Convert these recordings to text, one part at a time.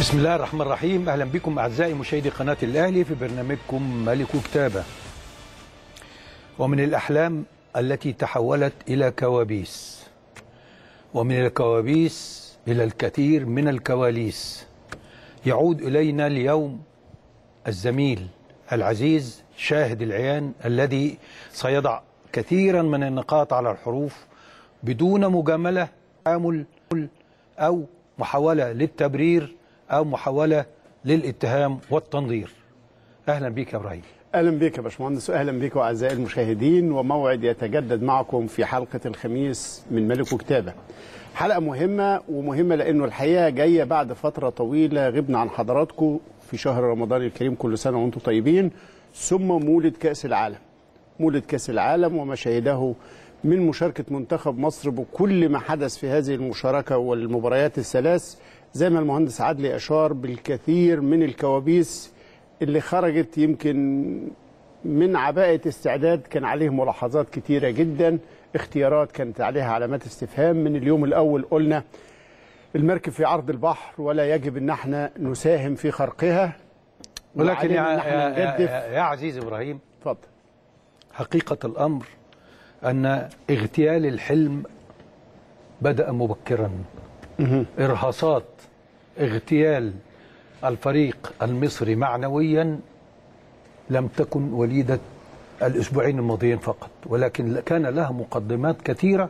بسم الله الرحمن الرحيم اهلا بكم اعزائي مشاهدي قناه الاهلي في برنامجكم ملك كتابه ومن الاحلام التي تحولت الى كوابيس ومن الكوابيس الى الكثير من الكواليس يعود الينا اليوم الزميل العزيز شاهد العيان الذي سيضع كثيرا من النقاط على الحروف بدون مجامله تعامل او محاوله للتبرير او محاوله للاتهام والتنظير اهلا بك يا ابراهيم اهلا بك يا باشمهندس واهلا بك اعزائي المشاهدين وموعد يتجدد معكم في حلقه الخميس من ملك وكتابه. حلقه مهمه ومهمه لانه الحقيقه جايه بعد فتره طويله غبنا عن حضراتكم في شهر رمضان الكريم كل سنه وانتم طيبين ثم مولد كاس العالم. مولد كاس العالم وما شهده من مشاركه منتخب مصر بكل ما حدث في هذه المشاركه والمباريات الثلاث زي ما المهندس عدلي اشار بالكثير من الكوابيس اللي خرجت يمكن من عباءة استعداد كان عليه ملاحظات كتيرة جدا اختيارات كانت عليها علامات استفهام من اليوم الأول قلنا المركب في عرض البحر ولا يجب ان احنا نساهم في خرقها ولكن يا, وعلينا إن احنا يا, نجدف يا, يا عزيز ابراهيم اتفضل حقيقه الامر ان اغتيال الحلم بدا مبكرا ارهاصات اغتيال الفريق المصري معنويا لم تكن وليده الاسبوعين الماضيين فقط ولكن كان لها مقدمات كثيره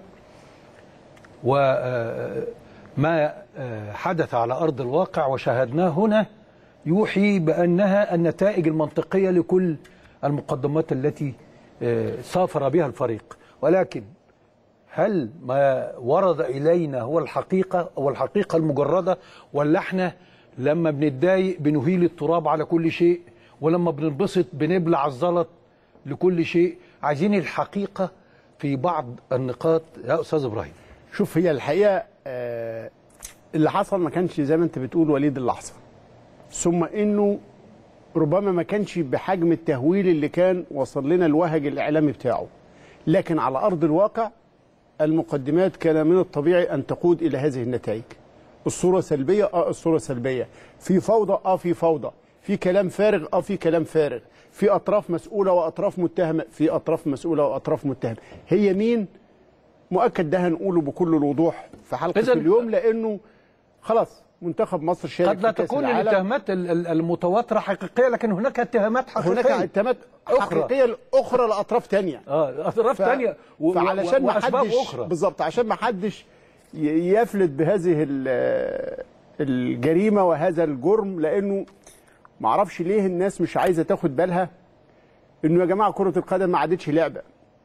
وما حدث على ارض الواقع وشاهدناه هنا يوحي بانها النتائج المنطقيه لكل المقدمات التي سافر بها الفريق ولكن هل ما ورد الينا هو الحقيقه او الحقيقه المجرده ولا احنا لما بنتضايق بنهيل التراب على كل شيء ولما بننبسط بنبلع الزلط لكل شيء عايزين الحقيقه في بعض النقاط يا استاذ ابراهيم شوف هي الحقيقة آه، اللي حصل ما كانش زي ما انت بتقول وليد اللحظة ثم انه ربما ما كانش بحجم التهويل اللي كان وصل لنا الوهج الاعلامي بتاعه لكن على ارض الواقع المقدمات كان من الطبيعي ان تقود الى هذه النتائج الصورة سلبية اه الصورة سلبية في فوضى اه في فوضى في كلام فارغ اه في كلام فارغ في اطراف مسؤولة واطراف متهمة في اطراف مسؤولة واطراف متهمة هي مين مؤكد ده هنقوله بكل الوضوح في حلقة إذن- اليوم لانه خلاص منتخب مصر شارك قد لا في كأس تكون العالم. الاتهامات ال- ال- المتواتره حقيقيه لكن هناك اتهامات حقيقيه هناك اتهامات أخرى. حقيقية اخرى لاطراف تانية اه اطراف ف- ثانيه و- و- فعلشان ما واسباب حدش اخرى بالظبط عشان ما حدش ي- يفلت بهذه ال- الجريمه وهذا الجرم لانه ما اعرفش ليه الناس مش عايزه تاخد بالها انه يا جماعه كره القدم ما عادتش لعبه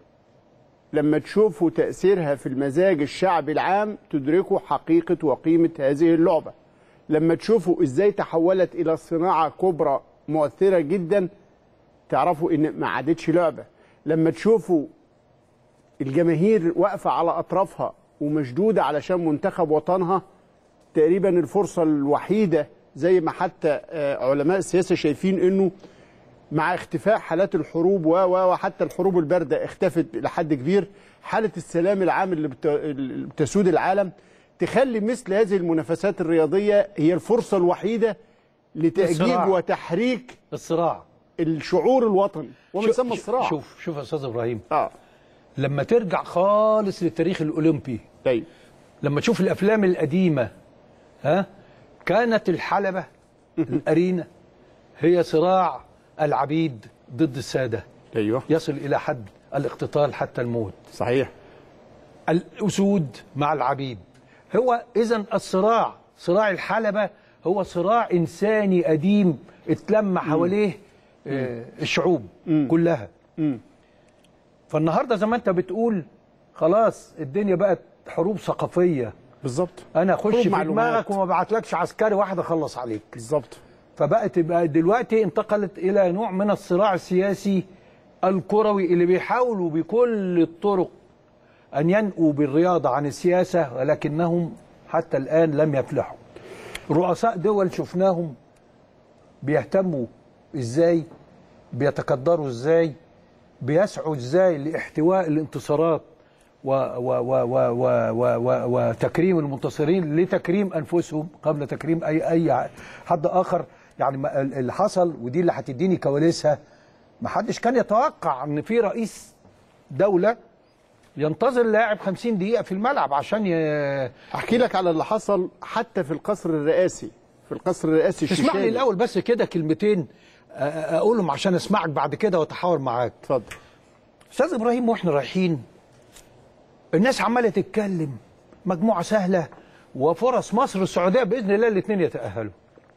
لما تشوفوا تاثيرها في المزاج الشعبي العام تدركوا حقيقه وقيمه هذه اللعبه لما تشوفوا ازاي تحولت الى صناعه كبرى مؤثره جدا تعرفوا ان ما عادتش لعبه لما تشوفوا الجماهير واقفه على اطرافها ومشدوده علشان منتخب وطنها تقريبا الفرصه الوحيده زي ما حتى آه، علماء السياسه شايفين انه مع اختفاء حالات الحروب و و وحتى الحروب البارده اختفت لحد كبير حاله السلام العام اللي بت- اللي بتسود العالم تخلي مثل هذه المنافسات الرياضيه هي الفرصه الوحيده لتاجيج الصراع. وتحريك الصراع الشعور الوطني وما شوف- يسمى الصراع شوف شوف يا استاذ ابراهيم اه لما ترجع خالص للتاريخ الاولمبي طيب لما تشوف الافلام القديمه ها كانت الحلبه الارينا هي صراع العبيد ضد الساده ايوه يصل الى حد الاقتتال حتى الموت صحيح الاسود مع العبيد هو اذا الصراع صراع الحلبه هو صراع انساني قديم اتلم حواليه آه، الشعوب كلها فالنهارده زي ما انت بتقول خلاص الدنيا بقت حروب ثقافيه بالظبط انا اخش حروب في معلومات. دماغك وما بعتلكش عسكري واحد اخلص عليك بالظبط فبقت بقى دلوقتي انتقلت الى نوع من الصراع السياسي الكروي اللي بيحاولوا بكل الطرق ان ينقوا بالرياضه عن السياسه ولكنهم حتى الان لم يفلحوا. رؤساء دول شفناهم بيهتموا ازاي بيتقدروا ازاي بيسعوا ازاي لاحتواء الانتصارات و و و و و و و وتكريم المنتصرين لتكريم انفسهم قبل تكريم اي اي حد اخر يعني ما- اللي حصل ودي اللي هتديني كواليسها ما حدش كان يتوقع ان في رئيس دوله ينتظر لاعب 50 دقيقه في الملعب عشان ي... احكي لك على اللي حصل حتى في القصر الرئاسي في القصر الرئاسي تسمح لي الشيشاني الاول بس كده كلمتين أ- أ- اقولهم عشان اسمعك بعد كده واتحاور معاك اتفضل استاذ ابراهيم واحنا رايحين الناس عماله تتكلم مجموعه سهله وفرص مصر والسعوديه باذن الله الاثنين يتاهلوا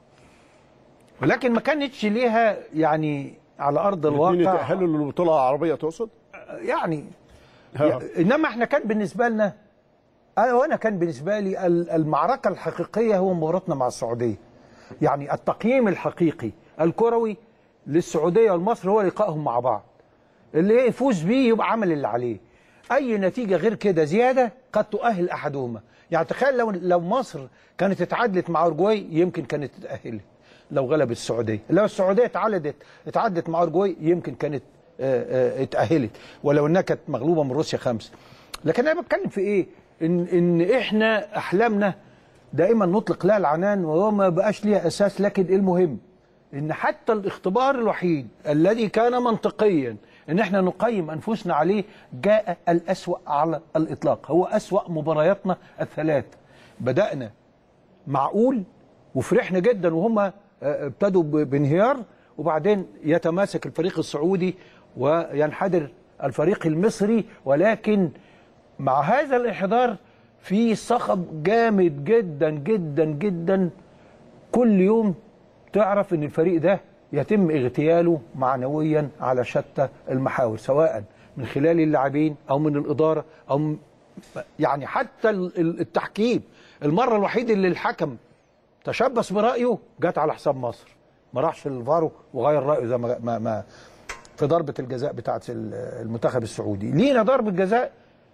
ولكن ما كانتش ليها يعني على ارض الاثنين الواقع يتاهلوا للبطوله العربيه تقصد؟ يعني آه. انما احنا كان بالنسبه لنا انا وانا كان بالنسبه لي ال- المعركه الحقيقيه هو مباراتنا مع السعوديه يعني التقييم الحقيقي الكروي للسعوديه والمصر هو لقائهم مع بعض اللي يفوز بيه يبقى عمل اللي عليه اي نتيجه غير كده زياده قد تؤهل احدهما يعني تخيل لو لو مصر كانت اتعادلت مع اورجواي يمكن كانت اتاهلت لو غلبت السعوديه لو السعوديه اتعادلت اتعادلت مع اورجواي يمكن كانت آه، آه، اتاهلت ولو انها كانت مغلوبه من روسيا خمسه لكن انا بتكلم في ايه ان ان احنا احلامنا دائما نطلق لها العنان وهو ما بقاش ليها اساس لكن المهم ان حتى الاختبار الوحيد الذي كان منطقيا ان احنا نقيم انفسنا عليه جاء الاسوا على الاطلاق هو اسوا مبارياتنا الثلاث بدانا معقول وفرحنا جدا وهم آه، ابتدوا ب- بانهيار وبعدين يتماسك الفريق السعودي وينحدر الفريق المصري ولكن مع هذا الانحدار في صخب جامد جدا جدا جدا كل يوم تعرف ان الفريق ده يتم اغتياله معنويا على شتى المحاور سواء من خلال اللاعبين او من الاداره او م- يعني حتى ال- ال- التحكيم المره الوحيده اللي الحكم تشبث برايه جت على حساب مصر ما راحش للفارو وغير رايه زي ما, ما, ما في ضربه الجزاء بتاعه ال- المنتخب السعودي لينا ضربه جزاء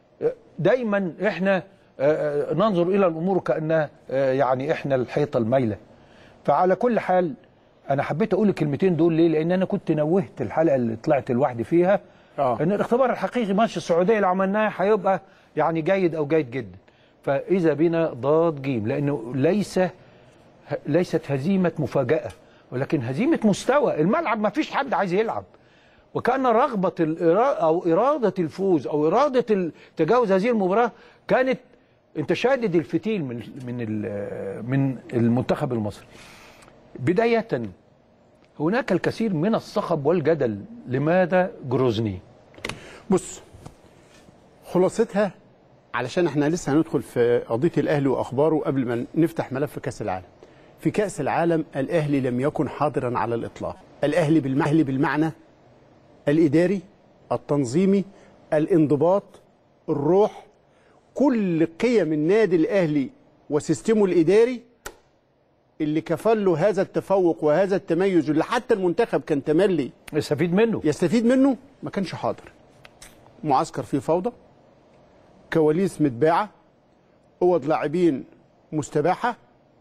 دايما احنا آه، آه، ننظر الى الامور كانها آه، يعني احنا الحيطه المايله فعلى كل حال انا حبيت اقول الكلمتين دول ليه لان انا كنت نوهت الحلقه اللي طلعت لوحدي فيها آه. ان الاختبار الحقيقي ماتش السعوديه اللي عملناه هيبقى يعني جيد او جيد جدا فاذا بنا ضاد جيم لانه ليس ليست هزيمه مفاجاه ولكن هزيمه مستوى الملعب ما فيش حد عايز يلعب وكان رغبه الإرا- او اراده الفوز او اراده ال- تجاوز هذه المباراه كانت انت شادد الفتيل من من ال- من المنتخب المصري بدايه هناك الكثير من الصخب والجدل لماذا جروزني بص خلاصتها علشان احنا لسه هندخل في قضيه الاهلي واخباره قبل ما نفتح ملف كاس العالم. في كاس العالم الاهلي لم يكن حاضرا على الاطلاق. الاهلي بالمعنى بالمعنى الاداري، التنظيمي، الانضباط، الروح، كل قيم النادي الاهلي وسيستمه الاداري اللي كفل له هذا التفوق وهذا التميز اللي حتى المنتخب كان تملي يستفيد منه يستفيد منه ما كانش حاضر معسكر فيه فوضى كواليس متباعة أوض لاعبين مستباحة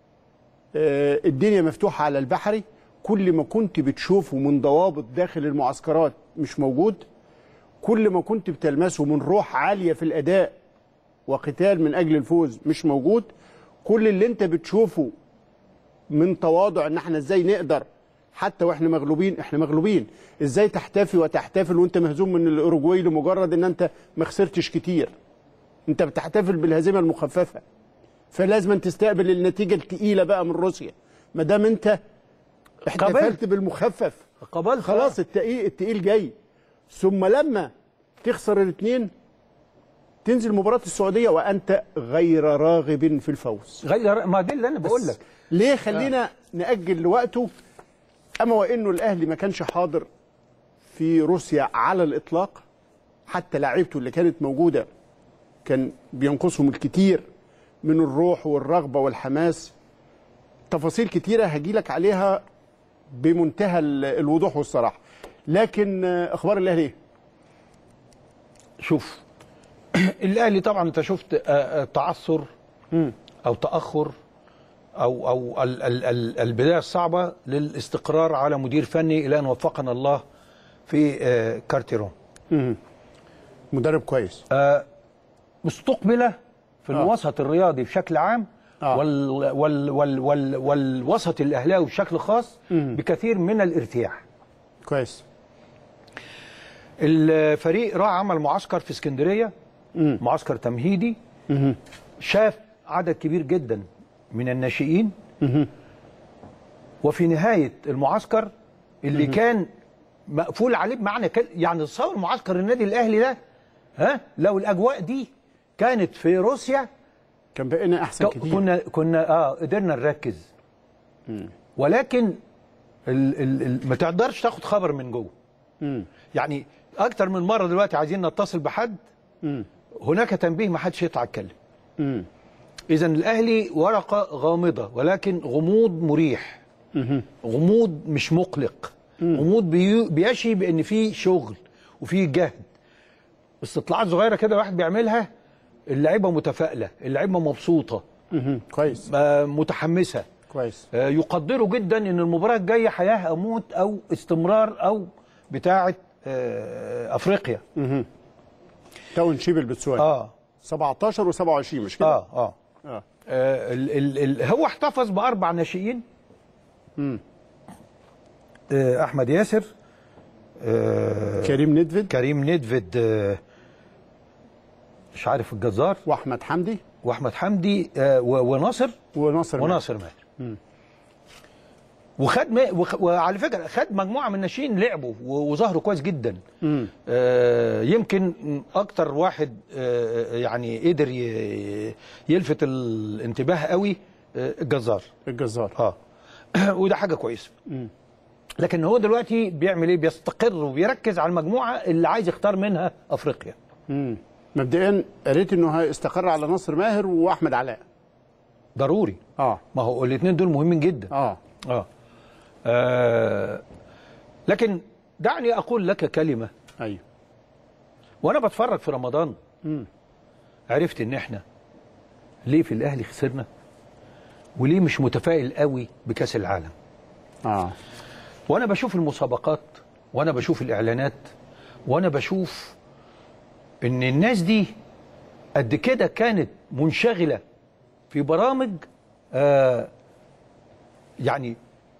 آه، الدنيا مفتوحة على البحري كل ما كنت بتشوفه من ضوابط داخل المعسكرات مش موجود كل ما كنت بتلمسه من روح عالية في الأداء وقتال من أجل الفوز مش موجود كل اللي انت بتشوفه من تواضع ان احنا ازاي نقدر حتى واحنا مغلوبين احنا مغلوبين ازاي تحتفي وتحتفل وانت مهزوم من الاوروجواي لمجرد ان انت ما خسرتش كتير انت بتحتفل بالهزيمه المخففه فلازم تستقبل النتيجه الثقيله بقى من روسيا ما دام انت احتفلت بالمخفف قبلت خلاص التقيل التقيل جاي ثم لما تخسر الاثنين تنزل مباراه السعوديه وانت غير راغب في الفوز غير ما دي اللي انا بقول لك ليه خلينا نأجل لوقته أما وإنه الأهلي ما كانش حاضر في روسيا على الإطلاق حتى لاعيبته اللي كانت موجودة كان بينقصهم الكتير من الروح والرغبة والحماس تفاصيل كتيرة هجيلك عليها بمنتهى ال- الوضوح والصراحة لكن آه، أخبار الأهلي إيه؟ شوف الاهلي طبعا انت شفت آه، آه، تعثر او تاخر او او ال ال ال البدايه الصعبه للاستقرار على مدير فني الى ان وفقنا الله في آه، كارتيرون مدرب كويس مستقبله في آه. الوسط الرياضي بشكل عام آه. وال وال وال وال والوسط الاهلاوي بشكل خاص بكثير من الارتياح كويس الفريق راح عمل معسكر في اسكندريه معسكر تمهيدي شاف عدد كبير جدا من الناشئين وفي نهايه المعسكر اللي كان مقفول عليه بمعنى كل- يعني تصور معسكر النادي الاهلي ده ها لو الاجواء دي كانت في روسيا كان بقينا احسن ك- كتير كنا كنا اه قدرنا نركز ولكن ال ال ال ما تقدرش تاخد خبر من جوه مم. يعني اكتر من مره دلوقتي عايزين نتصل بحد مم. هناك تنبيه ما حدش يطلع يتكلم مم. اذا الاهلي ورقه غامضه ولكن غموض مريح غموض مش مقلق غموض بي- بيشي بان في شغل وفي جهد استطلاعات صغيره كده واحد بيعملها اللعيبه متفائله اللعيبه مبسوطه مهم. كويس آه، متحمسه كويس آه، يقدروا جدا ان المباراه الجايه حياه او موت او استمرار او بتاعه آه، افريقيا تاون شيبل بتسوان اه 17 و27 مش كده؟ اه اه اه آه، ال ال ال هو احتفظ باربع ناشئين آه، احمد ياسر آه، كريم ندفد كريم ندفد آه، مش عارف الجزار واحمد حمدي واحمد حمدي آه، و- وناصر وناصر وناصر ماهر وخد ما وخ- وعلى فكره خد مجموعه من الناشئين لعبوا و- وظهروا كويس جدا آه يمكن اكتر واحد آه يعني قدر ي- يلفت الانتباه قوي آه الجزار الجزار اه وده حاجه كويسه لكن هو دلوقتي بيعمل ايه بيستقر وبيركز على المجموعه اللي عايز يختار منها افريقيا مم. مبدئيا قريت انه هيستقر على ناصر ماهر واحمد علاء ضروري اه ما هو الاثنين دول مهمين جدا اه آه. آه لكن دعني أقول لك كلمة ايوه وأنا بتفرج في رمضان مم. عرفت إن إحنا ليه في الأهلي خسرنا وليه مش متفائل قوي بكأس العالم اه وأنا بشوف المسابقات وأنا بشوف الإعلانات وأنا بشوف إن الناس دي قد كده كانت منشغلة في برامج آه يعني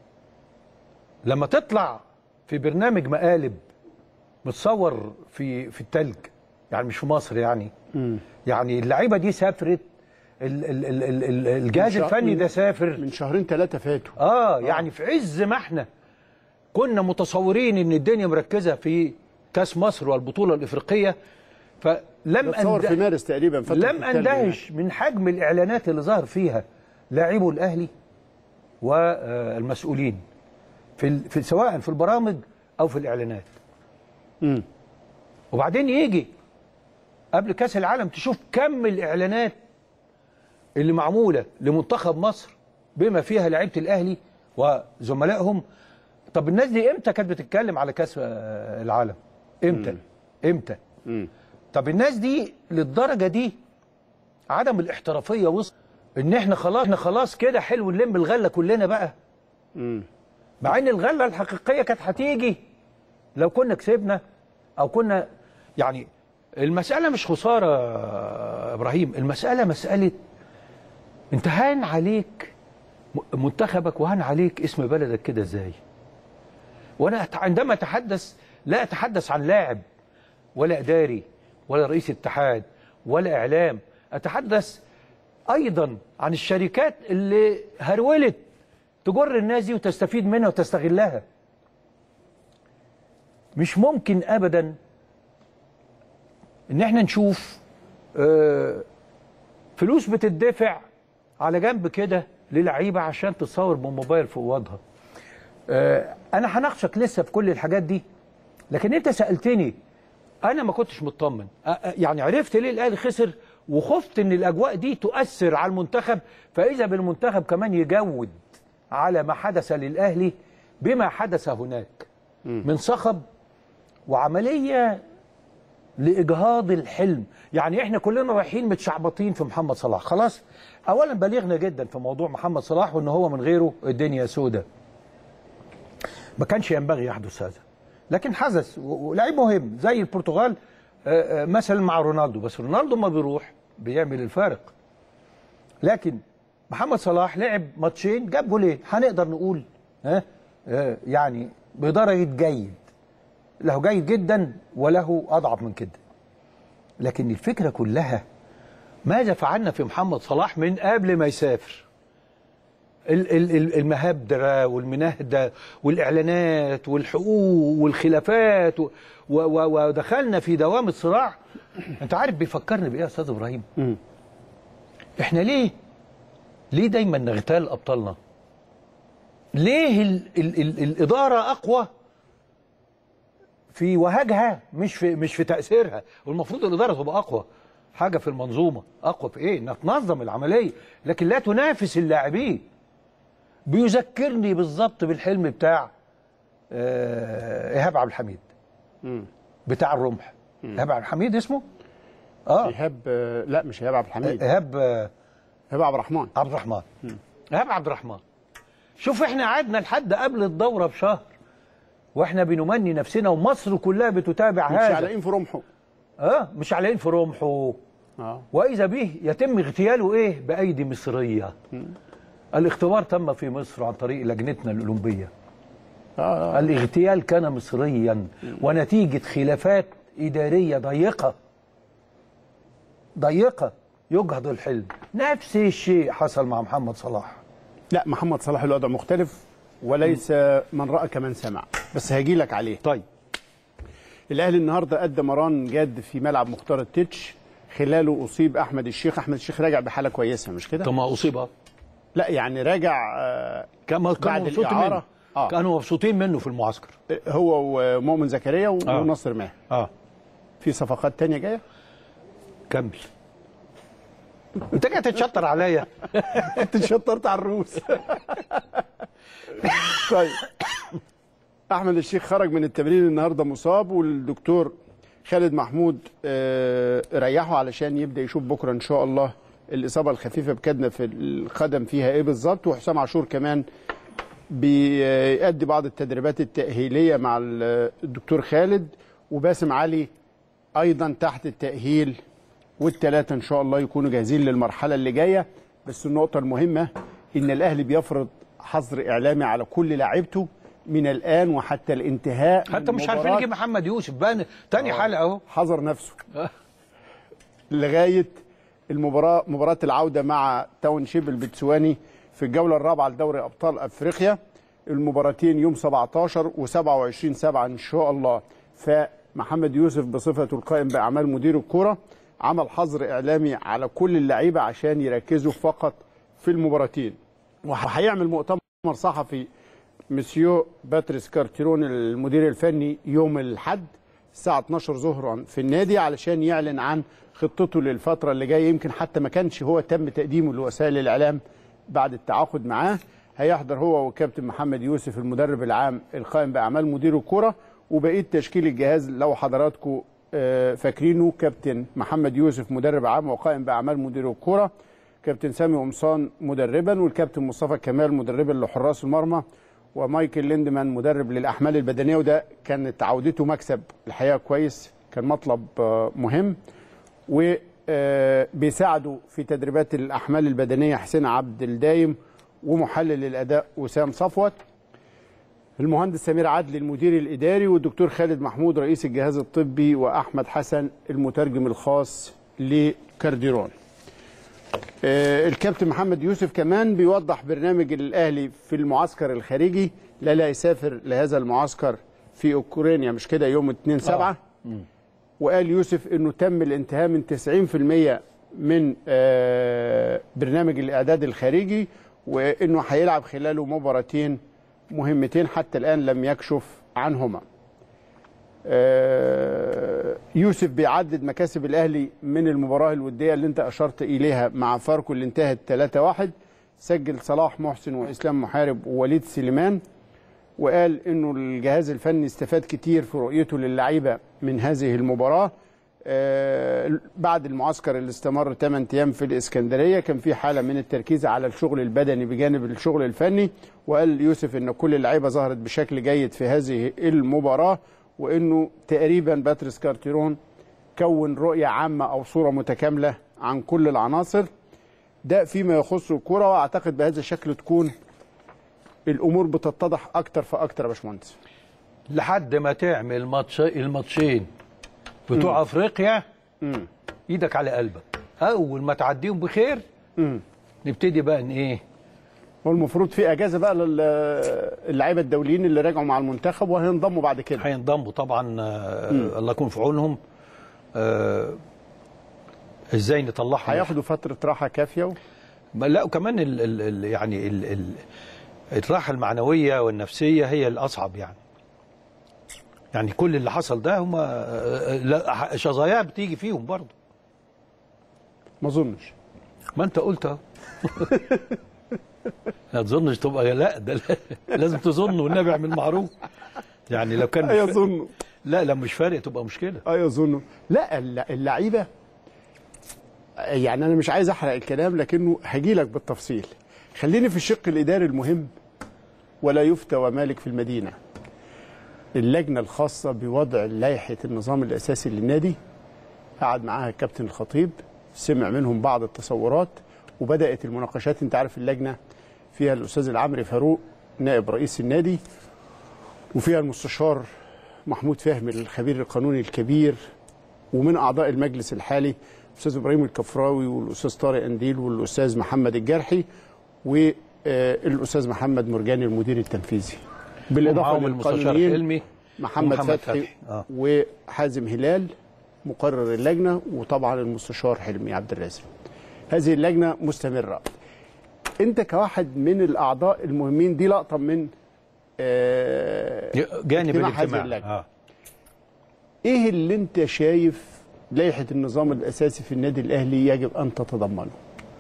لما تطلع في برنامج مقالب متصور في في التلج يعني مش في مصر يعني يعني اللعيبه دي سافرت ال- ال- ال- ال- ال- الجهاز من شهر- الفني ده من- سافر من شهرين ثلاثه فاتوا اه يعني في عز ما احنا كنا متصورين ان الدنيا مركزه في كاس مصر والبطوله الافريقيه فلم بتصور في أند... مارس تقريبا فترة لم التلج اندهش من حجم الاعلانات اللي ظهر فيها لاعبو الاهلي والمسؤولين في, ال... في سواء في البرامج او في الاعلانات مم. وبعدين يجي قبل كاس العالم تشوف كم الاعلانات اللي معموله لمنتخب مصر بما فيها لعيبه الاهلي وزملائهم طب الناس دي امتى كانت بتتكلم على كاس آه، العالم امتى امتى مم. طب الناس دي للدرجه دي عدم الاحترافيه وصل ان احنا خلاص احنا خلاص كده حلو نلم الغله كلنا بقى مم. مع ان الغله الحقيقيه كانت هتيجي لو كنا كسبنا او كنا يعني المساله مش خساره يا ابراهيم المساله مساله انت هان عليك م- منتخبك وهان عليك اسم بلدك كده ازاي وانا أت- عندما اتحدث لا اتحدث عن لاعب ولا اداري ولا رئيس اتحاد ولا اعلام اتحدث ايضا عن الشركات اللي هرولت تجر الناس دي وتستفيد منها وتستغلها مش ممكن ابدا ان احنا نشوف آه، فلوس بتدفع على جنب كده للعيبه عشان تتصور بموبايل في اوضها آه، انا هناقشك لسه في كل الحاجات دي لكن انت سالتني انا ما كنتش مطمن آه، آه، يعني عرفت ليه الاهلي خسر وخفت ان الاجواء دي تؤثر على المنتخب فاذا بالمنتخب كمان يجود على ما حدث للاهلي بما حدث هناك من صخب وعمليه لاجهاض الحلم يعني احنا كلنا رايحين متشعبطين في محمد صلاح خلاص اولا بلغنا جدا في موضوع محمد صلاح وان هو من غيره الدنيا سودة ما كانش ينبغي يحدث هذا لكن حدث و- ولعيب مهم زي البرتغال آه، آه، مثلا مع رونالدو بس رونالدو ما بيروح بيعمل الفارق لكن محمد صلاح لعب ماتشين جاب جولين هنقدر نقول ها آه، يعني بدرجه جيد له جيد جدا وله اضعف من كده لكن الفكره كلها ماذا فعلنا في محمد صلاح من قبل ما يسافر ال- ال- ال- المهابدرة والمناهدة والإعلانات والحقوق والخلافات و- و- و- ودخلنا في دوام الصراع أنت عارف بيفكرني بإيه يا أستاذ إبراهيم؟ مم. إحنا ليه ليه دايما نغتال أبطالنا؟ ليه ال ال ال الإدارة أقوى في وهجها مش في مش في تأثيرها والمفروض الإدارة تبقى أقوى حاجة في المنظومة أقوى في إيه؟ إنها تنظم العملية لكن لا تنافس اللاعبين بيذكرني بالظبط بالحلم بتاع آه، إيهاب عبد الحميد مم. بتاع الرمح إيهاب عبد الحميد اسمه؟ اه ايهاب آه، لا مش ايهاب عبد الحميد إيهاب آه، ايهاب عبد الرحمن عبد الرحمن إيهاب عبد الرحمن شوف احنا قعدنا لحد قبل الدورة بشهر واحنا بنمني نفسنا ومصر كلها بتتابع مش هذا علاقين في رمحه اه مش علين في رمحه اه واذا به يتم اغتياله ايه بايدي مصريه الاختبار تم في مصر عن طريق لجنتنا الاولمبيه اه آه. الاغتيال كان مصريا ونتيجه خلافات اداريه ضيقه ضيقه يجهض الحلم نفس الشيء حصل مع محمد صلاح لا محمد صلاح الوضع مختلف وليس من راى كمن سمع بس هاجي لك عليه طيب الاهلي النهارده ادى مران جاد في ملعب مختار التتش خلاله اصيب احمد الشيخ احمد الشيخ راجع بحاله كويسه مش كده كما اصيب لا يعني راجع آه، كما بعد كانوا مبسوطين الإعارة. منه آه. كانوا مبسوطين منه في المعسكر هو ومؤمن زكريا و- آه. ونصر ماهر اه في صفقات تانية جايه كمل انت جاي تتشطر عليا انت شطرت على الروس طيب احمد الشيخ خرج من التمرين النهارده مصاب والدكتور خالد محمود آه، ريحه علشان يبدا يشوف بكره ان شاء الله الاصابه الخفيفه بكدنه في القدم فيها ايه بالظبط وحسام عاشور كمان بيأدي بعض التدريبات التأهيلية مع ال- الدكتور خالد وباسم علي أيضا تحت التأهيل والثلاثة إن شاء الله يكونوا جاهزين للمرحلة اللي جاية بس النقطة المهمة إن الأهلي بيفرض حظر إعلامي على كل لاعيبته من الآن وحتى الانتهاء حتى من مش عارفين مباراة نجيب محمد يوسف بقى تاني حلقه اهو حذر نفسه لغايه المباراه مباراه العوده مع تاون شيب البتسواني في الجوله الرابعه لدوري ابطال افريقيا المباراتين يوم 17 و27 7 ان شاء الله فمحمد يوسف بصفته القائم باعمال مدير الكره عمل حظر اعلامي على كل اللعيبه عشان يركزوا فقط في المباراتين وهيعمل مؤتمر صحفي مسيو باتريس كارتيرون المدير الفني يوم الاحد الساعة 12 ظهرا في النادي علشان يعلن عن خطته للفترة اللي جاية يمكن حتى ما كانش هو تم تقديمه لوسائل الإعلام بعد التعاقد معاه هيحضر هو وكابتن محمد يوسف المدرب العام القائم بأعمال مدير الكرة وبقية تشكيل الجهاز لو حضراتكم آه، فاكرينه كابتن محمد يوسف مدرب عام وقائم بأعمال مدير الكرة كابتن سامي قمصان مدربا والكابتن مصطفى كمال مدربا لحراس المرمى ومايكل ليندمان مدرب للاحمال البدنيه وده كانت عودته مكسب الحقيقه كويس كان مطلب آه، مهم وبيساعدوا في تدريبات الاحمال البدنيه حسين عبد الدايم ومحلل الاداء وسام صفوت المهندس سمير عدلي المدير الاداري والدكتور خالد محمود رئيس الجهاز الطبي واحمد حسن المترجم الخاص لكارديرون آه، الكابتن محمد يوسف كمان بيوضح برنامج الاهلي في المعسكر الخارجي لا لا يسافر لهذا المعسكر في اوكرانيا مش كده يوم 2 7 وقال يوسف انه تم الانتهاء من 90% من آه، برنامج الاعداد الخارجي وانه هيلعب خلاله مباراتين مهمتين حتى الان لم يكشف عنهما آه، يوسف بيعدد مكاسب الاهلي من المباراه الوديه اللي انت اشرت اليها مع فاركو اللي انتهت 3-1 سجل صلاح محسن واسلام محارب ووليد سليمان وقال انه الجهاز الفني استفاد كتير في رؤيته للعيبه من هذه المباراه آه، بعد المعسكر اللي استمر 8 ايام في الاسكندريه كان في حاله من التركيز على الشغل البدني بجانب الشغل الفني وقال يوسف ان كل اللعيبه ظهرت بشكل جيد في هذه المباراه وانه تقريبا باتريس كارتيرون تكون رؤيه عامه او صوره متكامله عن كل العناصر ده فيما يخص الكره واعتقد بهذا الشكل تكون الامور بتتضح اكتر فاكتر يا باشمهندس لحد ما تعمل ماتش الماتشين بتوع افريقيا مم. ايدك على قلبك اول ما تعديهم بخير مم. نبتدي بقى ان ايه والمفروض في اجازه بقى للعيبه الدوليين اللي راجعوا مع المنتخب وهينضموا بعد كده هينضموا طبعا آه الله يكون في عونهم آه ازاي نطلعهم هياخدوا فتره راحه كافيه و... ما- لا وكمان ال ال ال يعني ال ال الراحه المعنويه والنفسيه هي الاصعب يعني يعني كل اللي حصل ده هم لا شظايا بتيجي فيهم برضه ما اظنش ما انت قلت اهو لا تظنش تبقى لا ده لا- لازم تظن والنبي اعمل معروف يعني لو كان مش اي فارق- اظن لا لا مش فارق تبقى مشكله اي اظن لا الل- اللعيبه يعني انا مش عايز احرق الكلام لكنه هجي لك بالتفصيل خليني في الشق الاداري المهم ولا يفتى ومالك في المدينه اللجنه الخاصه بوضع لائحه النظام الاساسي للنادي قعد معاها الكابتن الخطيب سمع منهم بعض التصورات وبدات المناقشات انت عارف اللجنه فيها الاستاذ العمري فاروق نائب رئيس النادي وفيها المستشار محمود فهمي الخبير القانوني الكبير ومن اعضاء المجلس الحالي الاستاذ ابراهيم الكفراوي والاستاذ طارق انديل والاستاذ محمد الجرحي والاستاذ محمد مرجاني المدير التنفيذي بالاضافه ومعاهم المستشار للقانونيين حلمي محمد, ومحمد فتحي, فتحي. آه. وحازم هلال مقرر اللجنه وطبعا المستشار حلمي عبد الرازق هذه اللجنه مستمره انت كواحد من الاعضاء المهمين دي لقطه من آه جانب اجتماع هذه الاجتماع اللجنة. آه. ايه اللي انت شايف لائحه النظام الاساسي في النادي الاهلي يجب ان تتضمنه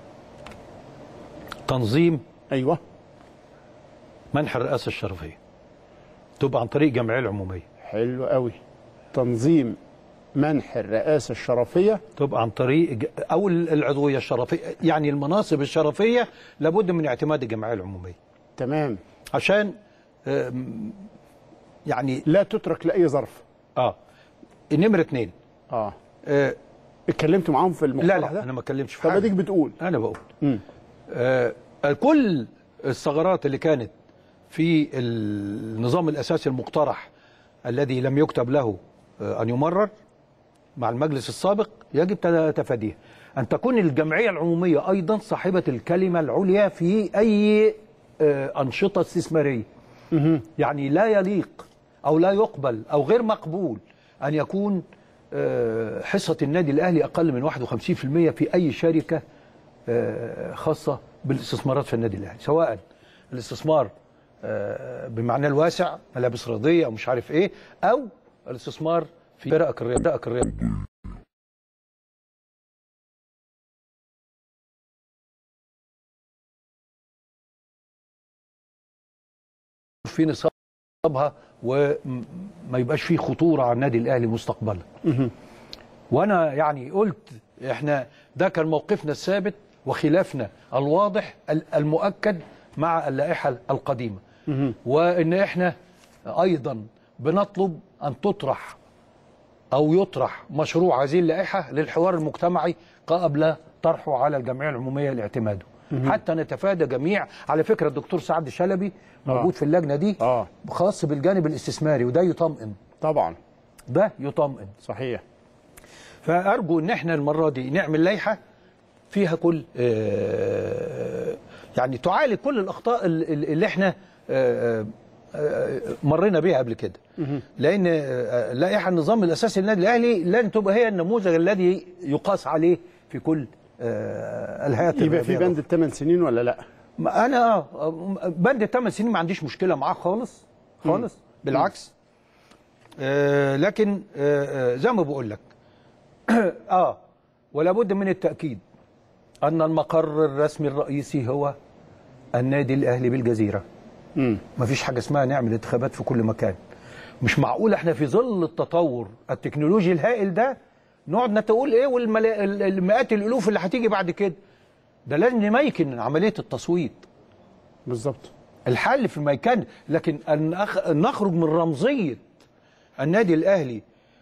تنظيم ايوه منح الرئاسه الشرفيه تبقى عن طريق الجمعيه العموميه حلو قوي تنظيم منح الرئاسه الشرفيه تبقى عن طريق ج- او العضويه الشرفيه يعني المناصب الشرفيه لابد من اعتماد الجمعيه العموميه تمام عشان آم، يعني لا تترك لاي ظرف اه النمره اثنين اه آه اتكلمت معاهم في لا المقترح لا ده انا ما اتكلمتش في طب حاجه اديك بتقول انا بقول مم. آه كل الثغرات اللي كانت في النظام الاساسي المقترح الذي لم يكتب له آه ان يمرر مع المجلس السابق يجب تد- تفاديها ان تكون الجمعيه العموميه ايضا صاحبه الكلمه العليا في اي آه انشطه استثماريه يعني لا يليق او لا يقبل او غير مقبول ان يكون آه، حصه النادي الاهلي اقل من 51% في اي شركه آه، خاصه بالاستثمارات في النادي الاهلي سواء الاستثمار آه، بمعنى الواسع ملابس رياضيه او مش عارف ايه او الاستثمار في فرقك الرياضيه فرقك الرياضية. في نصابها وما يبقاش فيه خطوره على النادي الاهلي مستقبلا. وانا يعني قلت احنا ده كان موقفنا الثابت وخلافنا الواضح ال- المؤكد مع اللائحه القديمه. وان احنا ايضا بنطلب ان تطرح او يطرح مشروع هذه اللائحه للحوار المجتمعي قبل طرحه على الجمعيه العموميه لاعتماده. حتى نتفادى جميع على فكره الدكتور سعد شلبي موجود في اللجنه دي اه خاص بالجانب الاستثماري وده يطمئن طبعا ده يطمئن صحيح فارجو ان احنا المره دي نعمل لائحه فيها كل آه، يعني تعالج كل الاخطاء ال- ال- اللي احنا آه، آه، مرينا بيها قبل كده لان آه، لائحه النظام الاساسي للنادي الاهلي لن تبقى هي النموذج الذي يقاس عليه في كل آه، الهيئات يبقى في الرياضية بند الثمان سنين ولا لا ما انا اه بند الثمان سنين ما عنديش مشكله معاه خالص خالص بالعكس آه لكن آه آه زي ما بقول لك اه ولا بد من التاكيد ان المقر الرسمي الرئيسي هو النادي الاهلي بالجزيره مم. ما فيش حاجه اسمها نعمل انتخابات في كل مكان مش معقول احنا في ظل التطور التكنولوجي الهائل ده نقعد نتقول ايه والمئات الالوف اللي هتيجي بعد كده ده لازم نميكن عمليه التصويت بالظبط الحل في الميكان لكن أن أخ... أن نخرج من رمزية النادي الأهلي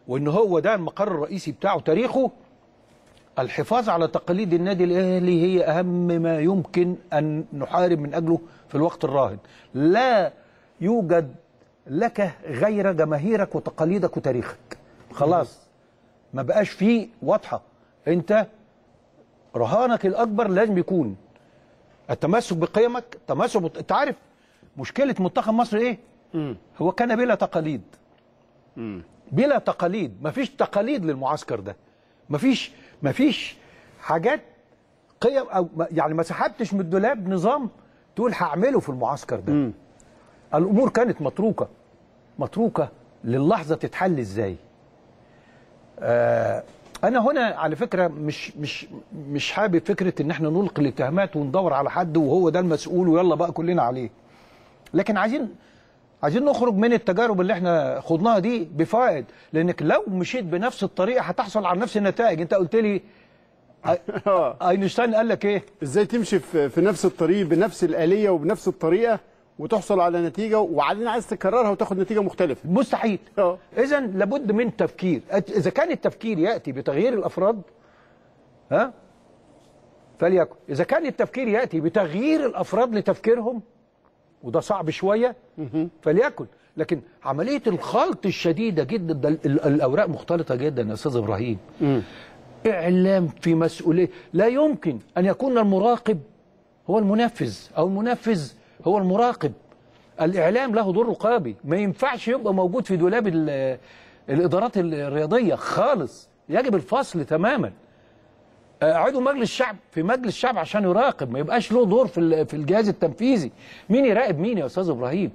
وان هو ده المقر الرئيسي بتاعه تاريخه الحفاظ على تقاليد النادي الاهلي هي اهم ما يمكن ان نحارب من اجله في الوقت الراهن لا يوجد لك غير جماهيرك وتقاليدك وتاريخك خلاص ما بقاش فيه واضحه انت رهانك الاكبر لازم يكون التمسك بقيمك التمسك بت... انت عارف مشكله منتخب مصر ايه هو كان بلا تقاليد بلا تقاليد مفيش تقاليد للمعسكر ده مفيش مفيش حاجات قيم او ما- يعني ما سحبتش من الدولاب نظام تقول هعمله في المعسكر ده الامور كانت متروكه متروكه للحظه تتحل ازاي آه انا هنا على فكره مش مش مش حابب فكره ان احنا نلقي الاتهامات وندور على حد وهو ده المسؤول ويلا بقى كلنا عليه لكن عايزين عايزين نخرج من التجارب اللي احنا خضناها دي بفوائد لانك لو مشيت بنفس الطريقه هتحصل على نفس النتائج انت قلت لي أي- آه. اينشتاين قال لك ايه ازاي تمشي في في نفس الطريق بنفس الآلية وبنفس الطريقة وتحصل على نتيجة وبعدين عايز تكررها وتاخد نتيجة مختلفة مستحيل اه اذا لابد من تفكير أت- اذا كان التفكير ياتي بتغيير الافراد ها فليكن اذا كان التفكير ياتي بتغيير الافراد لتفكيرهم وده صعب شويه فليكن لكن عمليه الخلط الشديده جدا ده ال- ال- الاوراق مختلطه جدا يا استاذ ابراهيم اعلام في مسؤوليه لا يمكن ان يكون المراقب هو المنفذ او المنفذ هو المراقب الاعلام له دور رقابي ما ينفعش يبقى موجود في دولاب ال- الادارات الرياضيه خالص يجب الفصل تماما آه، عضو مجلس الشعب في مجلس الشعب عشان يراقب ما يبقاش له دور في ال- في الجهاز التنفيذي مين يراقب مين يا استاذ ابراهيم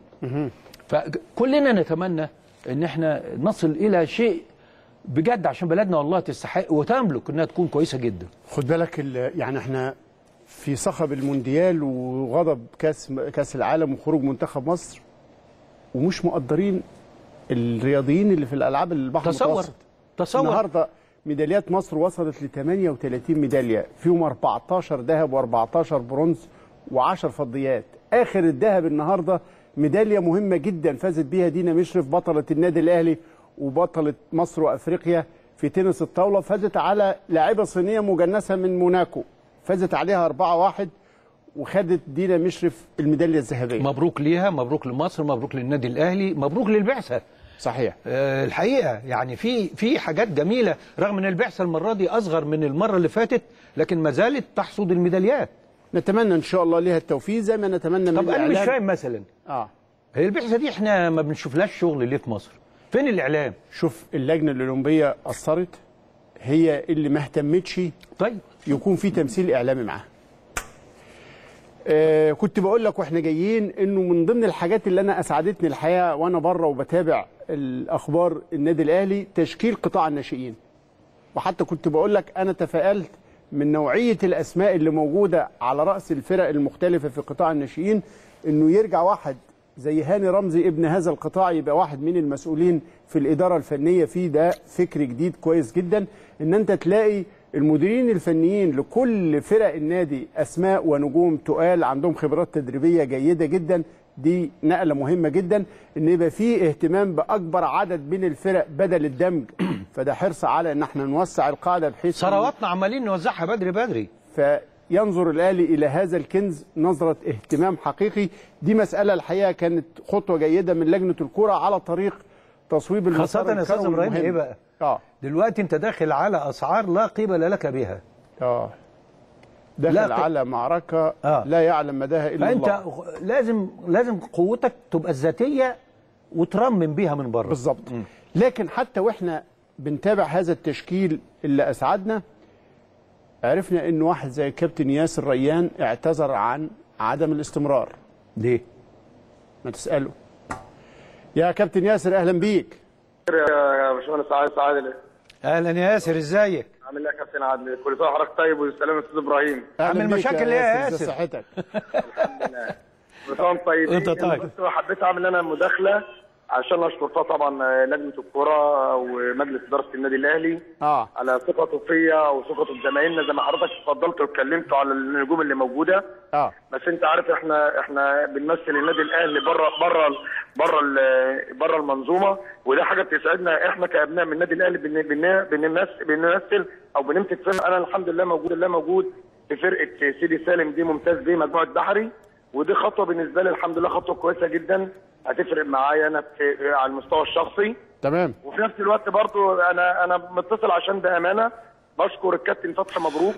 فكلنا نتمنى ان احنا نصل الى شيء بجد عشان بلدنا والله تستحق وتملك انها تكون كويسه جدا خد بالك ال- يعني احنا في صخب المونديال وغضب كاس كاس العالم وخروج منتخب مصر ومش مقدرين الرياضيين اللي في الالعاب البحر تصور المتوسط تصور النهارده ميداليات مصر وصلت ل 38 ميداليه فيهم 14 ذهب و14 برونز و10 فضيات اخر الذهب النهارده ميداليه مهمه جدا فازت بيها دينا مشرف بطله النادي الاهلي وبطله مصر وافريقيا في تنس الطاوله فازت على لاعبه صينيه مجنسه من موناكو فازت عليها 4-1 وخدت دينا مشرف الميداليه الذهبيه مبروك ليها مبروك لمصر مبروك للنادي الاهلي مبروك للبعثه صحيح آه، الحقيقه يعني في في حاجات جميله رغم ان البعثه المره دي اصغر من المره اللي فاتت لكن ما زالت تحصد الميداليات نتمنى ان شاء الله ليها التوفيق زي ما نتمنى من طب انا مش الإعلام. فاهم مثلا اه هي البعثه دي احنا ما بنشوفلهاش شغل ليه في مصر فين الاعلام شوف اللجنه الاولمبيه اثرت هي اللي ما اهتمتش طيب يكون في تمثيل اعلامي معاها آه كنت بقول لك واحنا جايين انه من ضمن الحاجات اللي انا اسعدتني الحقيقه وانا بره وبتابع الاخبار النادي الاهلي تشكيل قطاع الناشئين وحتى كنت بقول لك انا تفائلت من نوعيه الاسماء اللي موجوده على راس الفرق المختلفه في قطاع الناشئين انه يرجع واحد زي هاني رمزي ابن هذا القطاع يبقى واحد من المسؤولين في الاداره الفنيه فيه ده فكر جديد كويس جدا ان انت تلاقي المديرين الفنيين لكل فرق النادي اسماء ونجوم تقال عندهم خبرات تدريبيه جيده جدا دي نقله مهمه جدا ان يبقى فيه اهتمام باكبر عدد من الفرق بدل الدمج فده حرص على ان احنا نوسع القاعده بحيث إن- ثرواتنا عمالين نوزعها بدري بدري فينظر الاهلي الى هذا الكنز نظره اهتمام حقيقي دي مساله الحقيقه كانت خطوه جيده من لجنه الكره على طريق تصويب المسار خاصة يا أستاذ الكروي إبراهيم المهم. إيه بقى؟ اه دلوقتي انت داخل على اسعار لا قيمه لك بها اه دخل لا ق- على معركه آه. لا يعلم مداها الا فانت الله لازم لازم قوتك تبقى الذاتيه وترمم بيها من بره بالظبط لكن حتى واحنا بنتابع هذا التشكيل اللي اسعدنا عرفنا ان واحد زي كابتن ياسر ريان اعتذر عن عدم الاستمرار ليه؟ ما تساله يا كابتن ياسر اهلا بيك يا باشمهندس عادل عادل اهلا يا ياسر ازيك؟ عامل ايه يا كابتن عادل كل سنه وحضرتك طيب والسلام يا استاذ ابراهيم أهلاً عامل بيك مشاكل ليه يا إزي ياسر؟ صحتك الحمد لله كل سنه وانتم طيبين أنت طيب. بس حبيت اعمل انا مداخله عشان نشكر فيها طبعا آه، لجنه الكره ومجلس اداره النادي الاهلي اه على ثقته فيا وثقته بزمايلنا زي ما حضرتك اتفضلت واتكلمت على النجوم اللي موجوده اه بس انت عارف احنا احنا بنمثل النادي الاهلي بره بره بره ال- بره المنظومه وده حاجه بتسعدنا احنا كابناء من النادي الاهلي بن- بن- بنمثل بنمثل او بنمسك فرقه انا الحمد لله موجود الله موجود في فرقه سيدي سالم دي ممتاز بيه مجموعه بحري ودي خطوه بالنسبه لي الحمد لله خطوه كويسه جدا هتفرق معايا انا في على المستوى الشخصي تمام وفي نفس الوقت برضو انا انا متصل عشان بامانه بشكر الكابتن فتحي مبروك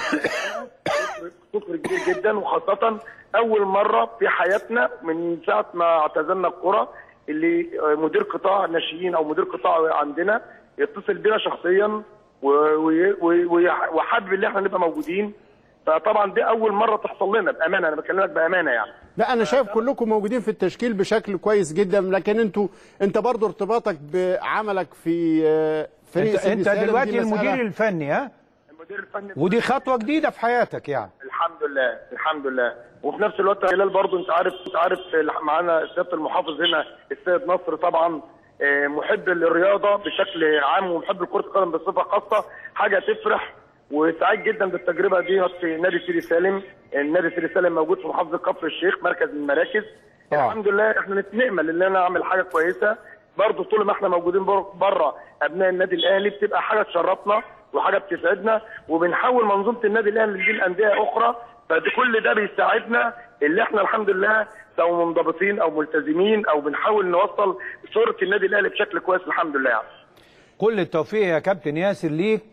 شكر كبير جدا وخاصه اول مره في حياتنا من ساعه ما اعتزلنا الكره اللي مدير قطاع ناشئين او مدير قطاع عندنا يتصل بينا شخصيا و- و- و- وحابب ان احنا نبقى موجودين فطبعا دي اول مره تحصل لنا بامانه انا بكلمك بامانه يعني لا انا شايف كلكم موجودين في التشكيل بشكل كويس جدا لكن انتوا انت برضو ارتباطك بعملك في آه، فريق انت, سيدي انت سالم دي دلوقتي مسألة- المدير الفني ها المدير الفني ودي خطوه جديده في حياتك يعني الحمد لله الحمد لله وفي نفس الوقت هلال برضو انت عارف انت عارف معانا سياده المحافظ هنا السيد نصر طبعا آه، محب للرياضه بشكل عام ومحب لكره القدم بصفه خاصه حاجه تفرح وسعيد جدا بالتجربه دي في نادي سيدي سالم النادي سيدي سالم موجود في محافظه كفر الشيخ مركز من المراكز آه. الحمد لله احنا نأمل ان انا اعمل حاجه كويسه برضه طول ما احنا موجودين بره ابناء النادي الاهلي بتبقى حاجه تشرفنا وحاجه بتسعدنا وبنحول منظومه النادي الاهلي دي لانديه اخرى فدي كل ده بيساعدنا اللي احنا الحمد لله سواء منضبطين او ملتزمين او بنحاول نوصل صوره النادي الاهلي بشكل كويس الحمد لله يعني. كل التوفيق يا كابتن ياسر ليك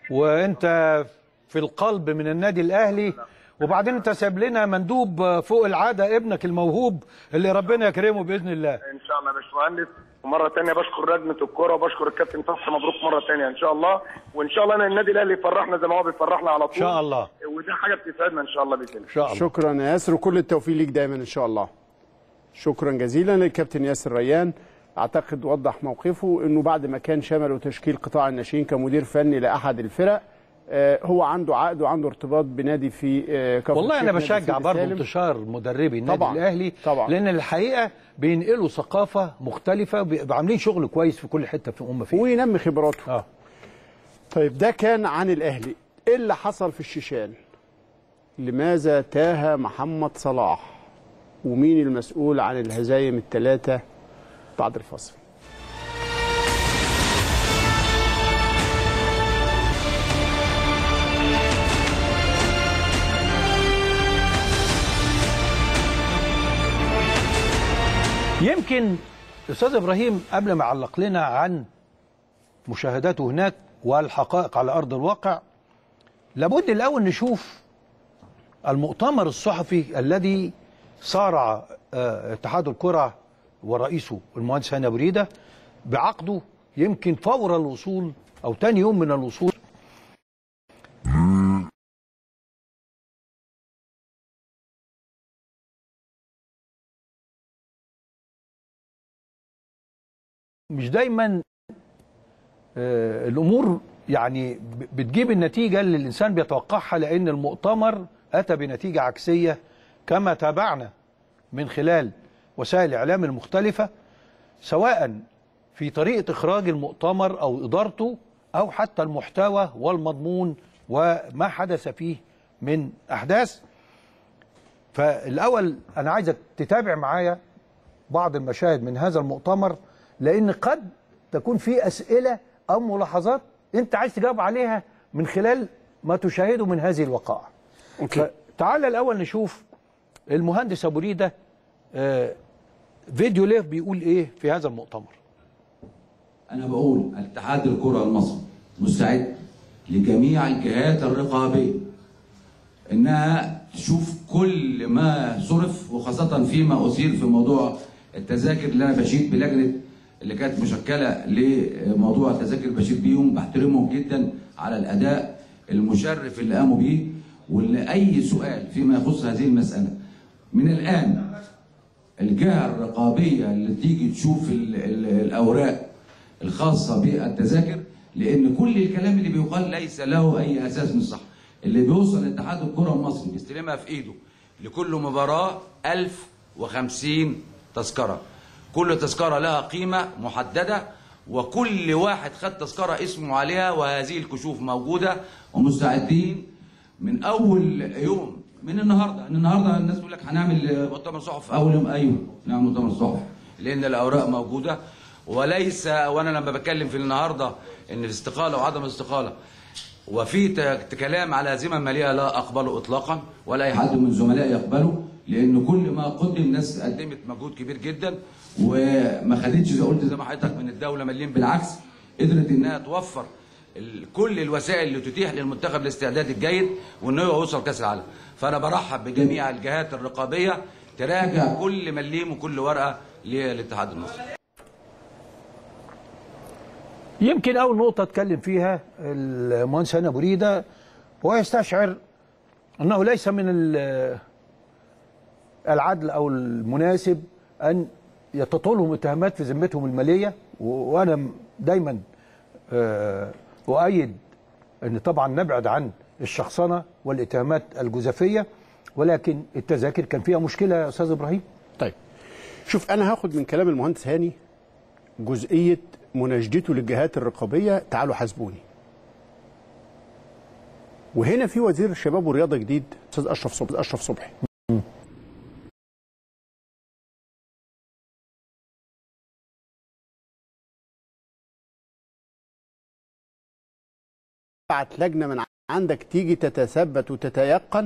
وانت في القلب من النادي الاهلي وبعدين انت سايب لنا مندوب فوق العاده ابنك الموهوب اللي ربنا يكرمه باذن الله ان شاء الله يا باشمهندس ومره ثانيه بشكر لجنه الكوره وبشكر الكابتن فتحي مبروك مره ثانيه ان شاء الله وان شاء الله انا النادي الاهلي يفرحنا زي ما هو بيفرحنا على طول ان شاء الله ودي حاجه بتسعدنا ان شاء الله باذن الله ان شاء الله شكرا يا ياسر وكل التوفيق ليك دايما ان شاء الله شكرا جزيلا للكابتن ياسر ريان اعتقد وضح موقفه انه بعد ما كان شمله تشكيل قطاع الناشئين كمدير فني لاحد الفرق آه، هو عنده عقد وعنده ارتباط بنادي في آه، كفر والله انا الشيخ، نادي بشجع سيدي برضه سالم. انتشار مدربي النادي طبعاً، الاهلي طبعاً. لان الحقيقه بينقلوا ثقافه مختلفه بيبقوا عاملين شغل كويس في كل حته في هم فيها وينمي خبراته اه طيب ده كان عن الاهلي ايه اللي حصل في الشيشان لماذا تاه محمد صلاح ومين المسؤول عن الهزايم الثلاثه بعد الفصل يمكن استاذ ابراهيم قبل ما علق لنا عن مشاهداته هناك والحقائق على ارض الواقع لابد الاول نشوف المؤتمر الصحفي الذي صارع آه، اتحاد الكره ورئيسه المهندس هاني أبو ريده بعقده يمكن فور الوصول او تاني يوم من الوصول مش دايما آه، الامور يعني ب- بتجيب النتيجه اللي الانسان بيتوقعها لان المؤتمر اتى بنتيجه عكسيه كما تابعنا من خلال وسائل الاعلام المختلفه سواء في طريقه اخراج المؤتمر او ادارته او حتى المحتوى والمضمون وما حدث فيه من احداث فالاول انا عايزك تتابع معايا بعض المشاهد من هذا المؤتمر لان قد تكون في اسئله او ملاحظات انت عايز تجاوب عليها من خلال ما تشاهده من هذه الوقائع. اوكي تعال الاول نشوف المهندس ابو ريده آه، فيديو ليه بيقول ايه في هذا المؤتمر. أنا بقول اتحاد الكرة المصري مستعد لجميع الجهات الرقابية إنها تشوف كل ما صرف وخاصة فيما أثير في موضوع التذاكر اللي أنا بشيد بلجنة اللي كانت مشكلة لموضوع التذاكر بشيد بيهم بحترمهم جدا على الأداء المشرف اللي قاموا بيه واللي أي سؤال فيما يخص هذه المسألة من الآن الجهة الرقابية اللي تيجي تشوف ال ال الأوراق الخاصة بالتذاكر لأن كل الكلام اللي بيقال ليس له أي أساس من الصحة اللي بيوصل اتحاد الكرة المصري بيستلمها في إيده لكل مباراة 1050 تذكرة كل تذكره لها قيمه محدده وكل واحد خد تذكره اسمه عليها وهذه الكشوف موجوده ومستعدين من اول يوم من النهارده من النهارده الناس بتقول لك هنعمل مؤتمر صحف في اول يوم ايوه نعمل مؤتمر صحف لان الاوراق موجوده وليس وانا لما بتكلم في النهارده ان الاستقاله وعدم الاستقاله وفي ت- كلام على ذمم ماليه لا اقبله اطلاقا ولا اي حد من زملائي يقبله لان كل ما قدم ناس قدمت مجهود كبير جدا وما خدتش زي قلت زي ما حضرتك من الدوله مليم بالعكس قدرت انها توفر ال- كل الوسائل اللي تتيح للمنتخب الاستعداد الجيد وانه يوصل كاس العالم فانا برحب بجميع الجهات الرقابيه تراجع كل مليم وكل ورقه للاتحاد المصري يمكن أول نقطة اتكلم فيها المهندس هاني أبو ريدة هو يستشعر أنه ليس من ال- العدل أو المناسب أن يتطولهم اتهامات في ذمتهم المالية و- وأنا م- دايما آه، أؤيد أن طبعا نبعد عن الشخصنة والاتهامات الجزافية ولكن التذاكر كان فيها مشكلة يا أستاذ إبراهيم طيب شوف انا هاخد من كلام المهندس هاني جزئيه مناشدته للجهات الرقابيه تعالوا حاسبوني وهنا في وزير الشباب والرياضه جديد استاذ اشرف صبحي اشرف صبحي بعت لجنه من عندك تيجي تتثبت وتتيقن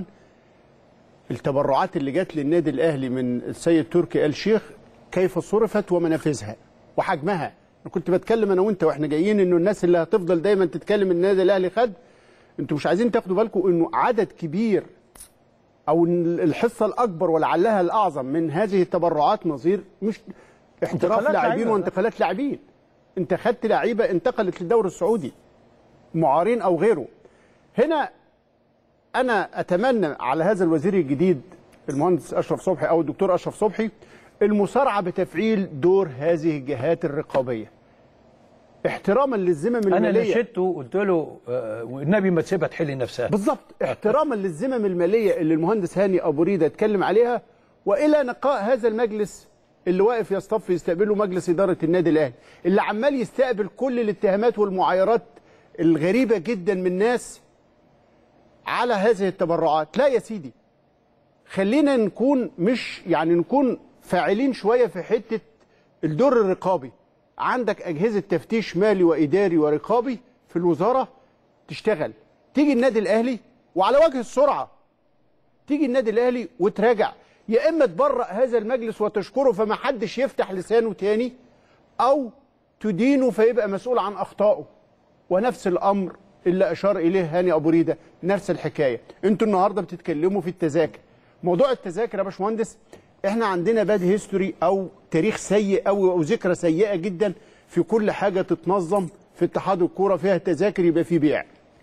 التبرعات اللي جت للنادي الاهلي من السيد تركي آل شيخ كيف صرفت ومنافذها وحجمها انا كنت بتكلم انا وانت واحنا جايين انه الناس اللي هتفضل دايما تتكلم إن النادي الاهلي خد انتوا مش عايزين تاخدوا بالكم انه عدد كبير او إن الحصه الاكبر ولعلها الاعظم من هذه التبرعات نظير مش احتراف انتقالات لاعبين لعيبة. وانتقالات لاعبين انت خدت لعيبه انتقلت للدوري السعودي معارين او غيره هنا انا اتمنى على هذا الوزير الجديد المهندس اشرف صبحي او الدكتور اشرف صبحي المسارعه بتفعيل دور هذه الجهات الرقابيه احتراما للذمم أنا الماليه نشدته وقلت له آه، والنبي ما تسيبها تحل نفسها بالظبط احتراما للذمم الماليه اللي المهندس هاني ابو ريده اتكلم عليها والى نقاء هذا المجلس اللي واقف يصطف يستقبله مجلس اداره النادي الاهلي اللي عمال يستقبل كل الاتهامات والمعايرات الغريبه جدا من ناس على هذه التبرعات لا يا سيدي خلينا نكون مش يعني نكون فاعلين شويه في حته الدور الرقابي عندك اجهزه تفتيش مالي واداري ورقابي في الوزاره تشتغل تيجي النادي الاهلي وعلى وجه السرعه تيجي النادي الاهلي وتراجع يا اما تبرأ هذا المجلس وتشكره فما حدش يفتح لسانه تاني او تدينه فيبقى مسؤول عن اخطائه ونفس الامر اللي اشار اليه هاني ابو ريده نفس الحكايه انتوا النهارده بتتكلموا في التذاكر موضوع التذاكر يا باشمهندس احنا عندنا باد هيستوري او تاريخ سيء قوي او ذكرى سيئه جدا في كل حاجه تتنظم في اتحاد الكوره فيها تذاكر يبقى في بيع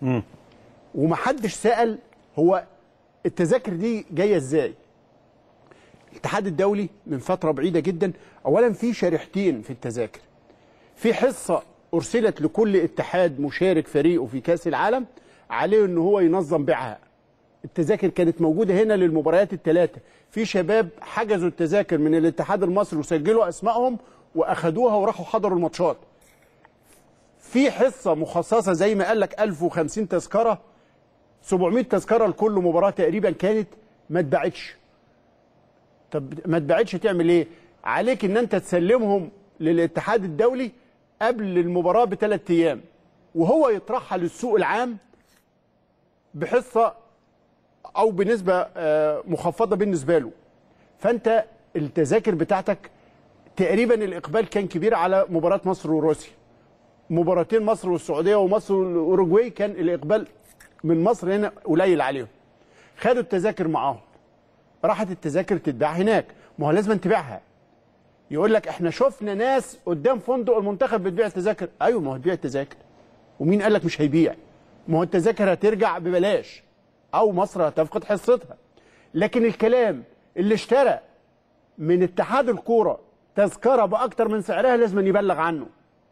ومحدش سأل هو التذاكر دي جايه ازاي الاتحاد الدولي من فتره بعيده جدا اولا في شريحتين في التذاكر في حصه ارسلت لكل اتحاد مشارك فريقه في كاس العالم عليه ان هو ينظم بيعها التذاكر كانت موجوده هنا للمباريات الثلاثه في شباب حجزوا التذاكر من الاتحاد المصري وسجلوا اسمائهم واخدوها وراحوا حضروا الماتشات في حصه مخصصه زي ما قال لك 1050 تذكره 700 تذكره لكل مباراه تقريبا كانت ما اتباعتش طب ما اتباعتش تعمل ايه عليك ان انت تسلمهم للاتحاد الدولي قبل المباراه بثلاث ايام وهو يطرحها للسوق العام بحصه او بنسبه آه، مخفضه بالنسبه له فانت التذاكر بتاعتك تقريبا الاقبال كان كبير على مباراه مصر وروسيا مباراتين مصر والسعوديه ومصر والاوروجواي كان الاقبال من مصر هنا قليل عليهم خدوا التذاكر معاهم راحت التذاكر تتباع هناك ما هو لازم تبيعها يقول لك احنا شفنا ناس قدام فندق المنتخب بتبيع التذاكر ايوه ما هو تبيع التذاكر ومين قال لك مش هيبيع ما هو التذاكر هترجع ببلاش او مصر هتفقد حصتها لكن الكلام اللي اشترى من اتحاد الكوره تذكره باكتر من سعرها لازم يبلغ عنه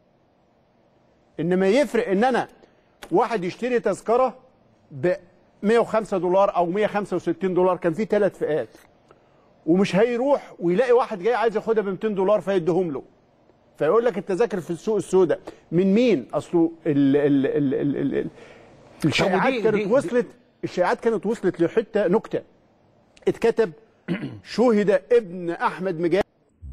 انما يفرق ان انا واحد يشتري تذكره ب 105 دولار او 165 دولار كان في ثلاث فئات ومش هيروح ويلاقي واحد جاي عايز ياخدها ب 200 دولار فيديهم له فيقول لك التذاكر في السوق السوداء من مين اصله ال ال ال ال ال ال الشائعات دي- كانت دي- وصلت الشائعات كانت وصلت لحته نكته اتكتب شوهد ابن احمد مجاهد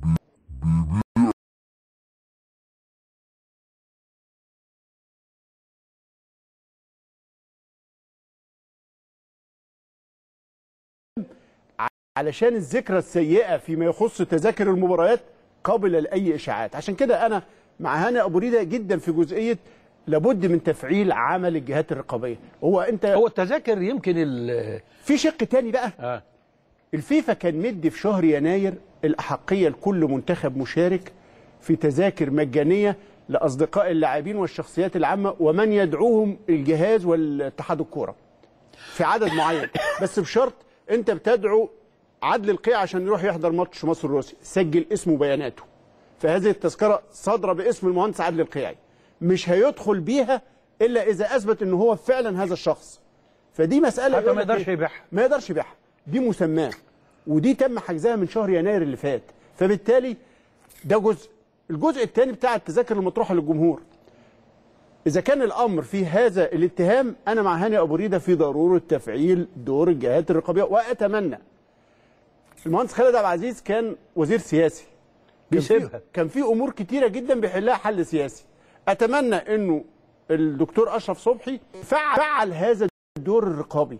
علشان الذكرى السيئه فيما يخص تذاكر المباريات قابله لاي اشاعات عشان كده انا مع هاني ابو ريده جدا في جزئيه لابد من تفعيل عمل الجهات الرقابيه هو انت هو التذاكر يمكن ال في شق تاني بقى آه. الفيفا كان مدي في شهر يناير الأحقية لكل منتخب مشارك في تذاكر مجانية لأصدقاء اللاعبين والشخصيات العامة ومن يدعوهم الجهاز والاتحاد الكورة في عدد معين بس بشرط أنت بتدعو عدل القيع عشان يروح يحضر ماتش مصر الروسي سجل اسمه وبياناته فهذه التذكرة صادرة باسم المهندس عدل القيعي مش هيدخل بيها إلا إذا أثبت أنه هو فعلا هذا الشخص فدي مسألة حتى يقول ما لك يقدرش إيه؟ يبيعها. ما يقدرش يبيعها دي مسماه ودي تم حجزها من شهر يناير اللي فات فبالتالي ده جزء الجزء الثاني بتاع التذاكر المطروحه للجمهور اذا كان الامر في هذا الاتهام انا مع هاني ابو ريده في ضروره تفعيل دور الجهات الرقابيه واتمنى المهندس خالد عبد العزيز كان وزير سياسي كان في- بيسيبها. كان في امور كتيره جدا بيحلها حل سياسي اتمنى انه الدكتور اشرف صبحي فعل, فعل هذا الدور الرقابي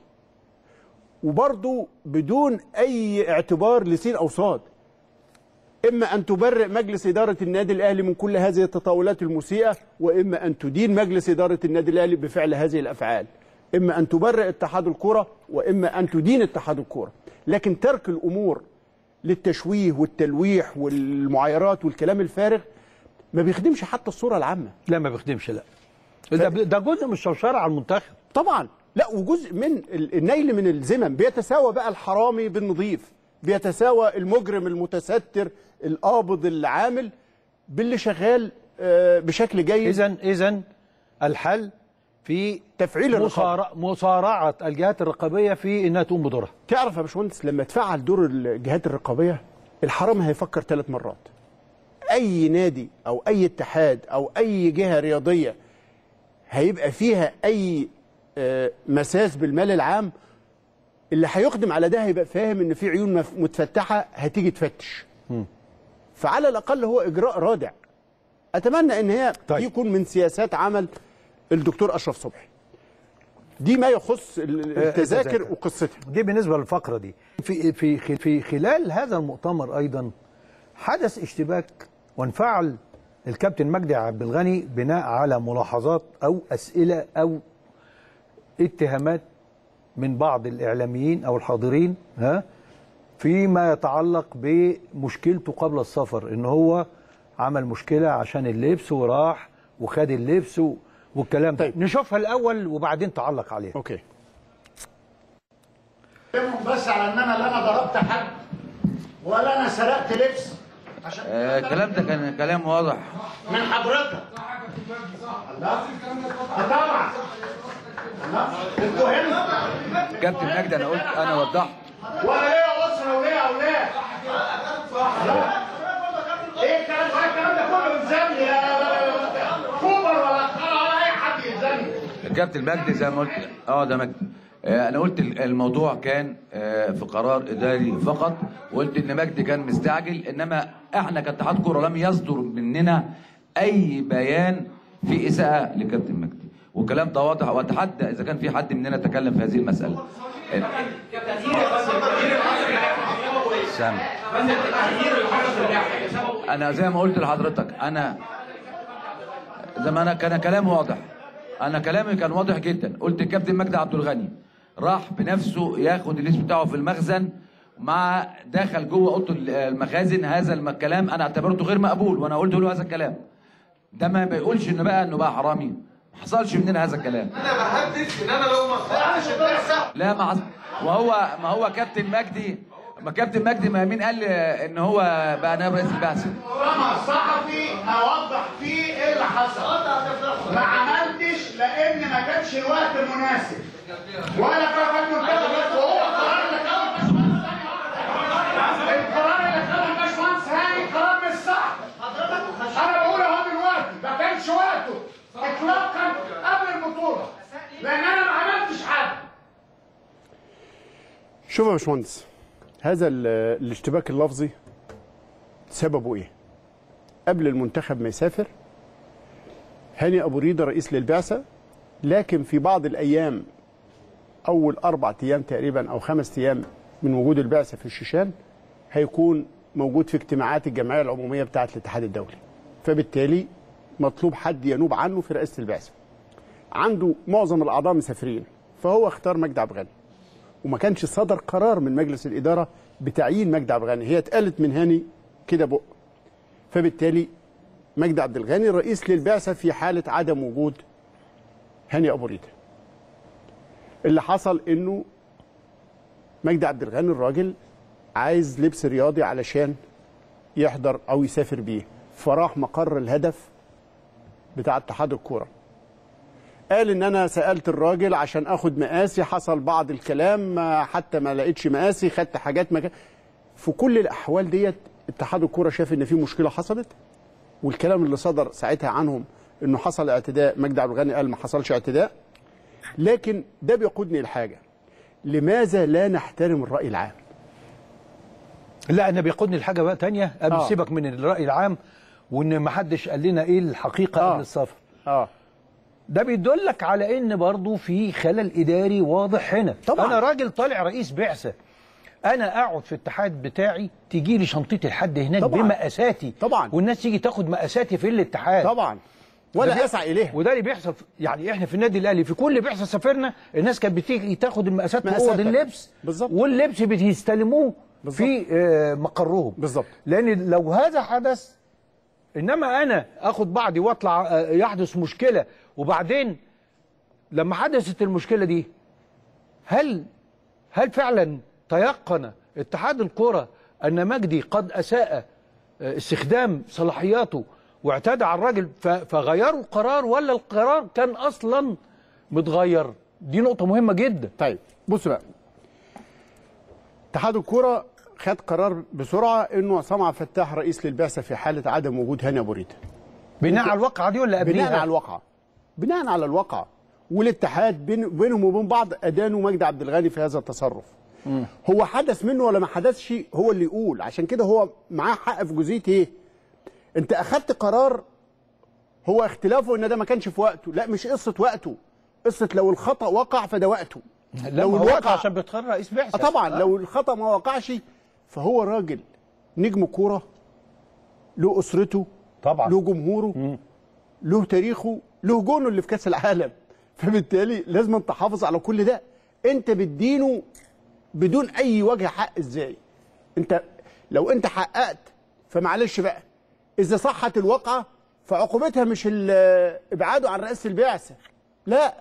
وبرضه بدون اي اعتبار لسين او صاد اما ان تبرئ مجلس اداره النادي الاهلي من كل هذه التطاولات المسيئه واما ان تدين مجلس اداره النادي الاهلي بفعل هذه الافعال اما ان تبرئ اتحاد الكره واما ان تدين اتحاد الكره لكن ترك الامور للتشويه والتلويح والمعايرات والكلام الفارغ ما بيخدمش حتى الصوره العامه لا ما بيخدمش لا ده ده جزء من الشوشره على المنتخب طبعا لا وجزء من ال- النيل من الذمم بيتساوى بقى الحرامي بالنظيف بيتساوى المجرم المتستر القابض العامل باللي شغال آه، بشكل جيد اذا اذا الحل في تفعيل الرقابة. مصارع مصارعه الجهات الرقابيه في انها تقوم بدورها تعرف يا باشمهندس لما تفعل دور الجهات الرقابيه الحرامي هيفكر ثلاث مرات اي نادي او اي اتحاد او اي جهه رياضيه هيبقى فيها اي آه، مساس بالمال العام اللي هيقدم على ده هيبقى فاهم ان في عيون مف- متفتحه هتيجي تفتش فعلى الاقل هو اجراء رادع اتمنى ان هي طيب. يكون من سياسات عمل الدكتور اشرف صبحي دي ما يخص ال- التذاكر التذاكر. وقصتها دي بالنسبه للفقره دي في في في خلال هذا المؤتمر ايضا حدث اشتباك وانفعل الكابتن مجدي عبد الغني بناء على ملاحظات او اسئله او اتهامات من بعض الاعلاميين او الحاضرين ها فيما يتعلق بمشكلته قبل السفر ان هو عمل مشكله عشان اللبس وراح وخد اللبس و- والكلام ده طيب. نشوفها الاول وبعدين تعلق عليها اوكي بس على ان انا لا انا ضربت حد ولا انا سرقت لبس عشان آه، الكلام ده كان كلام واضح من حضرتك الله آه طبعا الله انتوا هنا كابتن مجدي انا قلت انا وضحت ولا ليا اسره وليا اولاد ايه الكلام ده الكلام ده كله يلزمني يا كوبر ولا ولا اي حد يلزمني الكابتن مجدي زي ما قلت اه ده مجدي آه، انا قلت ال- الموضوع كان آه، في قرار اداري فقط وقلت ان مجدي كان مستعجل انما احنا كاتحاد كوره لم يصدر مننا اي بيان في اساءه لكابتن مجدي والكلام ده واضح واتحدى اذا كان في حد مننا تكلم في هذه المساله سامع انا زي ما قلت لحضرتك انا زي ما انا كان كلامي واضح انا كلامي كان واضح جدا قلت الكابتن مجدي عبد الغني راح بنفسه ياخد الليست بتاعه في المخزن مع دخل جوه اوضه المخازن هذا الم- الكلام انا اعتبرته غير مقبول وانا قلت له هذا الكلام ده ما بيقولش انه بقى انه بقى حرامي ما حصلش مننا هذا الكلام انا بهدد ان انا لو ما طلعش البعثه لا ما حصل وهو ما هو كابتن مجدي ما كابتن مجدي ما مين قال ان هو بقى نائب رئيس البعثه طالما الصحفي اوضح فيه ايه اللي حصل ما عملتش لان ما كانش الوقت المناسب ولا كان منتخب وهو القرار اللي كان شوف يا باشمهندس هذا ال- الاشتباك اللفظي سببه ايه؟ قبل المنتخب ما يسافر هاني ابو ريده رئيس للبعثه لكن في بعض الايام اول اربع ايام تقريبا او خمس ايام من وجود البعثه في الشيشان هيكون موجود في اجتماعات الجمعيه العموميه بتاعه الاتحاد الدولي فبالتالي مطلوب حد ينوب عنه في رئاسه البعثه عنده معظم الاعضاء مسافرين فهو اختار مجدي عبد الغني وما كانش صدر قرار من مجلس الاداره بتعيين مجدي عبد الغني هي اتقالت من هاني كده بق فبالتالي مجدي عبد الغني رئيس للبعثه في حاله عدم وجود هاني ابو ريده اللي حصل انه مجدي عبد الغني الراجل عايز لبس رياضي علشان يحضر او يسافر بيه فراح مقر الهدف بتاع اتحاد الكوره قال ان انا سالت الراجل عشان اخد مقاسي حصل بعض الكلام ما- حتى ما لقيتش مقاسي خدت حاجات ما كان- في كل الاحوال ديت اتحاد الكوره شاف ان في مشكله حصلت والكلام اللي صدر ساعتها عنهم انه حصل اعتداء مجدي عبد الغني قال ما حصلش اعتداء لكن ده بيقودني لحاجه لماذا لا نحترم الراي العام لا انا بيقودني لحاجه بقى تانية قبل آه. سيبك من الراي العام وان ما حدش قال لنا ايه الحقيقه آه. قبل السفر اه ده بيدلك على ان برضو في خلل اداري واضح هنا طبعاً. انا راجل طالع رئيس بعثه انا اقعد في الاتحاد بتاعي تيجي لي شنطتي لحد هناك طبعاً. بمقاساتي طبعاً. والناس تيجي تاخد مقاساتي في الاتحاد طبعا ده ولا بي- اسعى اليها وده اللي بيحصل في- يعني احنا في النادي الاهلي في كل بعثه سافرنا الناس كانت بتيجي تاخد المقاسات في اوض مقاساتك. اللبس بالظبط. واللبس بيستلموه في آه، مقرهم بالظبط. لان لو هذا حدث انما انا اخد بعضي واطلع آه، يحدث مشكله وبعدين لما حدثت المشكله دي هل هل فعلا تيقن اتحاد الكره ان مجدي قد اساء آه، استخدام صلاحياته واعتدى على الراجل ف- فغيروا القرار ولا القرار كان اصلا متغير دي نقطه مهمه جدا طيب بص بقى اتحاد الكوره خد قرار بسرعه انه عصام عبد الفتاح رئيس للبعثه في حاله عدم وجود هاني ابو ريده بناء على الواقعه دي ولا قبليها بناء على الواقعه بناء على الواقعه والاتحاد بين بينهم وبين بعض ادانوا مجدي عبد الغني في هذا التصرف هو حدث منه ولا ما حدثش هو اللي يقول عشان كده هو معاه حق في جزئيه ايه انت اخدت قرار هو اختلافه ان ده ما كانش في وقته لا مش قصه وقته قصه لو الخطا وقع فده وقته لا ما هو وقت عشان بيتخرج رئيس بعثه آه طبعا لو الخطا ما وقعش فهو راجل نجم كوره له اسرته طبعا له جمهوره له تاريخه له جونه اللي في كاس العالم فبالتالي لازم أن تحافظ على كل ده انت بتدينه بدون اي وجه حق ازاي انت لو انت حققت فمعلش بقى اذا صحت الواقعه فعقوبتها مش ال- ابعاده عن رئاسه البعثه لا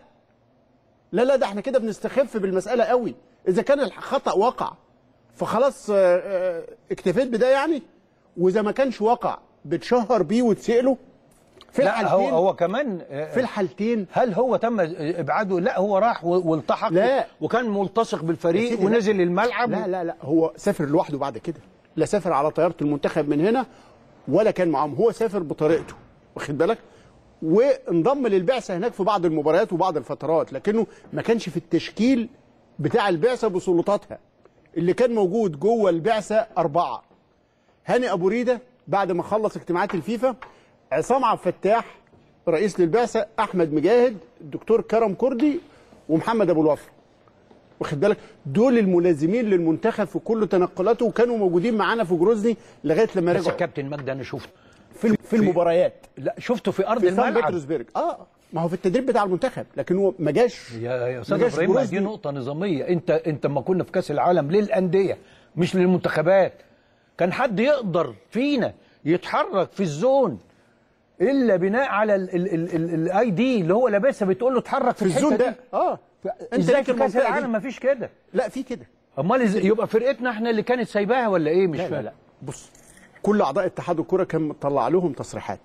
لا لا ده احنا كده بنستخف بالمساله قوي اذا كان الخطا وقع فخلاص آه، آه، اكتفيت بده يعني واذا ما كانش وقع بتشهر بيه وتسأله في لا هو الحالتين هو كمان آه، في الحالتين هل هو تم ابعاده لا هو راح و- والتحق لا. وكان ملتصق يا بالفريق سيدي لا. ونزل الملعب لا لا لا هو سافر لوحده بعد كده لا سافر على طياره المنتخب من هنا ولا كان معاهم هو سافر بطريقته واخد بالك وانضم للبعثه هناك في بعض المباريات وبعض الفترات لكنه ما كانش في التشكيل بتاع البعثه بسلطاتها اللي كان موجود جوه البعثه اربعه هاني ابو ريده بعد ما خلص اجتماعات الفيفا عصام عبد الفتاح رئيس للبعثه احمد مجاهد الدكتور كرم كردي ومحمد ابو الوفا واخد بالك دول الملازمين للمنتخب في كل تنقلاته وكانوا موجودين معانا في جروزني لغايه لما بس رجعوا الكابتن مجدي انا شفته في, في المباريات لا شفته في ارض في سان الملعب بطرسبرج اه ما هو في التدريب بتاع المنتخب لكن هو ما جاش يا يا ما استاذ جاش ابراهيم ما جروزني. دي نقطه نظاميه انت انت لما كنا في كاس العالم للانديه مش للمنتخبات كان حد يقدر فينا يتحرك في الزون الا بناء على الاي دي اللي هو لابسها بتقول له اتحرك في, في الزون الحتة ده دي. اه ازاي ليك في كاس المنطقة دي. العالم ما فيش كده لا في كده امال إز- يبقى فرقتنا احنا اللي كانت سايباها ولا ايه مش لا لا فاهم لا بص كل اعضاء اتحاد الكره كان مطلع لهم تصريحات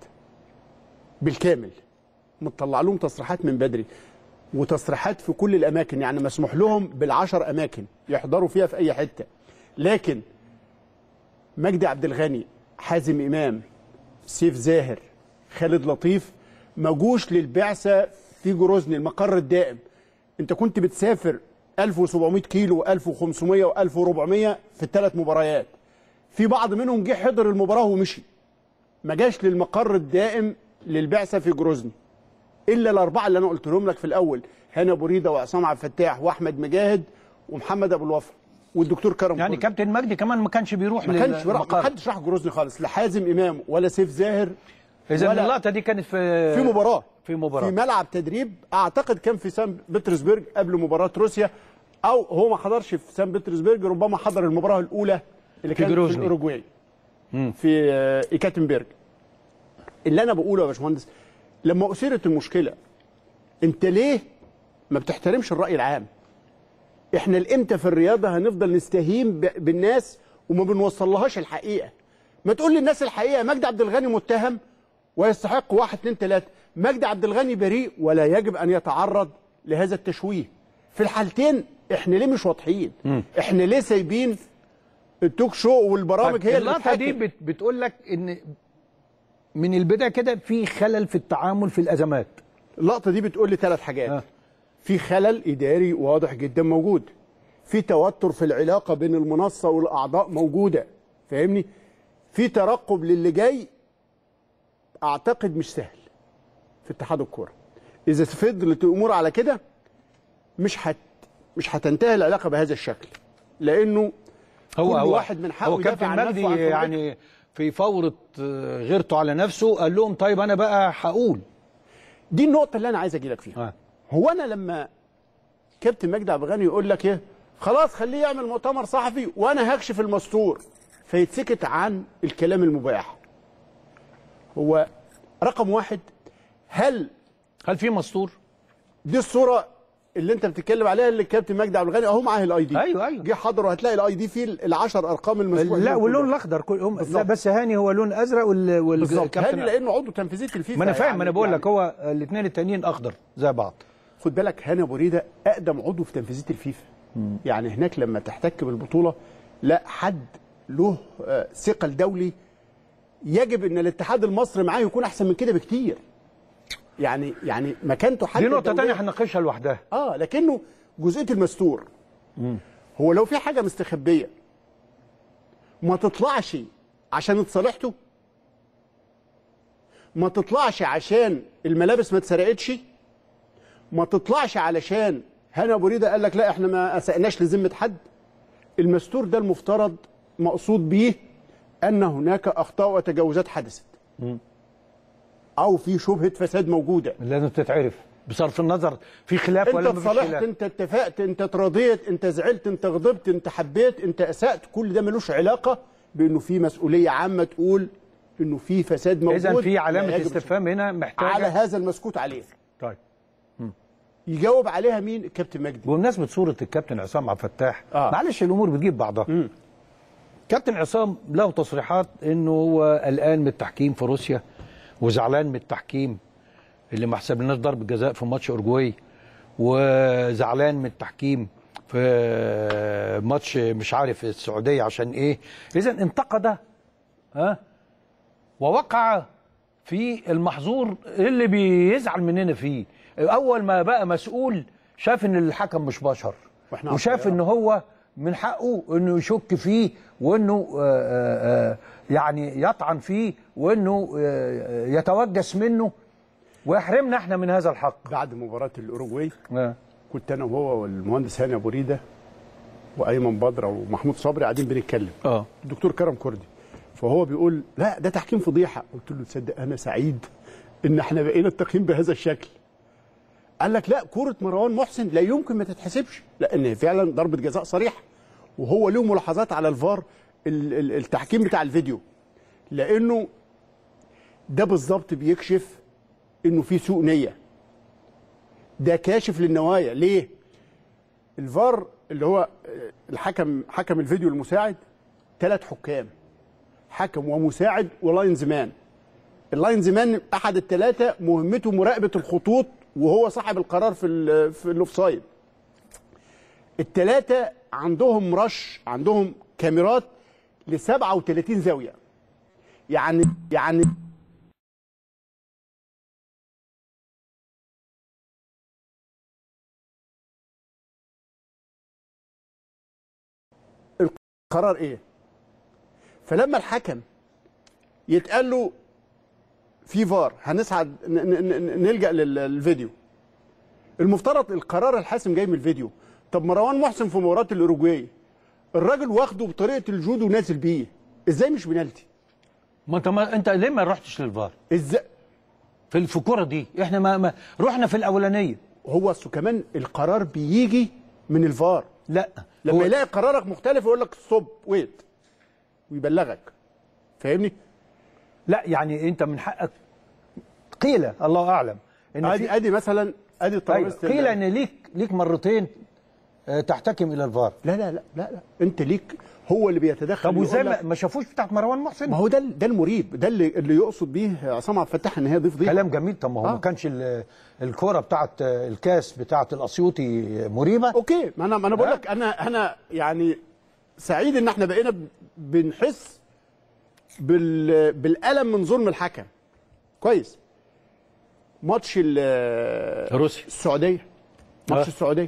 بالكامل مطلع لهم تصريحات من بدري وتصريحات في كل الاماكن يعني مسموح لهم بالعشر اماكن يحضروا فيها في اي حته لكن مجدي عبد الغني حازم امام سيف زاهر خالد لطيف ما جوش للبعثه في جروزني المقر الدائم انت كنت بتسافر 1700 كيلو و1500 و1400 في الثلاث مباريات في بعض منهم جه حضر المباراه ومشي ما جاش للمقر الدائم للبعثه في جروزني الا الاربعه اللي انا قلت لهم لك في الاول هنا ابو ريده وعصام عبد الفتاح واحمد مجاهد ومحمد ابو الوفا والدكتور كرم يعني كل. كابتن مجدي كمان ما كانش بيروح ما كانش راح ما للمقر حدش راح جروزني خالص لا حازم امام ولا سيف زاهر اذا ولا- اللقطه دي كانت في في مباراه في مباراه في ملعب تدريب اعتقد كان في سان بطرسبرج قبل مباراه روسيا او هو ما حضرش في سان بطرسبرج ربما حضر المباراه الاولى اللي في كانت في جروزني. الاوروجواي في آه، ايكاتنبرج اللي انا بقوله يا باشمهندس لما اثيرت المشكله انت ليه ما بتحترمش الراي العام احنا الامتى في الرياضه هنفضل نستهين ب- بالناس وما بنوصلهاش الحقيقه ما تقول للناس الحقيقه مجدي عبد الغني متهم ويستحق واحد اتنين تلاته مجدي عبد الغني بريء ولا يجب ان يتعرض لهذا التشويه في الحالتين احنا ليه مش واضحين احنا ليه سايبين التوك شو والبرامج طيب هي اللي اللقطه دي بتحكم؟ بت بتقول لك ان من البدايه كده في خلل في التعامل في الازمات اللقطه دي بتقول لي ثلاث حاجات آه. في خلل اداري واضح جدا موجود في توتر في العلاقه بين المنصه والاعضاء موجوده فاهمني في ترقب للي جاي اعتقد مش سهل في اتحاد الكوره اذا فضلت الامور على كده مش هت مش هتنتهي العلاقه بهذا الشكل لانه هو كل هو واحد من حقه هو يدافع كابتن عن مجدي نفسه وعن حريته. يعني في فورة آه، غيرته على نفسه قال لهم طيب انا بقى هقول دي النقطه اللي انا عايز اجي لك فيها آه. هو انا لما كابتن مجدي عبد الغني يقول لك ايه خلاص خليه يعمل مؤتمر صحفي وانا هكشف المستور فيتسكت عن الكلام المباح هو رقم واحد هل هل في مسطور؟ دي الصوره اللي انت بتتكلم عليها اللي الكابتن مجدي عبد الغني اهو معاه الاي دي أيوة، أيوة. جه حضر وهتلاقي الاي دي فيه العشر ارقام المسموح لا بيهم واللون كلهم. الاخضر كل هم لا بالظبط. بس هاني هو لون ازرق وال بالظبط والكابتن هاني لانه عضو تنفيذيه الفيفا ما انا فاهم يعني- ما انا بقول يعني لك هو الاثنين التانيين اخضر زي بعض خد بالك هاني ابو ريده اقدم عضو في تنفيذيه الفيفا يعني هناك لما تحتك بالبطوله لا حد له آه، ثقل دولي يجب ان الاتحاد المصري معاه يكون احسن من كده بكتير يعني يعني مكانته حتى دي نقطه الدولية- تانية هنناقشها لوحدها اه لكنه جزئيه المستور هو لو في حاجه مستخبيه ما تطلعش عشان اتصالحته ما تطلعش عشان الملابس ما اتسرقتش ما تطلعش علشان هنا ابو ريده قال لك لا احنا ما اسأناش لذمه حد المستور ده المفترض مقصود بيه ان هناك اخطاء وتجاوزات حدثت او في شبهه فساد موجوده لازم تتعرف بصرف النظر في خلاف انت ولا مفيش اتصالحت خلاف انت اتفقت انت اتراضيت انت زعلت انت غضبت انت حبيت انت اسأت كل ده ملوش علاقه بانه في مسؤوليه عامه تقول انه في فساد موجود اذا في لا علامه يجب استفهام هنا على محتاجه هذا المسكوت عليه طيب يجاوب عليها مين الكابتن مجدي بمناسبه صوره الكابتن عصام عبد الفتاح آه. معلش الامور بتجيب بعضها كابتن عصام له تصريحات انه هو قلقان من التحكيم في روسيا وزعلان من التحكيم اللي ما حسبلناش ضربه جزاء في ماتش اورجواي وزعلان من التحكيم في ماتش مش عارف السعوديه عشان ايه اذا انتقد ها ووقع في المحظور اللي بيزعل مننا فيه اول ما بقى مسؤول شاف ان الحكم مش بشر وإحنا وشاف عارفين. ان هو من حقه انه يشك فيه وانه آه، آه، آه، يعني يطعن فيه وانه آه، يتوجس منه ويحرمنا احنا من هذا الحق بعد مباراه الاوروجواي آه. كنت انا وهو والمهندس هاني ابو ريده وايمن بدره ومحمود صبري قاعدين بنتكلم اه الدكتور كرم كردي فهو بيقول لا ده تحكيم فضيحه قلت له تصدق انا سعيد ان احنا بقينا التقييم بهذا الشكل قال لك لا كوره مروان محسن لا يمكن ما تتحسبش لان فعلا ضربه جزاء صريحه وهو له ملاحظات على الفار ال- ال- التحكيم بتاع الفيديو لانه ده بالظبط بيكشف انه في سوء نيه ده كاشف للنوايا ليه الفار اللي هو الحكم حكم الفيديو المساعد ثلاث حكام حكم ومساعد ولاينز مان اللاينز مان احد الثلاثه مهمته مراقبه الخطوط وهو صاحب القرار في ال في الاوفسايد الثلاثه عندهم رش عندهم كاميرات ل 37 زاويه يعني يعني قرار ايه فلما الحكم يتقال له في فار هنسعد ن- ن- ن- نلجا لل- للفيديو المفترض القرار الحاسم جاي من الفيديو طب مروان محسن في مباراه الاوروجواي الراجل واخده بطريقه الجودو نازل بيه ازاي مش بنالتي ما انت ما انت ليه ما رحتش للفار ازاي في في الكره دي احنا ما, ما رحنا في الاولانيه هو أصله كمان القرار بيجي من الفار لا لما هو- يلاقي قرارك مختلف يقول لك ستوب ويت ويبلغك فاهمني لا يعني انت من حقك قيل الله اعلم ان ادي في ادي مثلا ادي أيوة. ترابيزه قيل ال- ان ليك ليك مرتين آه، تحتكم الى الفار لا لا لا لا لا انت ليك هو اللي بيتدخل طب وازاي ويقول ما لك- ما شافوش بتاعت مروان محسن ما هو ده ده المريب ده اللي اللي يقصد بيه عصام عبد الفتاح ان هي ضيف ضيف كلام جميل طب ما هو آه. ما كانش ال- الكوره بتاعت آه، الكاس بتاعت الاسيوطي مريبه اوكي ما انا ما انا بقول ها؟ لك انا انا يعني سعيد ان احنا بقينا ب- بنحس بال بالالم من ظلم الحكم كويس ماتش ال- روسيا السعوديه ماتش آه. السعوديه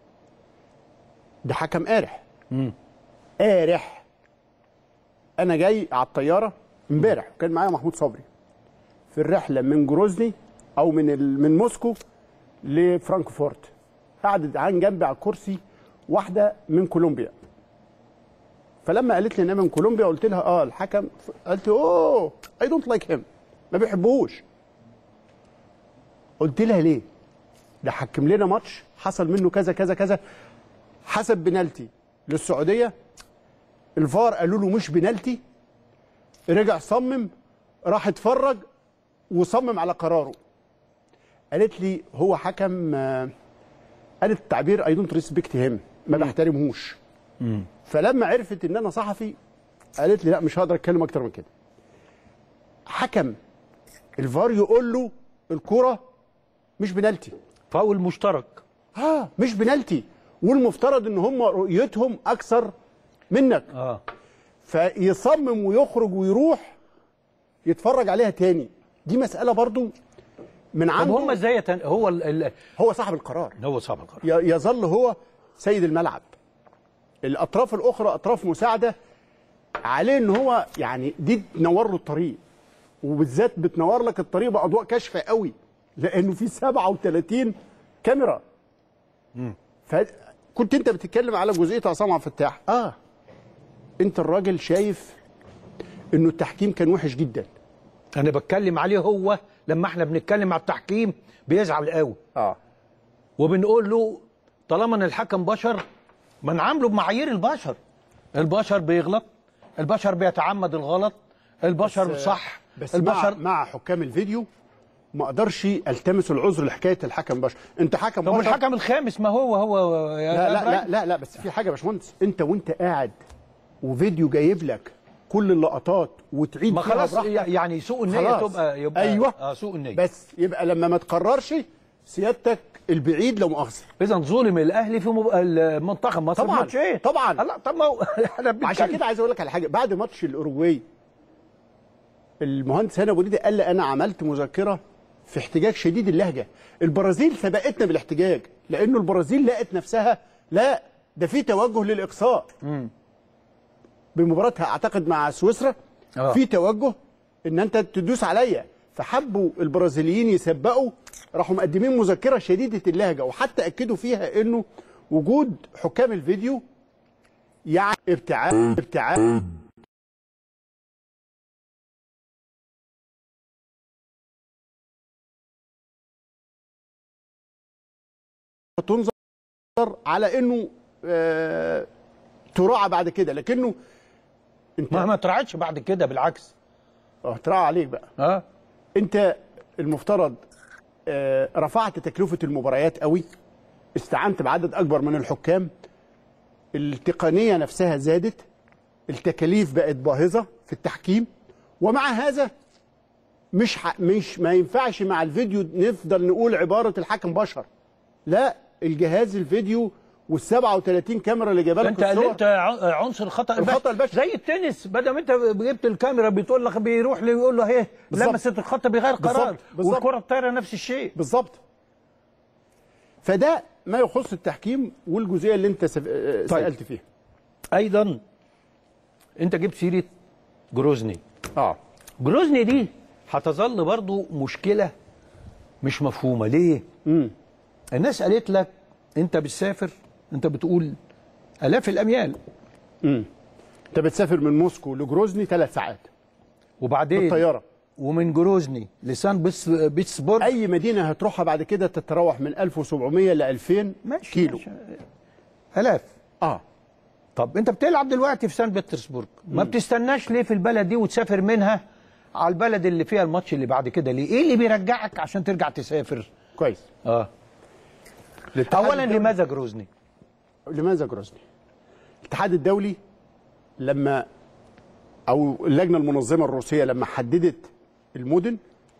ده حكم قارح قارح انا جاي على الطياره امبارح وكان معايا محمود صبري في الرحله من جروزني او من ال... من موسكو لفرانكفورت قعدت عن جنبي على الكرسي واحده من كولومبيا فلما قالت لي انها من كولومبيا قلت لها اه الحكم قالت لي اوه اي دونت لايك هيم ما بيحبوش قلت لها ليه ده حكم لنا ماتش حصل منه كذا كذا كذا حسب بنالتي للسعوديه الفار قالوا له مش بنالتي رجع صمم راح اتفرج وصمم على قراره قالت لي هو حكم آه، قالت التعبير اي دونت ريسبكت هيم ما بحترمهوش فلما عرفت ان انا صحفي قالت لي لا مش هقدر اتكلم اكتر من كده حكم الفار يقول له الكره مش بنالتي فاول مشترك اه مش بنالتي والمفترض ان هم رؤيتهم اكثر منك اه فيصمم ويخرج ويروح يتفرج عليها تاني دي مسألة برضو من طب عنده هم ازاي يتن... هو ال... ال... هو صاحب القرار هو صعب القرار ي- يظل هو سيد الملعب الأطراف الأخرى أطراف مساعدة عليه إن هو يعني دي تنور له الطريق وبالذات بتنور لك الطريق بأضواء كاشفة قوي لأنه في 37 كاميرا فكنت أنت بتتكلم على جزئية عصام عبد الفتاح آه أنت الراجل شايف إنه التحكيم كان وحش جدا انا بتكلم عليه هو لما احنا بنتكلم على التحكيم بيزعل قوي اه وبنقول له طالما ان الحكم بشر ما نعامله بمعايير البشر البشر بيغلط البشر بيتعمد الغلط البشر صح بس البشر مع, مع حكام الفيديو ما اقدرش التمس العذر لحكايه الحكم بشر انت حكم طب بشر الحكم الخامس ما هو هو يا لا لا, إبراهيم. لا لا لا بس في حاجه يا باشمهندس انت وانت قاعد وفيديو جايب لك كل اللقطات وتعيد ما فيها خلاص براحتك. يعني سوء النية خلاص. تبقى يبقى ايوه اه سوء النية بس يبقى لما ما تقررش سيادتك البعيد لا مؤاخذه اذا ظلم الاهلي في مب... المنتخب مصر طبعاً، ماتشين طبعاً. لا طب ما هو احنا بنتكلم عشان كده عايز اقول لك على حاجه بعد ماتش الاوروجواي المهندس هاني ابو ريده قال لي انا عملت مذكره في احتجاج شديد اللهجه البرازيل سبقتنا بالاحتجاج لانه البرازيل لقت نفسها لا ده في توجه للاقصاء بمباراتها اعتقد مع سويسرا آه. في توجه ان انت تدوس عليا فحبوا البرازيليين يسبقوا راحوا مقدمين مذكره شديده اللهجه وحتى اكدوا فيها انه وجود حكام الفيديو يعني ابتعاد ابتعاد تنظر على انه آه تراعى بعد كده لكنه انت ما ما طلعتش بعد كده بالعكس اه تراعى عليك بقى اه انت المفترض آه، رفعت تكلفة المباريات قوي استعنت بعدد أكبر من الحكام التقنية نفسها زادت التكاليف بقت باهظة في التحكيم ومع هذا مش ح... مش ما ينفعش مع الفيديو نفضل نقول عبارة الحكم بشر لا الجهاز الفيديو وال 37 كاميرا اللي جايبها لك انت الصور قللت ع- عنصر الخطا الخطأ البشري. زي التنس بدل ما انت جبت الكاميرا بتقول لك بيروح لي يقول له اهي بالظبط. لمست الخط بيغير قرار بالظبط. بالظبط. والكره الطايره نفس الشيء بالظبط فده ما يخص التحكيم والجزئيه اللي انت سف... طيب. سالت فيها ايضا انت جبت سيره جروزني اه جروزني دي هتظل برضو مشكله مش مفهومه ليه امم الناس قالت لك انت بتسافر انت بتقول الاف الاميال امم انت بتسافر من موسكو لجروزني ثلاث ساعات وبعدين بالطياره ومن جروزني لسان بيتس بيتسبورغ اي مدينه هتروحها بعد كده تتراوح من 1700 ل 2000 ماشي كيلو ماشي. الاف اه طب انت بتلعب دلوقتي في سان بطرسبورغ ما بتستناش ليه في البلد دي وتسافر منها على البلد اللي فيها الماتش اللي بعد كده ليه ايه اللي بيرجعك عشان ترجع تسافر كويس اه الاتحاد اولا الدولي- لماذا جروزني لماذا جروزني؟ الاتحاد الدولي لما او اللجنه المنظمه الروسيه لما حددت المدن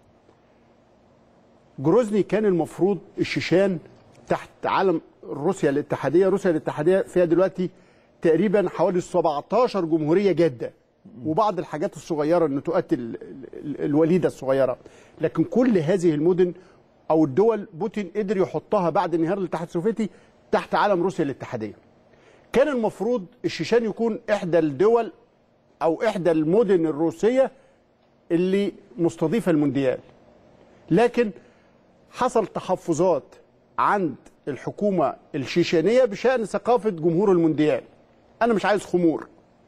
جروزني كان المفروض الشيشان تحت علم روسيا الاتحاديه، روسيا الاتحاديه فيها دلوقتي تقريبا حوالي 17 جمهوريه جاده وبعض الحاجات الصغيره النتوءات ال- ال- الوليده الصغيره لكن كل هذه المدن او الدول بوتين قدر يحطها بعد انهيار الاتحاد السوفيتي تحت علم روسيا الاتحاديه. كان المفروض الشيشان يكون احدى الدول او احدى المدن الروسيه اللي مستضيفه المونديال. لكن حصل تحفظات عند الحكومه الشيشانيه بشان ثقافه جمهور المونديال. انا مش عايز خمور.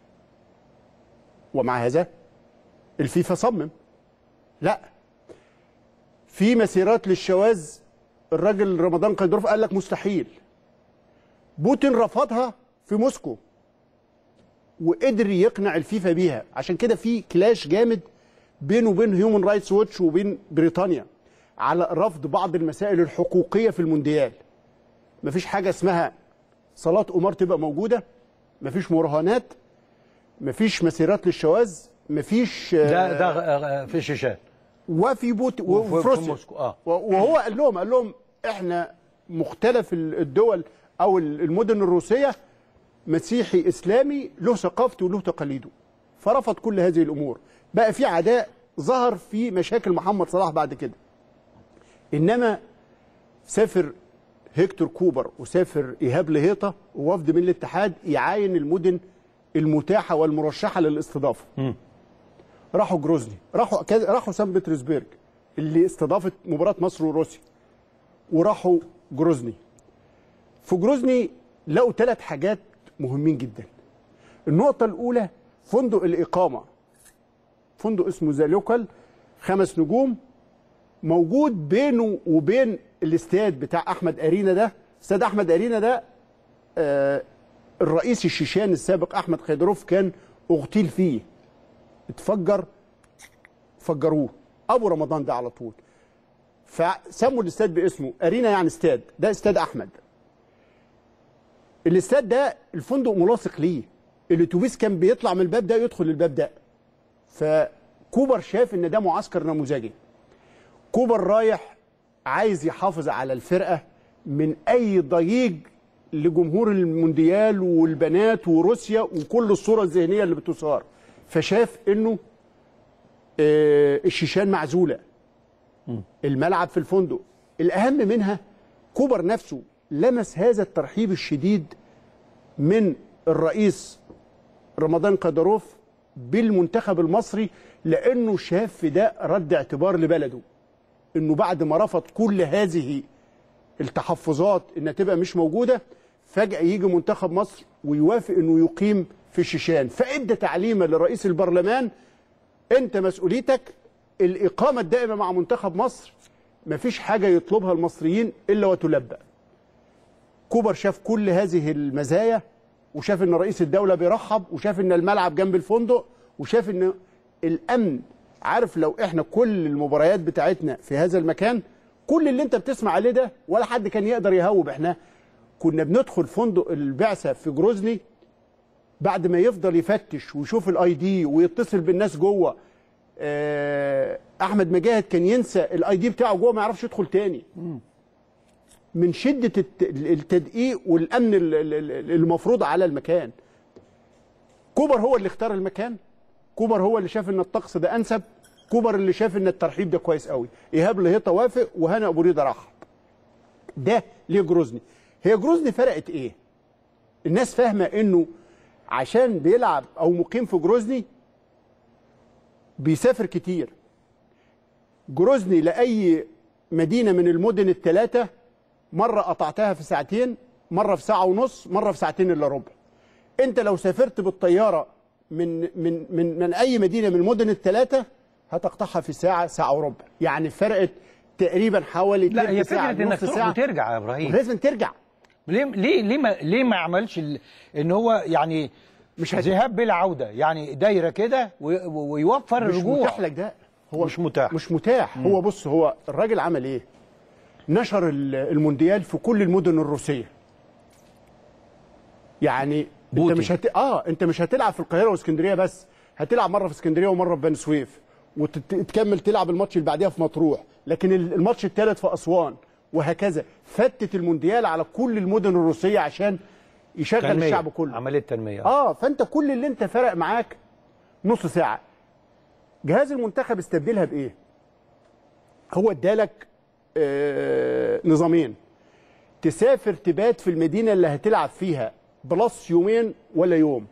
ومع هذا الفيفا صمم لا في مسيرات للشواذ الراجل رمضان قيدروف قال لك مستحيل بوتين رفضها في موسكو وقدر يقنع الفيفا بيها عشان كده في كلاش جامد بينه وبين هيومن رايتس ووتش وبين بريطانيا على رفض بعض المسائل الحقوقيه في المونديال مفيش حاجه اسمها صلاه قمار تبقى موجوده مفيش مراهنات مفيش مسيرات للشواذ مفيش ده ده آه، في الشيشان وفي بوت وفي- وفي في روسيا موسكو، آه. وهو قال لهم قال لهم احنا مختلف الدول او المدن الروسيه مسيحي اسلامي له ثقافته وله تقاليده فرفض كل هذه الامور بقى في عداء ظهر في مشاكل محمد صلاح بعد كده انما سافر هيكتور كوبر وسافر ايهاب لهيطه ووفد من الاتحاد يعاين المدن المتاحه والمرشحه للاستضافه راحوا جروزني راحوا كذا راحوا سان بطرسبرج اللي استضافت مباراه مصر وروسيا وراحوا جروزني في جروزني لقوا ثلاث حاجات مهمين جدا النقطه الاولى فندق الاقامه فندق اسمه ذا لوكال خمس نجوم موجود بينه وبين الاستاد بتاع احمد ارينا ده استاد احمد ارينا ده آه الرئيس الشيشان السابق احمد خيدروف كان اغتيل فيه اتفجر فجروه ابو رمضان ده على طول فسموا الاستاد باسمه ارينا يعني استاد ده استاد احمد الاستاد ده الفندق ملاصق ليه الاتوبيس كان بيطلع من الباب ده يدخل الباب ده فكوبر شاف ان ده معسكر نموذجي كوبر رايح عايز يحافظ على الفرقه من اي ضجيج لجمهور المونديال والبنات وروسيا وكل الصوره الذهنيه اللي بتثار فشاف انه آه، الشيشان معزوله الملعب في الفندق الاهم منها كوبر نفسه لمس هذا الترحيب الشديد من الرئيس رمضان قدروف بالمنتخب المصري لانه شاف في ده رد اعتبار لبلده انه بعد ما رفض كل هذه التحفظات انها تبقى مش موجوده فجاه يجي منتخب مصر ويوافق انه يقيم في الشيشان فادى تعليمه لرئيس البرلمان انت مسؤوليتك الاقامه الدائمه مع منتخب مصر مفيش حاجه يطلبها المصريين الا وتلبى كوبر شاف كل هذه المزايا وشاف ان رئيس الدوله بيرحب وشاف ان الملعب جنب الفندق وشاف ان الامن عارف لو احنا كل المباريات بتاعتنا في هذا المكان كل اللي انت بتسمع عليه ده ولا حد كان يقدر يهوب احنا كنا بندخل فندق البعثه في جروزني بعد ما يفضل يفتش ويشوف الاي دي ويتصل بالناس جوه آه، احمد مجاهد كان ينسى الاي دي بتاعه جوه ما يعرفش يدخل تاني من شده الت- التدقيق والامن ال- ال- ال- المفروض على المكان كوبر هو اللي اختار المكان كوبر هو اللي شاف ان الطقس ده انسب كوبر اللي شاف ان الترحيب ده كويس قوي ايهاب لهيطه وافق وهنا ابو ريده رحب ده ليه جروزني هي جروزني فرقت ايه الناس فاهمه انه عشان بيلعب او مقيم في جروزني بيسافر كتير جروزني لاي مدينه من المدن الثلاثه مره قطعتها في ساعتين مره في ساعه ونص مره في ساعتين الا ربع انت لو سافرت بالطياره من من من من اي مدينه من المدن الثلاثه هتقطعها في ساعه ساعه وربع يعني فرقت تقريبا حوالي لا هي تلت ساعة، فكره انك نص تروح ساعه وترجع يا ابراهيم لازم ترجع ليه ليه ليه ما ليه ما عملش ال- ان هو يعني مش هت- ذهاب بلا عوده يعني دايره كده و- و- ويوفر مش الرجوع متاح لك ده هو مش متاح. مش متاح هو بص هو الراجل عمل ايه نشر ال- المونديال في كل المدن الروسيه يعني انت بوتين. مش هت... اه انت مش هتلعب في القاهره واسكندريه بس هتلعب مره في اسكندريه ومره في بني سويف وتكمل تلعب الماتش اللي بعديها في مطروح لكن ال- الماتش الثالث في اسوان وهكذا فتت المونديال على كل المدن الروسيه عشان يشغل تنمية. الشعب كله عمليه تنميه اه فانت كل اللي انت فرق معاك نص ساعه جهاز المنتخب استبدلها بايه هو ادالك آه نظامين تسافر تبات في المدينه اللي هتلعب فيها بلس يومين ولا يوم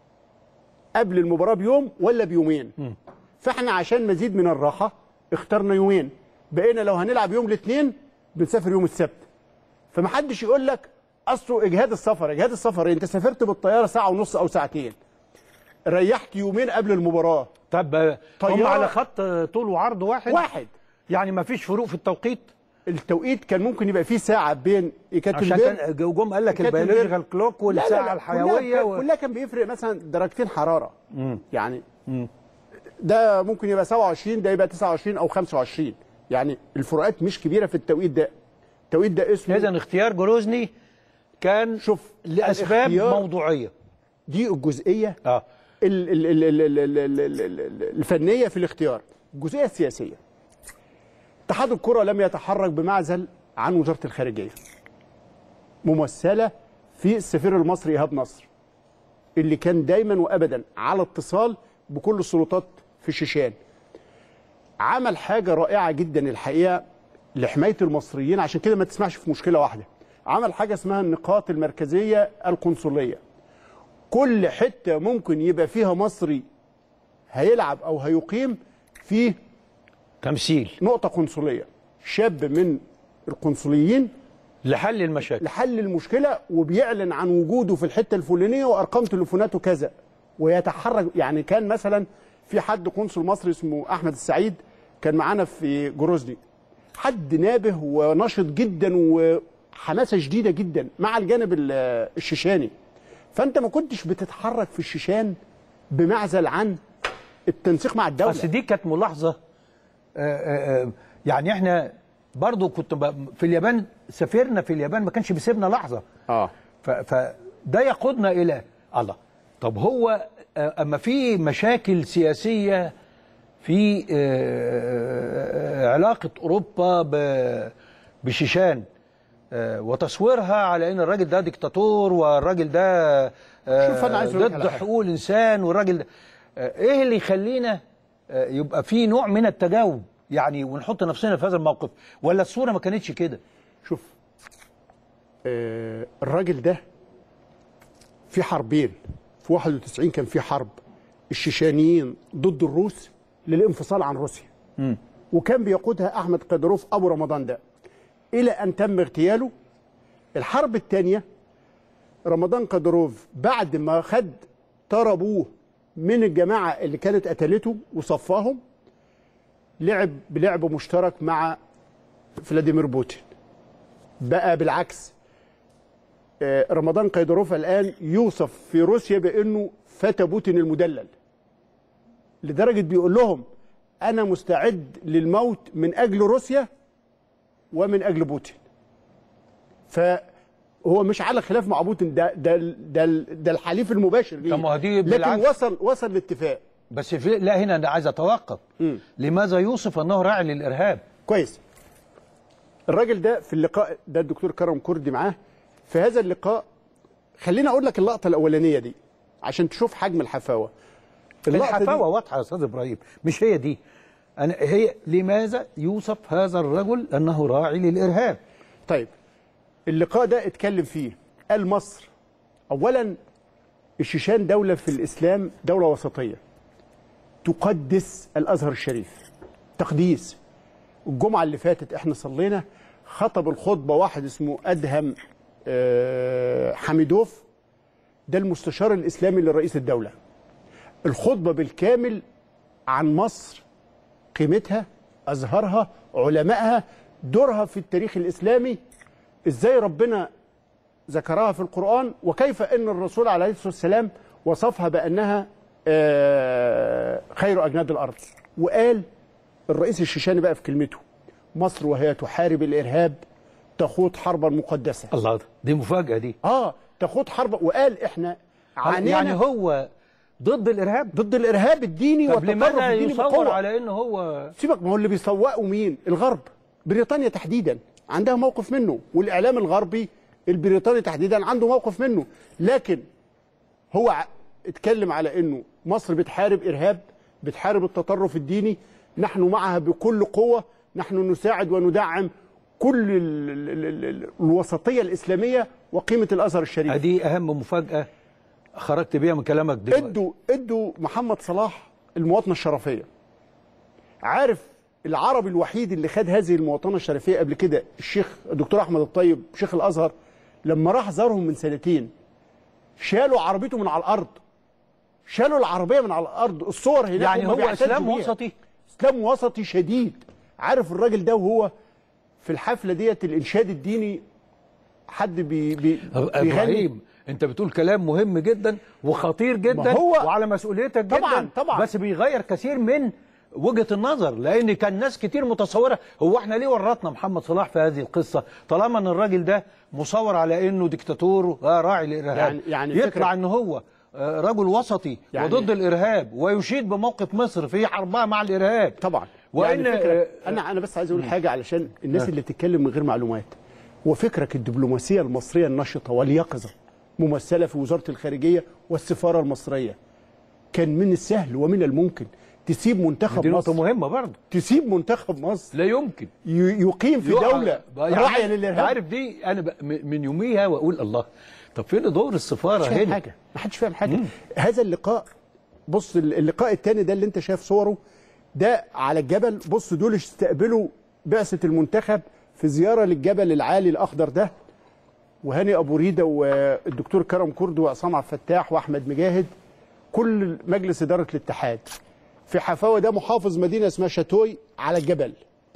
قبل المباراه بيوم ولا بيومين فاحنا عشان مزيد من الراحه اخترنا يومين بقينا لو هنلعب يوم الاثنين بنسافر يوم السبت فمحدش يقول لك اصله اجهاد السفر اجهاد السفر انت سافرت بالطياره ساعه ونص او ساعتين ريحت يومين قبل المباراه طب هم طيارة- على خط طول وعرض واحد واحد يعني ما فيش فروق في التوقيت التوقيت كان ممكن يبقى فيه ساعه بين عشان كاتنبرج كان جم قال لك كاتنبرج. البيولوجيكال كلوك لا، لا، والساعه لا، الحيويه كلها, و... كلها كان بيفرق مثلا درجتين حراره يعني ده ممكن يبقى 27 ده يبقى 29 او 25 يعني الفروقات مش كبيره في التوقيت ده التوقيت ده اسمه اذا اختيار جروزني كان شوف لاسباب الاختيار- موضوعيه دي الجزئيه اه ال- ال- ال- ال- ال- ال- ال- ال- ال- الفنيه في الاختيار الجزئيه السياسيه اتحاد الكره لم يتحرك بمعزل عن وزاره الخارجيه ممثله في السفير المصري ايهاب نصر اللي كان دايما وابدا على اتصال بكل السلطات في الشيشان عمل حاجه رائعه جدا الحقيقه لحمايه المصريين عشان كده ما تسمعش في مشكله واحده عمل حاجه اسمها النقاط المركزيه القنصليه كل حته ممكن يبقى فيها مصري هيلعب او هيقيم في تمثيل نقطه قنصليه شاب من القنصليين لحل المشاكل لحل المشكله وبيعلن عن وجوده في الحته الفلانيه وارقام تليفوناته كذا ويتحرك يعني كان مثلا في حد قنصل مصري اسمه احمد السعيد كان معانا في جروزني حد نابه ونشط جدا وحماسه شديده جدا مع الجانب ال- الشيشاني فانت ما كنتش بتتحرك في الشيشان بمعزل عن التنسيق مع الدوله بس دي كانت ملاحظه آه، آه، آه، يعني احنا برضو كنت ب- في اليابان سافرنا في اليابان ما كانش بيسيبنا لحظه اه ف- فده يقودنا الى الله طب هو آه، اما في مشاكل سياسيه في آه، آه، علاقه اوروبا ب- بشيشان آه، وتصويرها على ان الراجل ده ديكتاتور والراجل ده آه، شوف أنا عايز أقول لك ضد على حاجة. حقوق الانسان والراجل ده آه، ايه اللي يخلينا آه، يبقى في نوع من التجاوب يعني ونحط نفسنا في هذا الموقف ولا الصوره ما كانتش كده شوف آه الراجل ده في حربين في 91 كان في حرب الشيشانيين ضد الروس للانفصال عن روسيا وكان بيقودها احمد قدروف ابو رمضان ده الى ان تم اغتياله الحرب الثانيه رمضان قدروف بعد ما خد طار ابوه من الجماعه اللي كانت قتلته وصفاهم لعب بلعب مشترك مع فلاديمير بوتين بقى بالعكس آه، رمضان قيدروف الان يوصف في روسيا بانه فتى بوتين المدلل لدرجه بيقول لهم انا مستعد للموت من اجل روسيا ومن اجل بوتين فهو مش على خلاف مع بوتين ده ده ده, ده الحليف المباشر ليه طب ما هو دي لكن بالعكس. وصل وصل لاتفاق بس في لا هنا انا عايز اتوقف مم. لماذا يوصف انه راعي للارهاب كويس الراجل ده في اللقاء ده الدكتور كرم كردي معاه في هذا اللقاء خليني اقول لك اللقطه الاولانيه دي عشان تشوف حجم الحفاوه اللقطة دي- الحفاوه واضحه يا استاذ ابراهيم مش هي دي أنا هي لماذا يوصف هذا الرجل انه راعي للارهاب طيب اللقاء ده اتكلم فيه قال مصر اولا الشيشان دولة في الإسلام دولة وسطية تقدس الأزهر الشريف تقديس الجمعة اللي فاتت احنا صلينا خطب الخطبة واحد اسمه أدهم آه، حميدوف ده المستشار الإسلامي لرئيس الدولة الخطبة بالكامل عن مصر قيمتها أزهرها علمائها دورها في التاريخ الإسلامي إزاي ربنا ذكرها في القرآن وكيف أن الرسول عليه الصلاة والسلام وصفها بأنها آه، خير أجناد الأرض وقال الرئيس الشيشاني بقى في كلمته مصر وهي تحارب الإرهاب تخوض حربا مقدسة الله دي مفاجاه دي آه تخوض حرب وقال إحنا عانينا يعني هو ضد الارهاب ضد الإرهاب الديني طب والتطرف لماذا الديني يصور بقوة على انه هو سيبك ما هو اللي بيسوقوا مين الغرب بريطانيا تحديدا عندها موقف منه والاعلام الغربي البريطاني تحديدا عنده موقف منه لكن هو ع- اتكلم على انه مصر بتحارب ارهاب بتحارب التطرف الديني نحن معها بكل قوه نحن نساعد وندعم كل ال ال ال ال الوسطيه الاسلاميه وقيمه الازهر الشريف دي اهم مفاجاه خرجت بيها من كلامك دلوقتي ادوا ادوا محمد صلاح المواطنه الشرفيه عارف العربي الوحيد اللي خد هذه المواطنه الشرفيه قبل كده الشيخ الدكتور احمد الطيب شيخ الازهر لما راح زارهم من سنتين شالوا عربيته من على الارض شالوا العربيه من على الارض الصور هناك يعني هم هو بيعتزوا اسلام بيها. وسطي اسلام وسطي شديد عارف الراجل ده وهو في الحفله ديت الانشاد الديني حد بي بي بيغني ابراهيم انت بتقول كلام مهم جدا وخطير جدا ما هو- وعلى مسؤوليتك جدا طبعاً، طبعاً. بس بيغير كثير من وجهه النظر لان كان ناس كتير متصوره هو احنا ليه ورطنا محمد صلاح في هذه القصه طالما ان الراجل ده مصور على انه دكتاتور آه راعي الارهاب يعني- يعني يطلع فكرة- ان هو آه، رجل وسطي يعني- وضد الارهاب ويشيد بموقف مصر في حربها مع الارهاب طبعا وان يعني فكرة آه، انا انا بس عايز اقول حاجه علشان الناس اللي بتتكلم من غير معلومات وفكرك الدبلوماسيه المصريه النشطه واليقظه ممثله في وزاره الخارجيه والسفاره المصريه كان من السهل ومن الممكن تسيب منتخب دي نقطه مصر مهمه برضه تسيب منتخب مصر لا يمكن ي- يقيم في يقع- دوله بقى يعني راعيه أنت للارهاب عارف دي انا ب- م- من يوميها واقول الله طب فين دور السفاره مش فاهم هنا حاجه ما حدش فاهم حاجه هذا اللقاء بص ال- اللقاء الثاني ده اللي انت شايف صوره ده على الجبل بص دول استقبلوا بعثه المنتخب في زياره للجبل العالي الاخضر ده وهاني ابو ريده والدكتور كرم كرد وعصام عبد الفتاح واحمد مجاهد كل مجلس اداره الاتحاد في حفاوه ده محافظ مدينه اسمها شاتوي على الجبل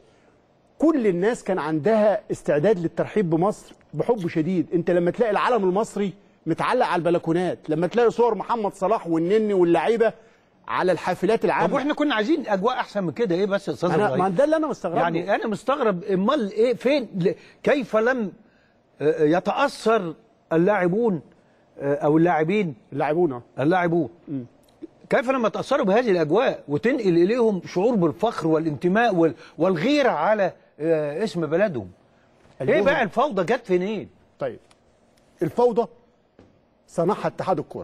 كل الناس كان عندها استعداد للترحيب بمصر بحب شديد انت لما تلاقي العلم المصري متعلق على البلكونات لما تلاقي صور محمد صلاح والنني واللعيبه على الحافلات طب العامه واحنا كنا عايزين اجواء احسن من كده ايه بس يا استاذ انا ما ابراهيم ده اللي انا مستغرب له. يعني انا مستغرب امال ايه فين ل- كيف لم آه، يتاثر اللاعبون آه، او اللاعبين اللاعبون اللاعبون كيف لما تاثروا بهذه الاجواء وتنقل اليهم شعور بالفخر والانتماء وال- والغيره على آه، اسم بلدهم ايه قلبهم- بقى الفوضى جت فين طيب الفوضى صنعها اتحاد الكوره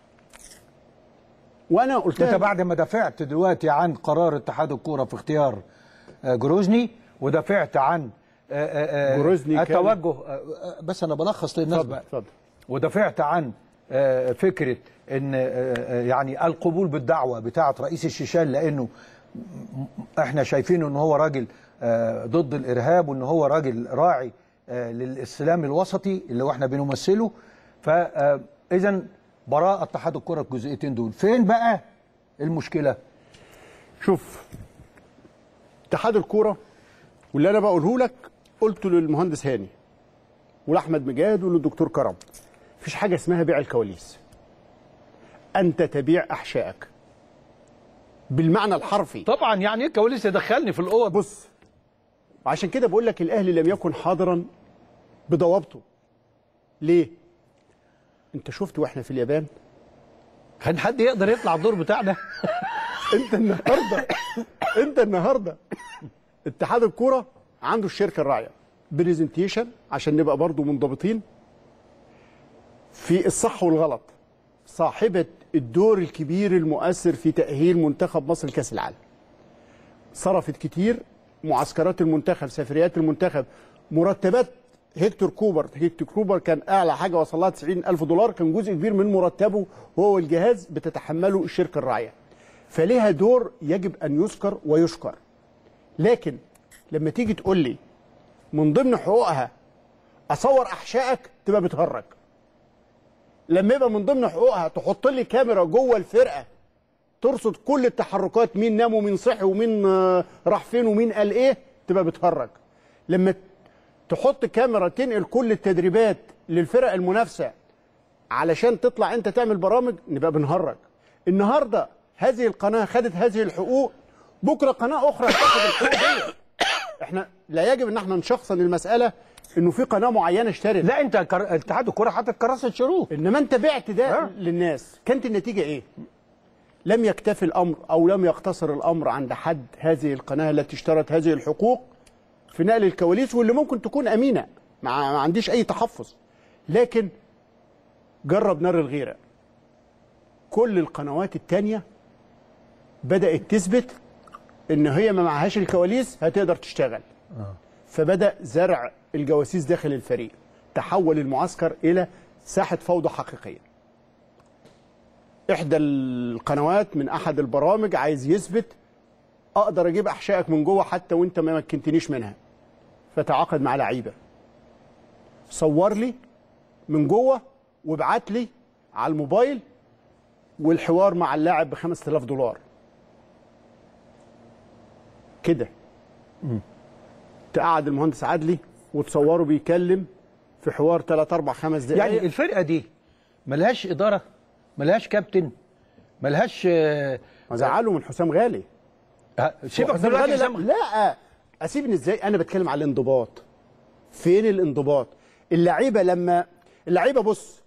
وانا انت قلتها بعد ما دافعت دلوقتي عن قرار اتحاد الكوره في اختيار آه، جروزني ودافعت عن آه، آه، آه، جروزني كان- التوجه آه، آه، بس انا بلخص للناس اتفضل بقى اتفضل ودافعت عن آه، فكره ان آه، آه، يعني القبول بالدعوه بتاعه رئيس الشيشان لانه م- احنا شايفين ان هو راجل آه، ضد الارهاب وان هو راجل راعي آه، للاسلام الوسطي اللي هو احنا بنمثله فاذا براءه اتحاد الكره الجزئيتين دول فين بقى المشكله شوف اتحاد الكوره واللي انا بقوله لك قلته للمهندس هاني ولاحمد مجاهد وللدكتور كرم مفيش حاجه اسمها بيع الكواليس انت تبيع احشائك بالمعنى الحرفي طبعا يعني ايه كواليس يدخلني في الاوض بص وعشان كده بقول لك الاهلي لم يكن حاضرا بضوابطه ليه انت شفت واحنا في اليابان كان حد يقدر يطلع الدور بتاعنا انت النهارده انت النهارده اتحاد الكوره عنده الشركه الراعيه بريزنتيشن عشان نبقى برضو منضبطين في الصح والغلط صاحبه الدور الكبير المؤثر في تاهيل منتخب مصر لكاس العالم صرفت كتير معسكرات المنتخب سفريات المنتخب مرتبات هيكتور كوبر هيكتور كوبر كان اعلى حاجه وصل لها 90 الف دولار كان جزء كبير من مرتبه هو والجهاز بتتحمله الشركه الراعيه فليها دور يجب ان يذكر ويشكر لكن لما تيجي تقول لي من ضمن حقوقها اصور احشائك تبقى بتهرج لما يبقى من ضمن حقوقها تحط لي كاميرا جوه الفرقه ترصد كل التحركات مين نام ومين صحي ومين آه، راح فين ومين قال ايه تبقى بتهرج لما تحط كاميرا تنقل كل التدريبات للفرق المنافسه علشان تطلع انت تعمل برامج نبقى بنهرج النهارده هذه القناه خدت هذه الحقوق بكره قناه اخرى هتاخد الحقوق دي احنا لا يجب ان احنا نشخصن المساله انه في قناه معينه اشترت لا انت كر... اتحاد الكره حاطط كراسه شروط انما انت بعت ده آه. للناس كانت النتيجه ايه لم يكتفي الامر او لم يقتصر الامر عند حد هذه القناه التي اشترت هذه الحقوق في نقل الكواليس واللي ممكن تكون امينه ما ما عنديش اي تحفظ لكن جرب نار الغيره كل القنوات التانية بدات تثبت ان هي ما معهاش الكواليس هتقدر تشتغل فبدا زرع الجواسيس داخل الفريق تحول المعسكر الى ساحه فوضى حقيقيه احدى القنوات من احد البرامج عايز يثبت اقدر اجيب احشائك من جوه حتى وانت ما مكنتنيش منها فتعاقد مع لعيبه صور لي من جوه وابعت لي على الموبايل والحوار مع اللاعب ب 5000 دولار كده تقعد المهندس عدلي وتصوره بيكلم في حوار 3 4 5 دقائق يعني الفرقه دي ملهاش اداره ملهاش كابتن ملهاش آه، زعله من حسام غالي آه، سيبك حسام دلوقتي غالي لا, حسام- لا اسيبني ازاي انا بتكلم على الانضباط فين الانضباط اللعيبه لما اللعيبه بص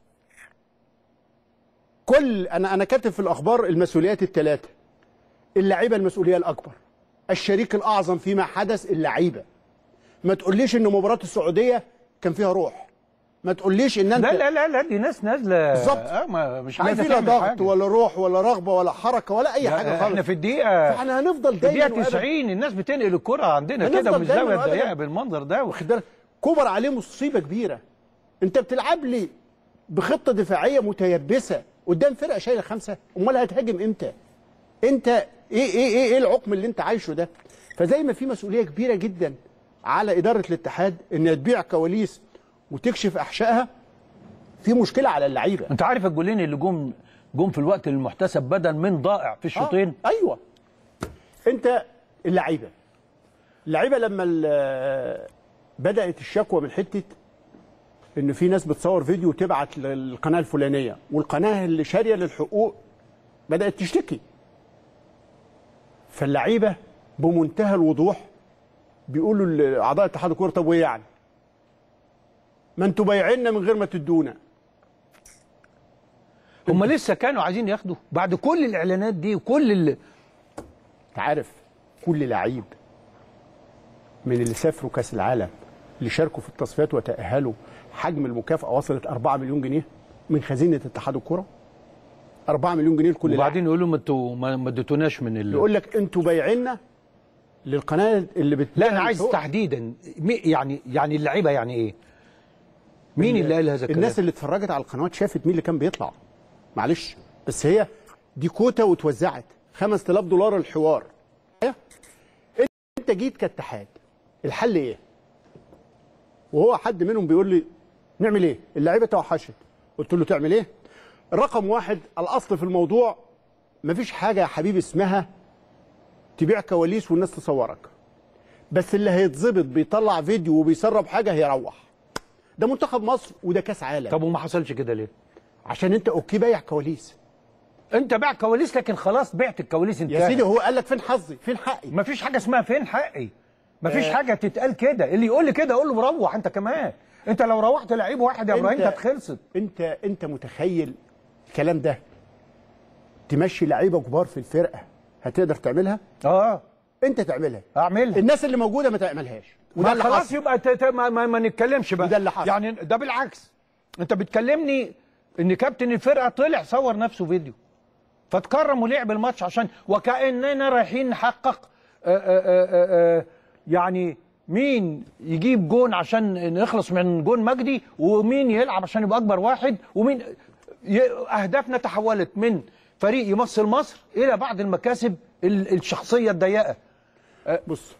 كل انا انا كاتب في الاخبار المسؤوليات الثلاثه اللعيبه المسؤوليه الاكبر الشريك الاعظم فيما حدث اللعيبه ما تقوليش ان مباراه السعوديه كان فيها روح ما تقوليش ان انت لا لا لا لا دي ناس نازله بالظبط. آه ما مش لا عايزه في لا تعمل ضغط حاجة. ولا روح ولا رغبه ولا حركه ولا اي لا، حاجه احنا خالص في الدقيقه فاحنا هنفضل في دايما الدقيقه وأبداً- 90 الناس بتنقل الكره عندنا هنفضل كده من دايماً الزاويه وأبداً. الضيقه بالمنظر ده واخد بالك كوبر عليه مصيبه كبيره انت بتلعب لي بخطه دفاعيه متيبسه قدام فرقه شايله خمسه امال هتهاجم امتى انت ايه ايه ايه ايه العقم اللي انت عايشه ده فزي ما في مسؤوليه كبيره جدا على اداره الاتحاد ان تبيع كواليس وتكشف احشائها في مشكله على اللعيبه انت عارف الجولين اللي جم جم في الوقت المحتسب بدل من ضائع في الشوطين آه. ايوه انت اللعيبه اللعيبه لما ال- بدات الشكوى من حته ان في ناس بتصور فيديو وتبعت للقناه الفلانيه والقناه اللي شاريه للحقوق بدات تشتكي فاللعيبه بمنتهى الوضوح بيقولوا لاعضاء اتحاد الكوره طب وايه يعني؟ ما انتوا بايعيننا من غير ما تدونا هم لسه كانوا عايزين ياخدوا بعد كل الاعلانات دي وكل ال... انت عارف كل لعيب من اللي سافروا كاس العالم اللي شاركوا في التصفيات وتاهلوا حجم المكافاه وصلت 4 مليون جنيه من خزينه اتحاد الكره 4 مليون جنيه لكل لاعب وبعدين يقولوا ما انتوا ما ما اديتوناش من ال... يقول لك انتوا بايعيننا للقناه اللي بت لا انا عايز تحديدا مي- يعني يعني اللعيبه يعني ايه؟ مين اللي قال هذا الكلام؟ الناس اللي اتفرجت على القنوات شافت مين اللي كان بيطلع معلش بس هي دي كوتا واتوزعت 5000 دولار الحوار انت جيت كاتحاد الحل ايه وهو حد منهم بيقول لي نعمل ايه اللعيبه توحشت قلت له تعمل ايه رقم واحد الاصل في الموضوع مفيش حاجه يا حبيبي اسمها تبيع كواليس والناس تصورك بس اللي هيتظبط بيطلع فيديو وبيسرب حاجه هيروح ده منتخب مصر وده كاس عالم طب وما حصلش كده ليه؟ عشان انت اوكي بايع كواليس انت باع كواليس لكن خلاص بعت الكواليس انت يا سيدي هو قال لك فين حظي فين حقي ما فيش حاجه اسمها فين حقي ما فيش آه. حاجه تتقال كده اللي يقول لي كده اقول له روح انت كمان انت لو روحت لعيب واحد يا ابراهيم انت- كانت خلصت انت انت متخيل الكلام ده تمشي لعيبه كبار في الفرقه هتقدر تعملها اه انت تعملها اعملها الناس اللي موجوده ما تعملهاش وده وده اللي خلاص حصل يبقى ت- ت- ما, ما, ما نتكلمش بقى وده اللي حصل. يعني ده بالعكس انت بتكلمني ان كابتن الفرقه طلع صور نفسه فيديو فتكرم ولعب الماتش عشان وكاننا رايحين نحقق آآ آآ آآ يعني مين يجيب جون عشان نخلص من جون مجدي ومين يلعب عشان يبقى اكبر واحد ومين ي... اهدافنا تحولت من فريق يمثل مصر الى بعض المكاسب ال- الشخصيه الضيقه بص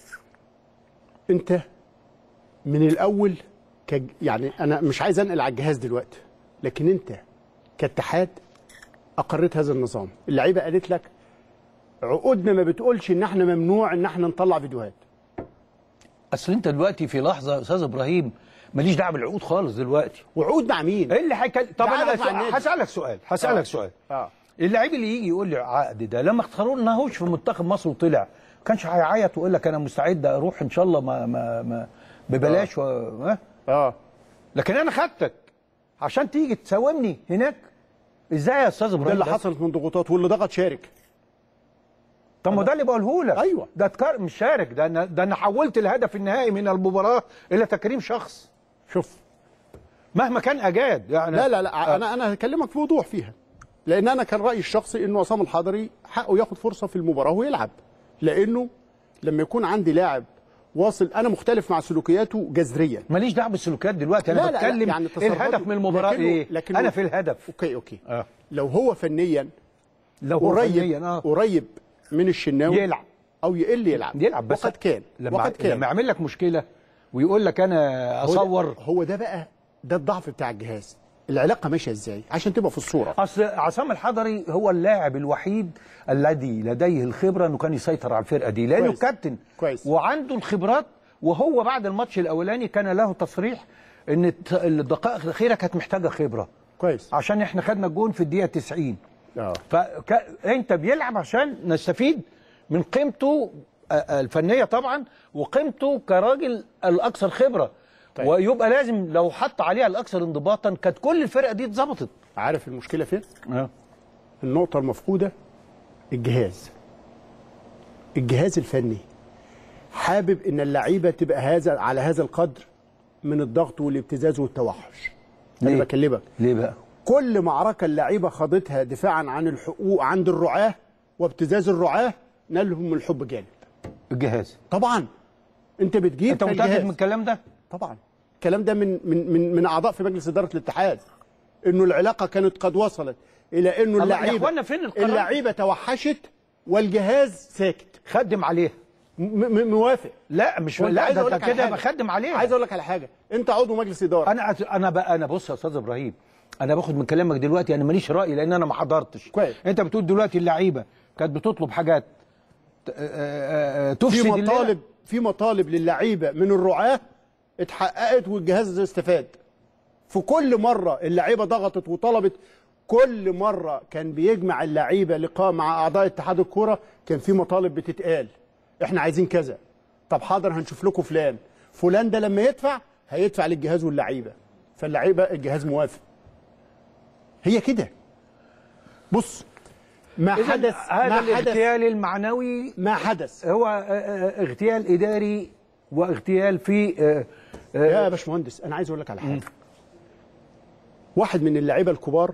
انت من الاول كج... يعني انا مش عايز انقل على الجهاز دلوقتي لكن انت كاتحاد اقريت هذا النظام اللعيبه قالت لك عقودنا ما بتقولش ان احنا ممنوع ان احنا نطلع فيديوهات اصل انت دلوقتي في لحظه يا استاذ ابراهيم ماليش دعوه بالعقود خالص دلوقتي وعود مع مين ايه اللي هيكلم طب تعالى انا مع النادي. هسالك سؤال هسالك آه. سؤال اه اللعيب اللي يجي يقول لي عقد ده لما اختاروناهوش في منتخب مصر وطلع ما كانش هيعيط ويقول لك انا مستعد اروح ان شاء الله ما ما, ما ببلاش و... ها؟ اه لكن انا خدتك عشان تيجي تساومني هناك ازاي يا استاذ ده ابراهيم اللي ده؟ حصلت من ضغوطات واللي ضغط شارك طب ما ده اللي بقوله لك أيوة. ده تكر... مش شارك ده انا ده انا حولت الهدف النهائي من المباراه الى تكريم شخص شوف مهما كان اجاد يعني لا لا لا انا انا هكلمك بوضوح فيها لان انا كان رايي الشخصي انه عصام الحضري حقه ياخد فرصه في المباراه ويلعب لانه لما يكون عندي لاعب واصل انا مختلف مع سلوكياته جذريا ماليش دعوه بالسلوكيات دلوقتي انا لا، لا، لا، بتكلم يعني تصرفاته- الهدف من المباراه لكنه- ايه لكنه- انا في الهدف اوكي اوكي اه لو هو فنيا لو هو قريب فنيا اه قريب من الشناوي يلعب. او يقل يلعب يلعب بس وقد كان لما وقد كان لما يعمل لك مشكله ويقول لك انا هو ده- اصور هو ده بقى ده الضعف بتاع الجهاز العلاقه ماشيه ازاي عشان تبقى في الصوره اصل عصام الحضري هو اللاعب الوحيد الذي لديه الخبره انه كان يسيطر على الفرقه دي لانه كويس. كابتن كويس. وعنده الخبرات وهو بعد الماتش الاولاني كان له تصريح ان الت- الدقائق الاخيره كانت محتاجه خبره كويس عشان احنا خدنا الجون في الدقيقه 90 اه فانت بيلعب عشان نستفيد من قيمته آه، آه، الفنيه طبعا وقيمته كراجل الاكثر خبره طيب. ويبقى لازم لو حط عليها الاكثر انضباطا كانت كل الفرقه دي اتظبطت عارف المشكله فين النقطة المفقودة الجهاز الجهاز الفني حابب ان اللعيبة تبقى هذا على هذا القدر من الضغط والابتزاز والتوحش انا ليه؟ بكلمك ليه بقى كل معركة اللعيبة خاضتها دفاعا عن الحقوق عند الرعاة وابتزاز الرعاة نالهم الحب جانب الجهاز طبعا انت بتجيب انت متاكد كالجهاز. من الكلام ده طبعا الكلام ده من من من من اعضاء في مجلس اداره الاتحاد انه العلاقه كانت قد وصلت الى انه يا اللعيبه إخوانا فين القرار؟ اللعيبه توحشت والجهاز ساكت خدم عليها م- م- موافق لا مش وأنت لا عايز ده أقول أنت لك على كده حاجة. بخدم عليها عايز اقول لك على حاجه انت عضو مجلس اداره انا أت- انا بقى انا بص يا استاذ ابراهيم انا باخد من كلامك دلوقتي انا ماليش راي لان انا ما حضرتش كويس. انت بتقول دلوقتي اللعيبه كانت بتطلب حاجات ت- آه، آه، آه، تفسد في اللعب. مطالب في مطالب للعيبه من الرعاه اتحققت والجهاز استفاد في كل مره اللعيبه ضغطت وطلبت كل مره كان بيجمع اللعيبه لقاء مع اعضاء اتحاد الكوره كان في مطالب بتتقال احنا عايزين كذا طب حاضر هنشوف لكم فلان فلان ده لما يدفع هيدفع للجهاز واللعيبه فاللعيبه الجهاز موافق هي كده بص ما إذن حدث هذا ما حدث الاغتيال المعنوي ما حدث هو آه، آه، اغتيال اداري واغتيال في آه، آه، يا باشمهندس انا عايز اقول لك على حاجه واحد من اللعيبه الكبار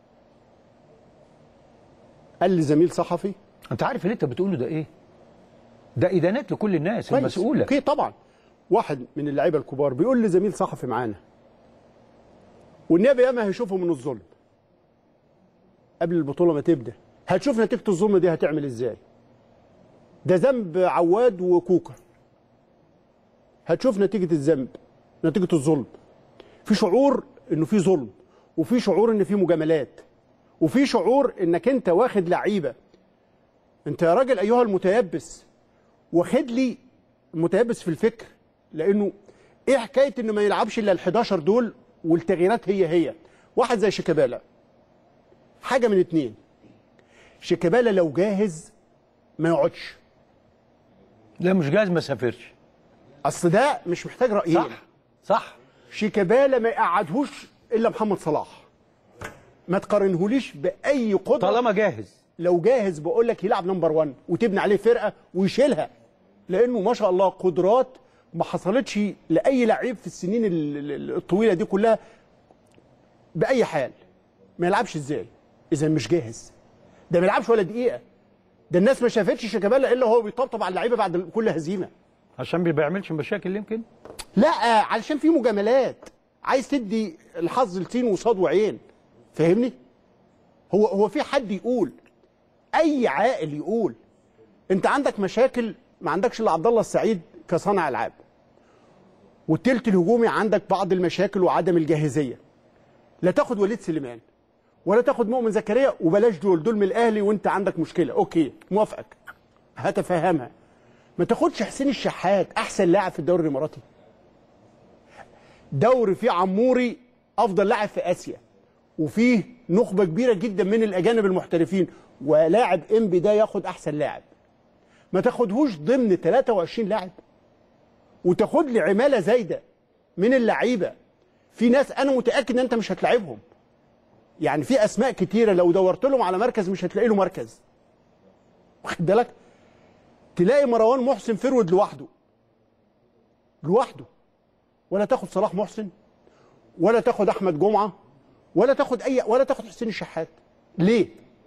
قال لزميل صحفي انت عارف اللي انت بتقوله ده ايه ده ادانات لكل الناس كويس. المسؤوله اوكي طبعا واحد من اللعيبه الكبار بيقول لزميل صحفي معانا والنبي ياما هيشوفه من الظلم قبل البطوله ما تبدا هتشوف نتيجه الظلم دي هتعمل ازاي ده ذنب عواد وكوكا هتشوف نتيجه الذنب نتيجه الظلم في شعور انه في ظلم وفي شعور ان في مجاملات وفي شعور انك انت واخد لعيبه انت يا راجل ايها المتيبس واخد لي متيبس في الفكر لانه ايه حكايه انه ما يلعبش الا ال 11 دول والتغييرات هي هي واحد زي شيكابالا حاجه من اتنين شيكابالا لو جاهز ما يقعدش لا مش جاهز ما سافرش اصل ده مش محتاج رايين صح صح شيكابالا ما يقعدهوش الا محمد صلاح ما تقارنهوليش باي قدره طالما جاهز لو جاهز بقول لك يلعب نمبر 1 وتبني عليه فرقه ويشيلها لانه ما شاء الله قدرات ما حصلتش لاي لعيب في السنين ال- ال- الطويله دي كلها باي حال ما يلعبش ازاي اذا مش جاهز ده ما يلعبش ولا دقيقه ده الناس ما شافتش شيكابالا الا هو بيطبطب على اللعيبه بعد كل هزيمه عشان ما بيعملش مشاكل يمكن لا علشان في مجاملات عايز تدي الحظ لسين وصاد وعين فاهمني هو هو في حد يقول اي عاقل يقول انت عندك مشاكل ما عندكش الا عبد الله السعيد كصانع العاب والتلت الهجومي عندك بعض المشاكل وعدم الجاهزيه لا تاخد وليد سليمان ولا تاخد مؤمن زكريا وبلاش دول دول من الاهلي وانت عندك مشكله اوكي موافقك هتفهمها ما تاخدش حسين الشحات احسن لاعب في الدوري الاماراتي دوري فيه عموري افضل لاعب في اسيا وفيه نخبه كبيره جدا من الاجانب المحترفين ولاعب انبي ده ياخد احسن لاعب ما تاخدهوش ضمن 23 لاعب وتاخد لي عماله زايده من اللعيبه في ناس انا متاكد ان انت مش هتلاعبهم يعني في اسماء كتيره لو دورت لهم على مركز مش هتلاقي له مركز واخد بالك تلاقي مروان محسن فرود لوحده لوحده ولا تاخد صلاح محسن ولا تاخد احمد جمعه ولا تاخد اي ولا تاخد حسين الشحات ليه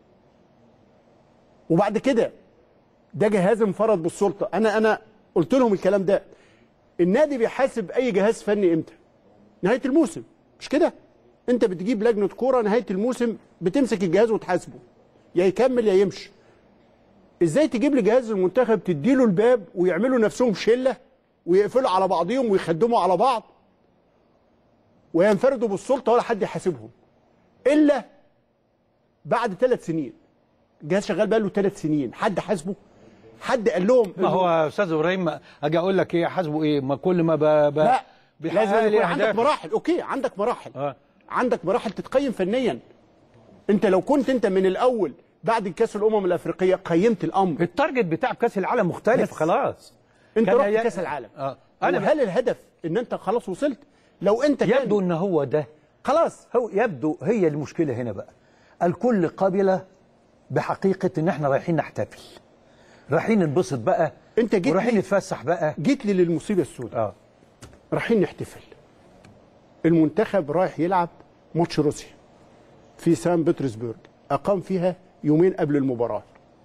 وبعد كده ده جهاز انفرد بالسلطه انا انا قلت لهم الكلام ده النادي بيحاسب اي جهاز فني امتى نهايه الموسم مش كده انت بتجيب لجنه كوره نهايه الموسم بتمسك الجهاز وتحاسبه يا يكمل يا يمشي ازاي تجيب لي جهاز المنتخب تديله الباب ويعملوا نفسهم شله ويقفلوا على بعضهم ويخدموا على بعض وينفردوا بالسلطه ولا حد يحاسبهم الا بعد ثلاث سنين الجهاز شغال بقى له ثلاث سنين حد حاسبه حد قال لهم ما هو يا استاذ ابراهيم اجي اقول لك ايه حاسبه ايه ما كل ما ب... ب... لا بيحقق لازم لي يكون عندك أهداف. مراحل اوكي عندك مراحل آه. عندك مراحل تتقيم فنيا انت لو كنت انت من الاول بعد كاس الامم الافريقيه قيمت الامر التارجت بتاع كاس العالم مختلف بس. خلاص انت كان رحت ي- كاس العالم اه انا انا هل الهدف ان انت خلاص وصلت لو انت كان يبدو ان هو ده خلاص هو يبدو هي المشكله هنا بقى الكل قبل بحقيقه ان احنا رايحين نحتفل رايحين ننبسط بقى انت جيت ورايحين لي- نتفسح بقى جيت لي للمصيبه السوداء اه رايحين نحتفل المنتخب رايح يلعب ماتش روسيا في سان بطرسبرج اقام فيها يومين قبل المباراه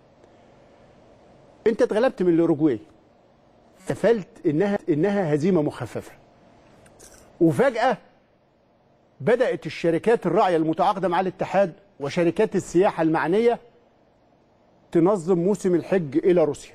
انت اتغلبت من الاوروجواي احتفلت انها انها هزيمه مخففه وفجاه بدات الشركات الراعيه المتعاقده مع الاتحاد وشركات السياحه المعنيه تنظم موسم الحج الى روسيا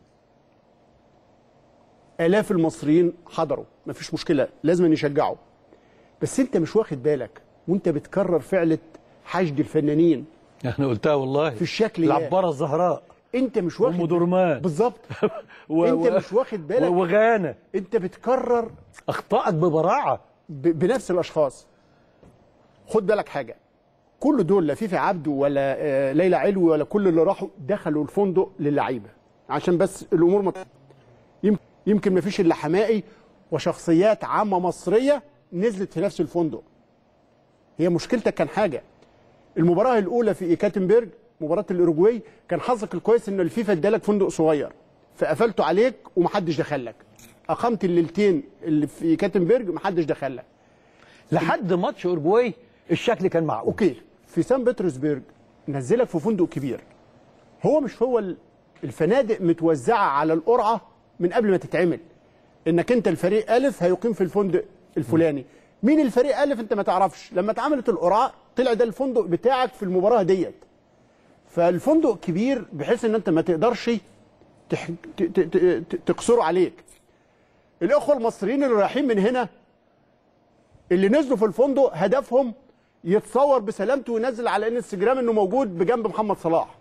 آلاف المصريين حضروا مفيش مشكلة لازم نشجعه بس أنت مش واخد بالك وأنت بتكرر فعلة حشد الفنانين انا قلتها والله في الشكل ده. العباره الزهراء أنت مش واخد ام درمان بالظبط و- أنت و- مش واخد بالك وغانا أنت بتكرر اخطائك ببراعه ب... بنفس الأشخاص خد بالك حاجة كل دول لا فيفي عبده ولا آه، ليلى علوي ولا كل اللي راحوا دخلوا الفندق للعيبة عشان بس الأمور مت... يمكن يمكن ما فيش إلا حمائي وشخصيات عامة مصرية نزلت في نفس الفندق هي مشكلتك كان حاجة المباراة الأولى في إيكاتنبرج مباراة الأوروجواي كان حظك الكويس إن الفيفا ادالك فندق صغير فقفلته عليك ومحدش دخلك أقمت الليلتين اللي في إيكاتنبرج محدش دخلك لحد ماتش اورجواي الشكل كان معقول اوكي في سان بطرسبرج نزلك في فندق كبير هو مش هو ال- الفنادق متوزعه على القرعه من قبل ما تتعمل انك انت الفريق الف هيقيم في الفندق الفلاني مين الفريق الف انت ما تعرفش لما اتعملت القرعه طلع ده الفندق بتاعك في المباراه ديت فالفندق كبير بحيث ان انت ما تقدرش تح... ت... ت... ت... ت- تقصره عليك الاخوه المصريين اللي رايحين من هنا اللي نزلوا في الفندق هدفهم يتصور بسلامته وينزل على انستجرام انه موجود بجنب محمد صلاح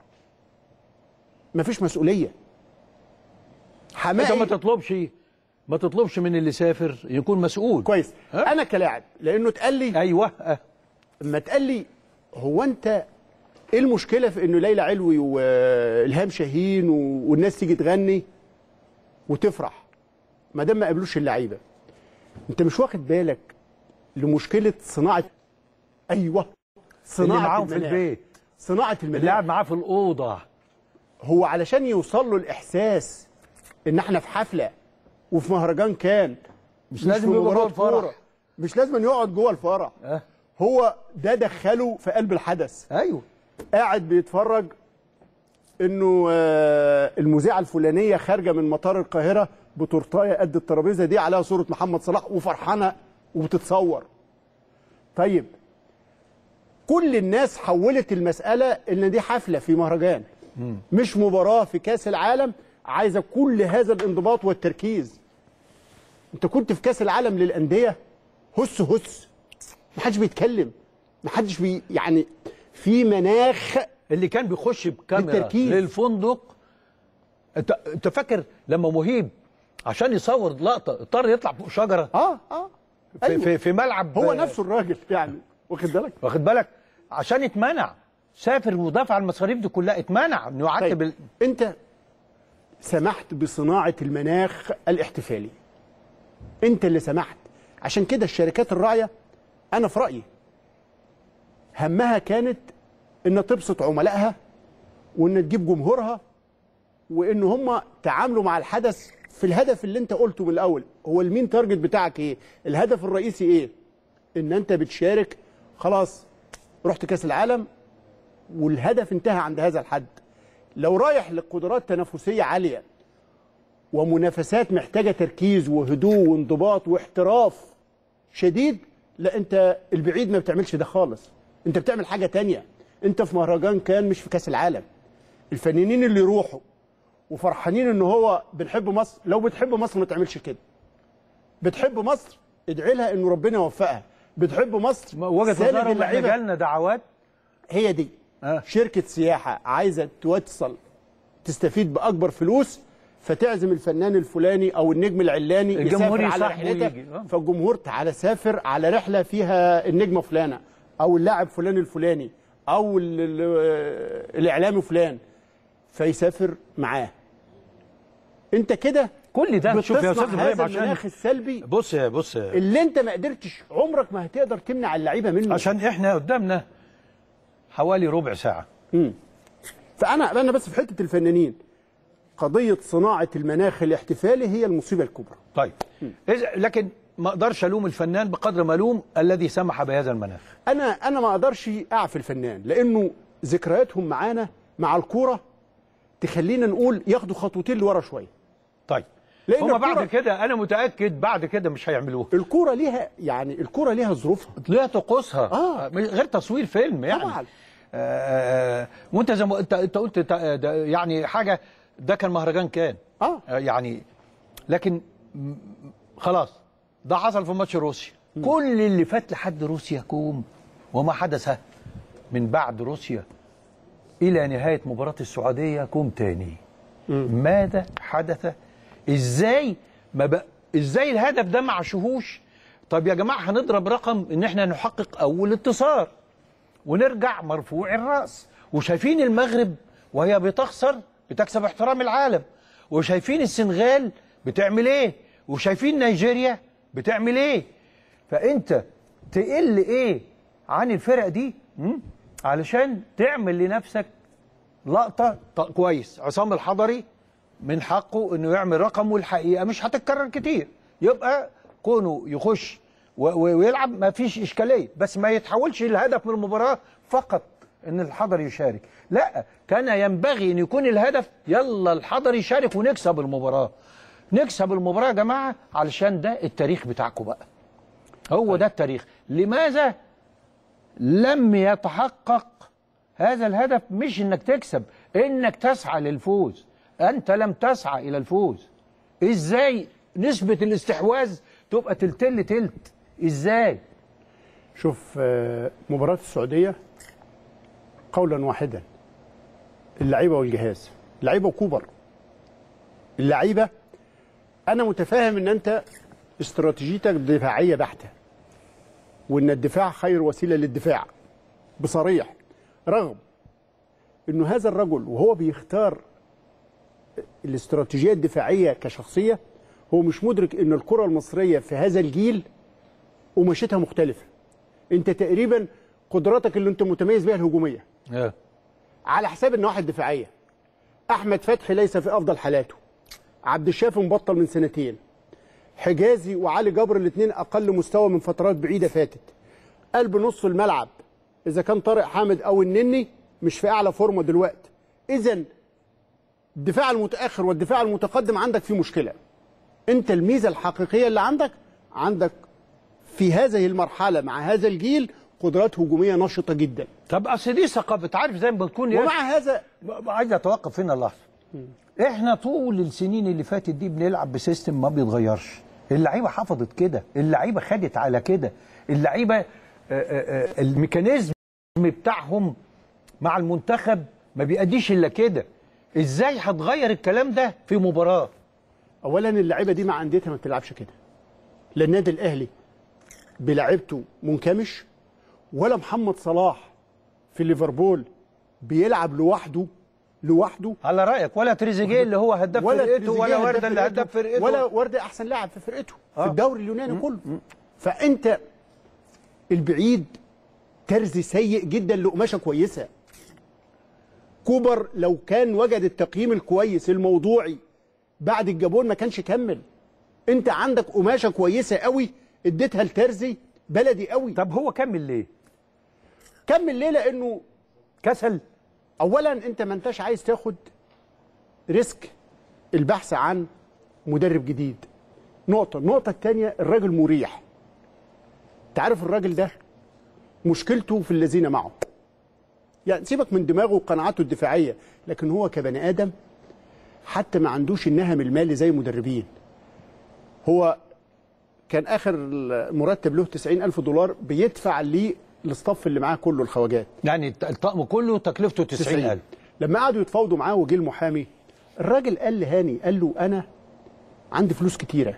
مفيش مسؤوليه انت ما حمائي تطلبش ما تطلبش من اللي سافر يكون مسؤول كويس ها؟ انا كلاعب لانه اتقال لي ايوه آه. اما اتقال لي هو انت ايه المشكله في انه ليلى علوي والهام شاهين و- والناس تيجي تغني وتفرح ما دام ما قابلوش اللعيبه انت مش واخد بالك لمشكله صناعه ايوه صناعه اللي معاهم في المناخ. البيت صناعه المناخ اللي قاعد معاه في الاوضه هو علشان يوصل له الاحساس ان احنا في حفله وفي مهرجان كان مش لازم في يبقى مباراة جوه الفرح. كورة. مش لازم يقعد جوه الفرح أه. هو ده دخله في قلب الحدث ايوه قاعد بيتفرج انه آه، المذيعه الفلانيه خارجه من مطار القاهره بتورتايه قد الترابيزه دي عليها صوره محمد صلاح وفرحانه وبتتصور طيب كل الناس حولت المساله ان دي حفله في مهرجان مش مباراه في كاس العالم عايزه كل هذا الانضباط والتركيز انت كنت في كاس العالم للانديه هس هس محدش بيتكلم محدش بي يعني في مناخ اللي كان بيخش بكاميرا بالتركيز. للفندق انت انت فاكر لما مهيب عشان يصور لقطه اضطر يطلع فوق شجره اه اه في, أيوة. في, في ملعب هو نفسه الراجل يعني واخد بالك واخد بالك عشان اتمنع سافر ودفع المصاريف دي كلها اتمنع انه يعتب طيب ال... انت سمحت بصناعه المناخ الاحتفالي انت اللي سمحت عشان كده الشركات الراعيه انا في رايي همها كانت ان تبسط عملائها وان تجيب جمهورها وان هم تعاملوا مع الحدث في الهدف اللي انت قلته من الاول هو المين تارجت بتاعك ايه الهدف الرئيسي ايه ان انت بتشارك خلاص رحت كاس العالم والهدف انتهى عند هذا الحد لو رايح لقدرات تنافسيه عاليه ومنافسات محتاجه تركيز وهدوء وانضباط واحتراف شديد لا انت البعيد ما بتعملش ده خالص انت بتعمل حاجه تانية انت في مهرجان كان مش في كاس العالم الفنانين اللي يروحوا وفرحانين ان هو بنحب مصر لو بتحب مصر ما تعملش كده بتحب مصر ادعي لها ان ربنا يوفقها بتحب مصر وجهه ساند نظرهم احنا اللعيبة. جالنا دعوات هي دي آه. شركه سياحه عايزه توصل تستفيد باكبر فلوس فتعزم الفنان الفلاني او النجم العلاني الجمهور يسافر على يصاحبه رحلته ويجي. آه. فالجمهور تعالى سافر على رحله فيها النجمه فلانه او اللاعب فلان الفلاني او ال- ال- الاعلامي فلان فيسافر معاه انت كده كل ده شوف يا بتصنع استاذ ابراهيم هذا عشان المناخ السلبي بص يا بص يا اللي انت ما قدرتش عمرك ما هتقدر تمنع اللعيبه منه عشان احنا قدامنا حوالي ربع ساعه فانا انا بس في حته الفنانين قضيه صناعه المناخ الاحتفالي هي المصيبه الكبرى طيب إذا لكن ما اقدرش الوم الفنان بقدر ما الوم الذي سمح بهذا المناخ انا انا ما اقدرش اعفي الفنان لانه ذكرياتهم معانا مع الكوره تخلينا نقول ياخدوا خطوتين لورا شويه طيب لأن هما بعد الكرة- كده انا متاكد بعد كده مش هيعملوها الكوره ليها يعني الكوره ليها ظروفها ليها طقوسها آه. غير تصوير فيلم يعني طبعا. آه وانت زي ما انت انت قلت تا- ده يعني حاجه ده كان مهرجان كان اه يعني لكن م- خلاص ده حصل في ماتش روسيا كل اللي فات لحد روسيا كوم وما حدث من بعد روسيا الى نهايه مباراه السعوديه كوم تاني ماذا حدث ازاي ما بق... ازاي الهدف ده ما عاشوهوش طب يا جماعه هنضرب رقم ان احنا نحقق اول انتصار ونرجع مرفوع الراس وشايفين المغرب وهي بتخسر بتكسب احترام العالم وشايفين السنغال بتعمل ايه وشايفين نيجيريا بتعمل ايه فانت تقل ايه عن الفرق دي م? علشان تعمل لنفسك لقطه ط- كويس عصام الحضري من حقه انه يعمل رقم والحقيقه مش هتتكرر كتير يبقى كونه يخش و- و- ويلعب ما فيش اشكاليه بس ما يتحولش الهدف من المباراه فقط ان الحضري يشارك لا كان ينبغي ان يكون الهدف يلا الحضري يشارك ونكسب المباراه نكسب المباراه يا جماعه علشان ده التاريخ بتاعكم بقى هو ده التاريخ لماذا لم يتحقق هذا الهدف مش انك تكسب انك تسعى للفوز انت لم تسعى الى الفوز ازاي نسبة الاستحواذ تبقى تلتل تلت ازاي شوف آه، مباراه السعوديه قولا واحدا اللعيبه والجهاز اللعيبه وكوبر اللعيبه انا متفاهم ان انت استراتيجيتك دفاعيه بحته وان الدفاع خير وسيله للدفاع بصريح رغم انه هذا الرجل وهو بيختار الاستراتيجيه الدفاعيه كشخصيه هو مش مدرك ان الكره المصريه في هذا الجيل قماشتها مختلفه انت تقريبا قدراتك اللي انت متميز بيها الهجوميه على حساب النواحي الدفاعيه احمد فتحي ليس في افضل حالاته عبد الشافي مبطل من سنتين حجازي وعلي جبر الاثنين اقل مستوى من فترات بعيده فاتت قلب نص الملعب اذا كان طارق حامد او النني مش في اعلى فورمه دلوقتي اذا الدفاع المتاخر والدفاع المتقدم عندك فيه مشكله انت الميزه الحقيقيه اللي عندك عندك في هذه المرحله مع هذا الجيل قدرات هجوميه نشطه جدا طب اصل دي ثقافه عارف زي ما بتكون يا ومع هذا ب- عايز اتوقف هنا لحظه احنا طول السنين اللي فاتت دي بنلعب بسيستم ما بيتغيرش اللعيبه حفظت كده اللعيبه خدت على كده اللعيبه آه، آه، آه، الميكانيزم بتاعهم مع المنتخب ما بيأديش الا كده ازاي هتغير الكلام ده في مباراه اولا اللعيبه دي مع انديتها ما بتلعبش كده لا النادي الاهلي بلعبته منكمش ولا محمد صلاح في ليفربول بيلعب لوحده لوحده على رايك ولا تريزيجيه اللي هو هداف فرقته تريزيجيه ولا هداف ورده اللي هداف فرقته ولا ورده احسن لاعب في فرقته في الدوري اليوناني كله فانت البعيد ترزي سيء جدا لقماشه كويسه كوبر لو كان وجد التقييم الكويس الموضوعي بعد الجابون ما كانش كمل انت عندك قماشه كويسه قوي اديتها لترزي بلدي قوي طب هو كمل ليه كمل ليه لانه كسل اولا انت ما انتش عايز تاخد ريسك البحث عن مدرب جديد نقطة النقطة الثانية الراجل مريح تعرف الراجل ده مشكلته في الذين معه يعني سيبك من دماغه وقناعاته الدفاعية لكن هو كبني آدم حتى ما عندوش النهم المالي زي المدربين هو كان آخر مرتب له 90 ألف دولار بيدفع ليه الاستاف اللي معاه كله الخواجات يعني الطقم كله تكلفته 90000 لما قعدوا يتفاوضوا معاه وجه المحامي الراجل قال لهاني قال له انا عندي فلوس كتيره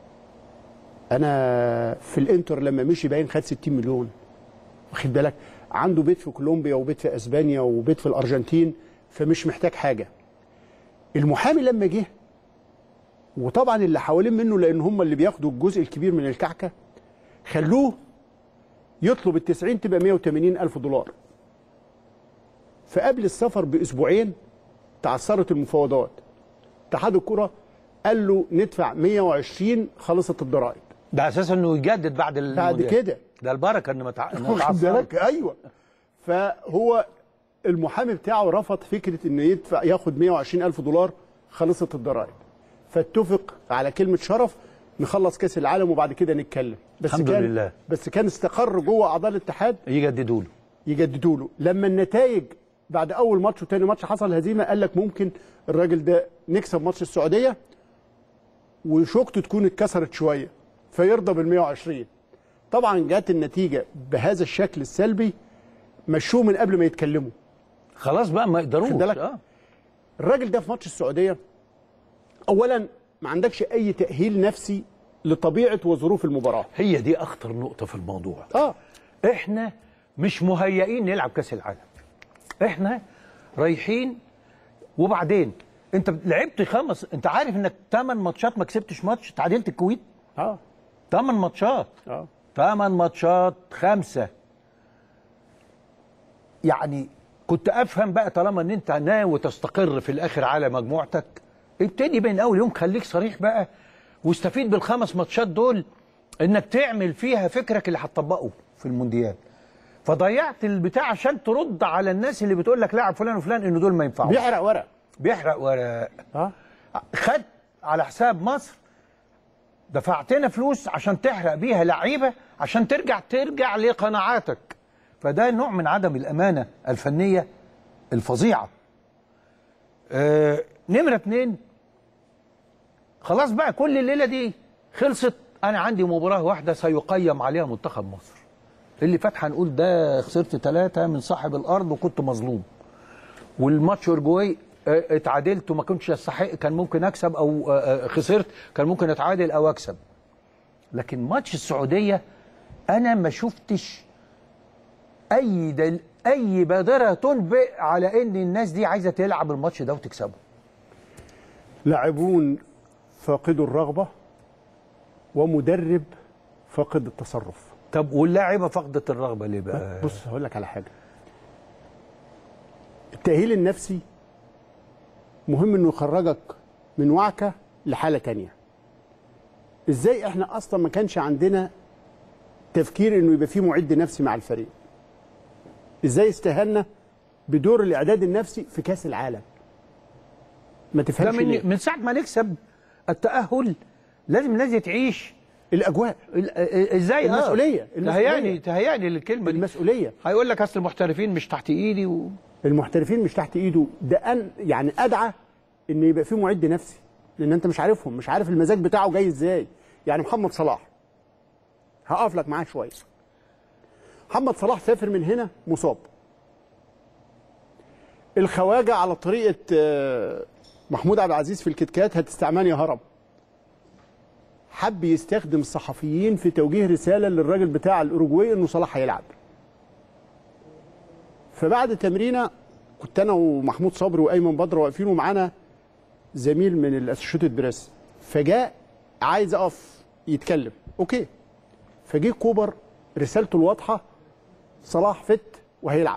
انا في الانتر لما مشي باين خد 60 مليون واخد بالك عنده بيت في كولومبيا وبيت في اسبانيا وبيت في الارجنتين فمش محتاج حاجه المحامي لما جه وطبعا اللي حوالين منه لان هم اللي بياخدوا الجزء الكبير من الكعكه خلوه يطلب ال 90 تبقى 180 الف دولار فقبل السفر باسبوعين تعثرت المفاوضات اتحاد الكره قال له ندفع 120 خلصت الضرائب ده اساسا انه يجدد بعد ال بعد كده ده البركه ان ما تع... إنه واخد تعثرت. بالك ايوه فهو المحامي بتاعه رفض فكره انه يدفع ياخد 120 الف دولار خلصت الضرائب فاتفق على كلمه شرف نخلص كاس العالم وبعد كده نتكلم بس الحمد كان لله. بس كان استقر جوه اعضاء الاتحاد يجددوا له يجددوا له لما النتائج بعد اول ماتش وتاني ماتش حصل هزيمه قال لك ممكن الراجل ده نكسب ماتش السعوديه وشوكته تكون اتكسرت شويه فيرضى بال 120 طبعا جت النتيجه بهذا الشكل السلبي مشوه من قبل ما يتكلموا خلاص بقى ما يقدروش خد بالك. اه الراجل ده في ماتش السعوديه اولا ما عندكش اي تاهيل نفسي لطبيعه وظروف المباراه هي دي اخطر نقطه في الموضوع اه احنا مش مهيئين نلعب كاس العالم احنا رايحين وبعدين انت لعبت خمس انت عارف انك 8 ماتشات ما كسبتش ماتش تعادلت الكويت اه 8 ماتشات اه 8 ماتشات خمسة يعني كنت افهم بقى طالما ان انت ناوي تستقر في الاخر على مجموعتك ابتدي من اول يوم خليك صريح بقى واستفيد بالخمس ماتشات دول انك تعمل فيها فكرك اللي هتطبقه في المونديال فضيعت البتاع عشان ترد على الناس اللي بتقول لك لاعب فلان وفلان ان دول ما ينفعوش بيحرق ورق بيحرق ورق اه خد على حساب مصر دفعتنا فلوس عشان تحرق بيها لعيبه عشان ترجع ترجع لقناعاتك فده نوع من عدم الامانه الفنيه الفظيعه. آه نمره اتنين خلاص بقى كل الليله دي خلصت انا عندي مباراه واحده سيقيم عليها منتخب مصر. اللي فات هنقول ده خسرت ثلاثه من صاحب الارض وكنت مظلوم. والماتش اورجواي آه، اتعادلت وما كنتش استحق كان ممكن اكسب او آه، آه، خسرت كان ممكن اتعادل او اكسب لكن ماتش السعوديه انا ما شفتش اي دل اي بادره تنبئ على ان الناس دي عايزه تلعب الماتش ده وتكسبه لاعبون فاقدوا الرغبه ومدرب فاقد التصرف طب واللاعيبه فقدت الرغبه ليه بقى بص هقول لك على حاجه التأهيل النفسي مهم انه يخرجك من وعكة لحالة تانية ازاي احنا اصلا ما كانش عندنا تفكير انه يبقى فيه معد نفسي مع الفريق ازاي استهنا بدور الاعداد النفسي في كاس العالم ما ده تفهمش من ليه من ساعه ما نكسب التاهل لازم الناس دي تعيش الاجواء ال- ال- ازاي آه. المسؤولية، المسؤولية. تهيأني تهيأني للكلمه دي المسؤوليه هيقول لك اصل المحترفين مش تحت ايدي و... المحترفين مش تحت ايده ده أن يعني ادعى ان يبقى في معد نفسي لان انت مش عارفهم مش عارف المزاج بتاعه جاي ازاي يعني محمد صلاح هقف لك معاه شويه محمد صلاح سافر من هنا مصاب الخواجه على طريقه آه، محمود عبد العزيز في الكتكات هتستعماني هرب حب يستخدم الصحفيين في توجيه رساله للراجل بتاع الاوروجواي انه صلاح هيلعب فبعد تمرينه كنت انا ومحمود صبري وايمن بدر واقفين ومعانا زميل من الاسوشيتد بريس فجاء عايز اقف يتكلم اوكي فجه كوبر رسالته الواضحه صلاح فت وهيلعب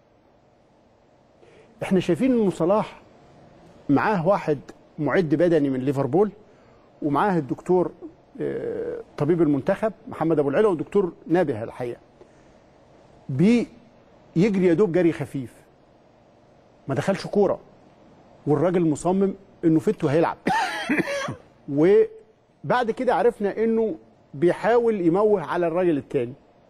احنا شايفين انه صلاح معاه واحد معد بدني من ليفربول ومعاه الدكتور آه، طبيب المنتخب محمد ابو العلا والدكتور نابه الحقيقه بيجري يا دوب جري خفيف ما دخلش كوره والراجل مصمم انه فت وهيلعب وبعد كده عرفنا انه بيحاول يموه على الراجل التاني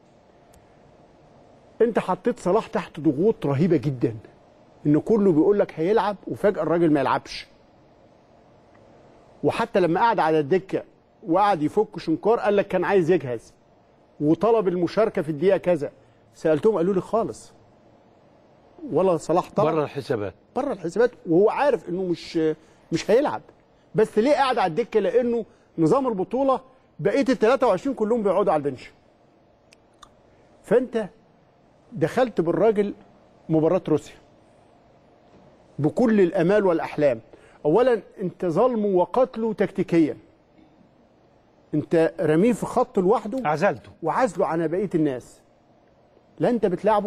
انت حطيت صلاح تحت ضغوط رهيبه جدا ان كله بيقول لك هيلعب وفجاه الراجل ما يلعبش وحتى لما قعد على الدكه وقعد يفك شنكار قال لك كان عايز يجهز وطلب المشاركه في الدقيقه كذا سالتهم قالوا لي خالص ولا صلاح طلع بره الحسابات بره الحسابات وهو عارف انه مش مش هيلعب بس ليه قاعد على الدكه لانه نظام البطوله بقيه ال 23 كلهم بيقعدوا على البنش فانت دخلت بالراجل مباراه روسيا بكل الامال والاحلام اولا انت ظلمه وقتله تكتيكيا انت رميه في خط لوحده عزلته وعزله عن بقيه الناس لا انت بتلعبه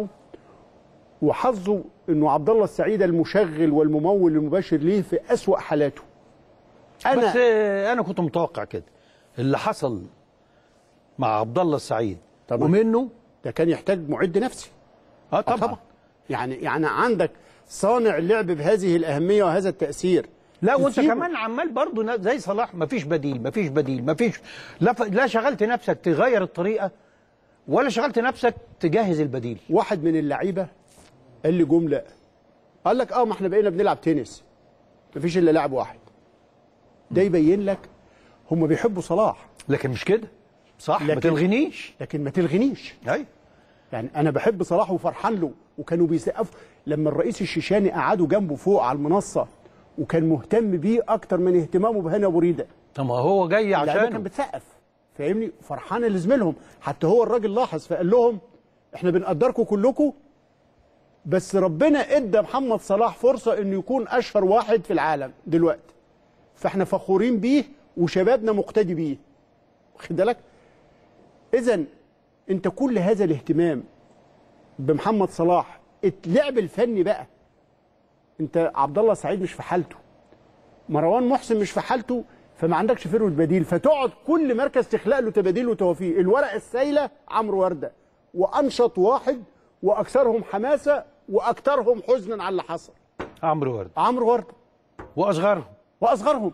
وحظه انه عبد الله السعيد المشغل والممول المباشر ليه في اسوا حالاته انا بس آه، انا كنت متوقع كده اللي حصل مع عبد الله السعيد طبعا. ومنه ده كان يحتاج معد نفسي اه آه طبعا, يعني يعني عندك صانع لعب بهذه الاهميه وهذا التاثير لا وانت تسيبه. كمان عمال برضه نا- زي صلاح مفيش بديل مفيش بديل مفيش لا ف... لا شغلت نفسك تغير الطريقه ولا شغلت نفسك تجهز البديل واحد من اللعيبه قال لي جمله قال لك اه ما احنا بقينا بنلعب تنس مفيش الا لاعب واحد ده يبين لك هم بيحبوا صلاح لكن مش كده صح ما لكن- تلغنيش لكن ما تلغنيش ايوه يعني انا بحب صلاح وفرحان له وكانوا بيسقفوا لما الرئيس الشيشاني قعدوا جنبه فوق على المنصه وكان مهتم بيه اكتر من اهتمامه بهنا ابو ريده طب ما هو جاي اللعيبه كان عشان بتسقف فاهمني فرحان لزميلهم حتى هو الراجل لاحظ فقال لهم احنا بنقدركم كلكم بس ربنا ادى محمد صلاح فرصه انه يكون اشهر واحد في العالم دلوقتي فاحنا فخورين بيه وشبابنا مقتدي بيه واخد بالك اذا انت كل هذا الاهتمام بمحمد صلاح اللعب الفني بقى انت عبد الله سعيد مش في حالته مروان محسن مش في حالته فما عندكش فروه بديل فتقعد كل مركز تخلق له تباديل وتوافيق الورقه السايله عمرو ورده وانشط واحد واكثرهم حماسه واكثرهم حزنا على اللي حصل عمرو ورد عمرو ورده واصغرهم واصغرهم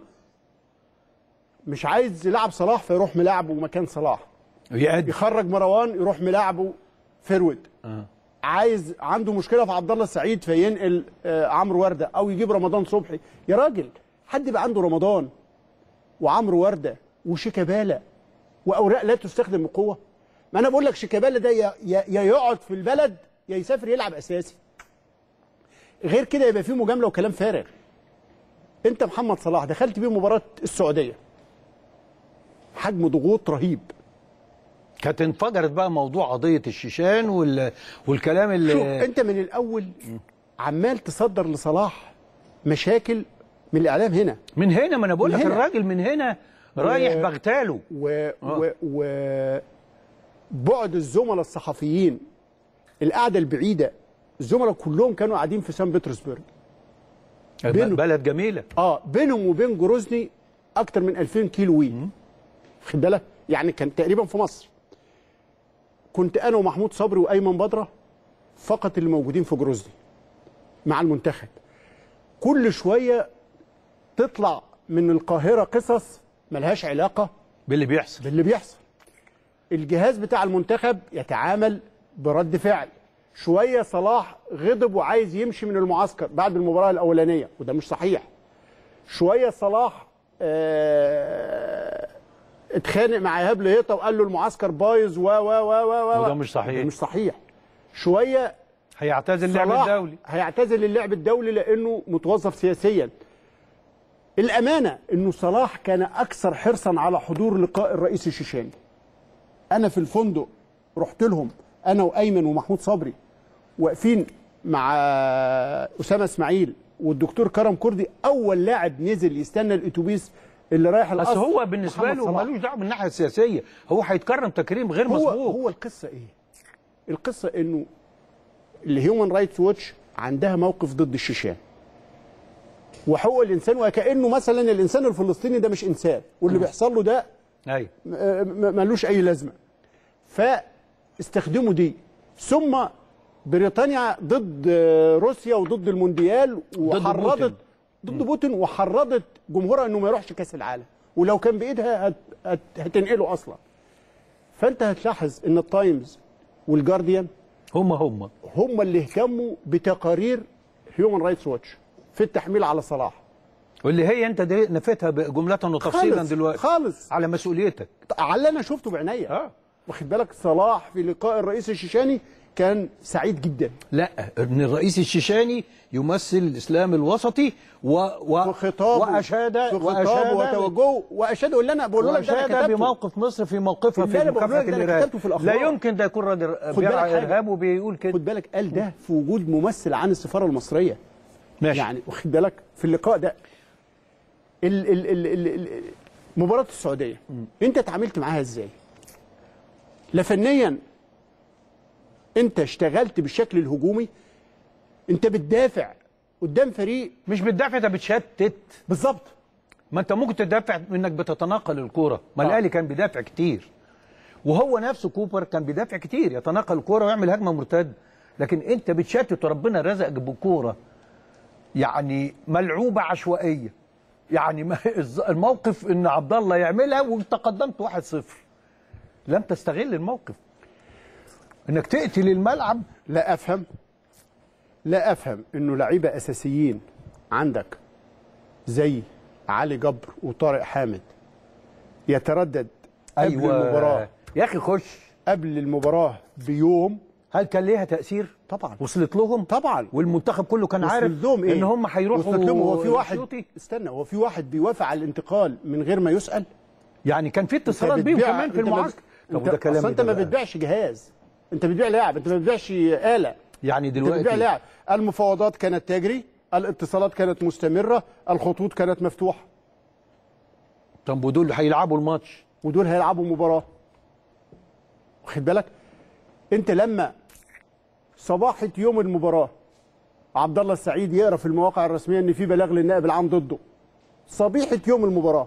مش عايز يلعب صلاح فيروح ملاعبه مكان صلاح يأدي يخرج مروان يروح ملاعبه فرود عايز عنده مشكله في عبد الله السعيد فينقل آه، عمرو ورده او يجيب رمضان صبحي يا راجل حد يبقى عنده رمضان وعمرو ورده وشيكابالا واوراق لا تستخدم بقوه ما انا بقول لك شيكابالا ده يا يا يا يقعد في البلد يا يسافر يلعب اساسي غير كده يبقى فيه مجامله وكلام فارغ انت محمد صلاح دخلت بيه مباراه السعوديه حجم ضغوط رهيب كانت انفجرت بقى موضوع قضيه الشيشان وال... والكلام اللي شوف انت من الاول عمال تصدر لصلاح مشاكل من الاعلام هنا من هنا ما انا بقول من لك هنا. الراجل من هنا رايح بغتاله و... و... و... بعد الزملاء الصحفيين القعده البعيده الزملاء كلهم كانوا قاعدين في سان بطرسبرج بينه- بلد جميله اه بينهم وبين جروزني اكتر من 2000 كيلو وي خد بالك يعني كان تقريبا في مصر كنت انا ومحمود صبري وايمن بدره فقط اللي موجودين في جروزني مع المنتخب كل شويه تطلع من القاهره قصص ملهاش علاقه باللي بيحصل باللي بيحصل الجهاز بتاع المنتخب يتعامل برد فعل شويه صلاح غضب وعايز يمشي من المعسكر بعد المباراه الاولانيه وده مش صحيح شويه صلاح آه اتخانق مع ايهاب لهيطه وقال له المعسكر بايظ و و و و و وده مش صحيح. ده مش صحيح شويه هيعتزل اللعب صلاح الدولي هيعتزل اللعب الدولي لانه متوظف سياسيا الامانه انه صلاح كان اكثر حرصا على حضور لقاء الرئيس الشيشاني انا في الفندق رحت لهم انا وايمن ومحمود صبري واقفين مع اسامه اسماعيل والدكتور كرم كردي اول لاعب نزل يستنى الاتوبيس اللي رايح بس القصر هو بالنسبه محمد له صلاح. ملوش دعوه بالناحيه السياسيه هو هيتكرم تكريم غير هو مسبوق هو القصه ايه؟ القصه انه الهيومن رايتس ووتش عندها موقف ضد الشيشان وحقوق الانسان وكانه مثلا الانسان الفلسطيني ده مش انسان واللي بيحصل له ده ايوه م- م- ملوش اي لازمه فاستخدموا دي ثم بريطانيا ضد روسيا وضد المونديال وحرضت بوتين. ضد بوتين وحرضت جمهورها انه ما يروحش كاس العالم ولو كان بايدها هت هت هتنقله اصلا فانت هتلاحظ ان التايمز والجارديان هم هم هم اللي اهتموا بتقارير هيومن رايتس واتش في التحميل على صلاح واللي هي انت دي نفيتها جمله وتفصيلا خالص دلوقتي خالص على مسؤوليتك على اللي انا شفته بعينيا اه واخد بالك صلاح في لقاء الرئيس الشيشاني كان سعيد جدا لا ان الرئيس الشيشاني يمثل الاسلام الوسطي و, و... في خطابه واشاد في خطابه واشاد وتوجهه واشاد اللي انا بقول لك ده واشاد أنا كتبته. بموقف مصر في موقفها اللي في أنا بقوله مكافحه لك ده أنا الارهاب كتبته في الأخبار. لا يمكن ده يكون راجل بالك بيع حاجة. ارهاب وبيقول كده خد بالك قال ده في وجود ممثل عن السفاره المصريه ماشي يعني واخد بالك في اللقاء ده ال ال ال ال ال مباراه السعوديه انت اتعاملت معاها ازاي لا فنيا انت اشتغلت بالشكل الهجومي انت بتدافع قدام فريق مش بتدافع انت بتشتت بالظبط ما انت ممكن تدافع انك بتتناقل الكوره ما آه. الاهلي كان بيدافع كتير وهو نفسه كوبر كان بيدافع كتير يتناقل الكوره ويعمل هجمه مرتده لكن انت بتشتت وربنا رزقك بكوره يعني ملعوبه عشوائيه يعني ما- الز- الموقف ان عبد الله يعملها وتقدمت 1-0 لم تستغل الموقف انك تقتل الملعب لا افهم لا افهم انه لعيبه اساسيين عندك زي علي جبر وطارق حامد يتردد قبل المباراه يا اخي خش قبل المباراه بيوم هل كان ليها تاثير طبعا وصلت لهم طبعا والمنتخب كله كان عارف وصلت لهم ايه ان هم هيروحوا وصلت لهم هو في واحد شوطي؟ استنى هو في واحد بيوافق على الانتقال من غير ما يسال يعني كان في أنت اتصالات بيهم بتبيع- كمان في أنت ما- المعسكر طب انت وده كلام اصل انت إيه ما ده بقى؟ بتبيعش جهاز انت بتبيع لاعب انت ما بتبيعش اله يعني انت بتبيع دلوقتي لاعب المفاوضات كانت تجري الاتصالات كانت مستمره الخطوط كانت مفتوحه طب ودول هيلعبوا الماتش ودول هيلعبوا مباراه واخد بالك انت لما صباحة يوم المباراه عبد الله السعيد يقرا في المواقع الرسميه ان في بلاغ للنائب العام ضده صبيحه يوم المباراه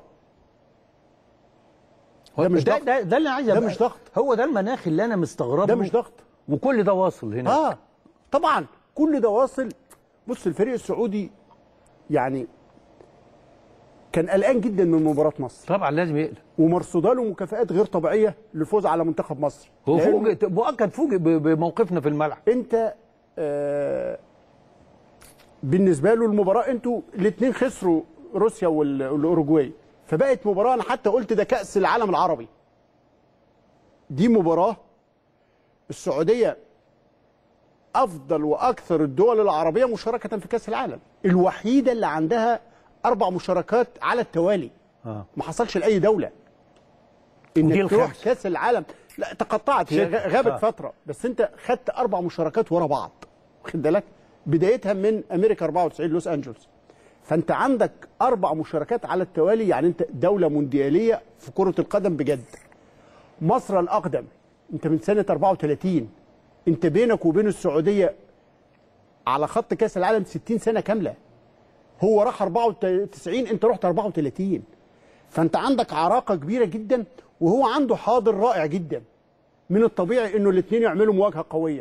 ده مش ده, ضغط. ده, ده اللي عايز ده أبقى- مش ضغط. هو ده المناخ اللي انا مستغربه ده مش ضغط وكل ده واصل هنا اه طبعا كل ده واصل بص الفريق السعودي يعني كان قلقان جدا من مباراه مصر طبعا لازم يقلق ومرصوده له مكافآت غير طبيعيه للفوز على منتخب مصر هو لأنه فوجئ مؤكد فوجئ ب- بموقفنا في الملعب انت آه بالنسبه له المباراه انتوا الاثنين خسروا روسيا وال- والاوروجواي فبقت مباراه انا حتى قلت ده كاس العالم العربي دي مباراه السعوديه افضل واكثر الدول العربيه مشاركه في كاس العالم الوحيده اللي عندها اربع مشاركات على التوالي آه. ما حصلش لاي دوله ودي انك تروح الخامسة. كاس العالم لا تقطعت هي ستة. غ- غابت آه. فتره بس انت خدت اربع مشاركات ورا بعض واخد بالك بدايتها من امريكا 94 لوس انجلوس فانت عندك اربع مشاركات على التوالي يعني انت دوله موندياليه في كره القدم بجد مصر الاقدم انت من سنه 34 انت بينك وبين السعوديه على خط كاس العالم 60 سنه كامله هو راح 94 انت رحت 34 فانت عندك عراقه كبيره جدا وهو عنده حاضر رائع جدا من الطبيعي انه الاثنين يعملوا مواجهه قويه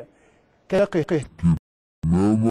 كقه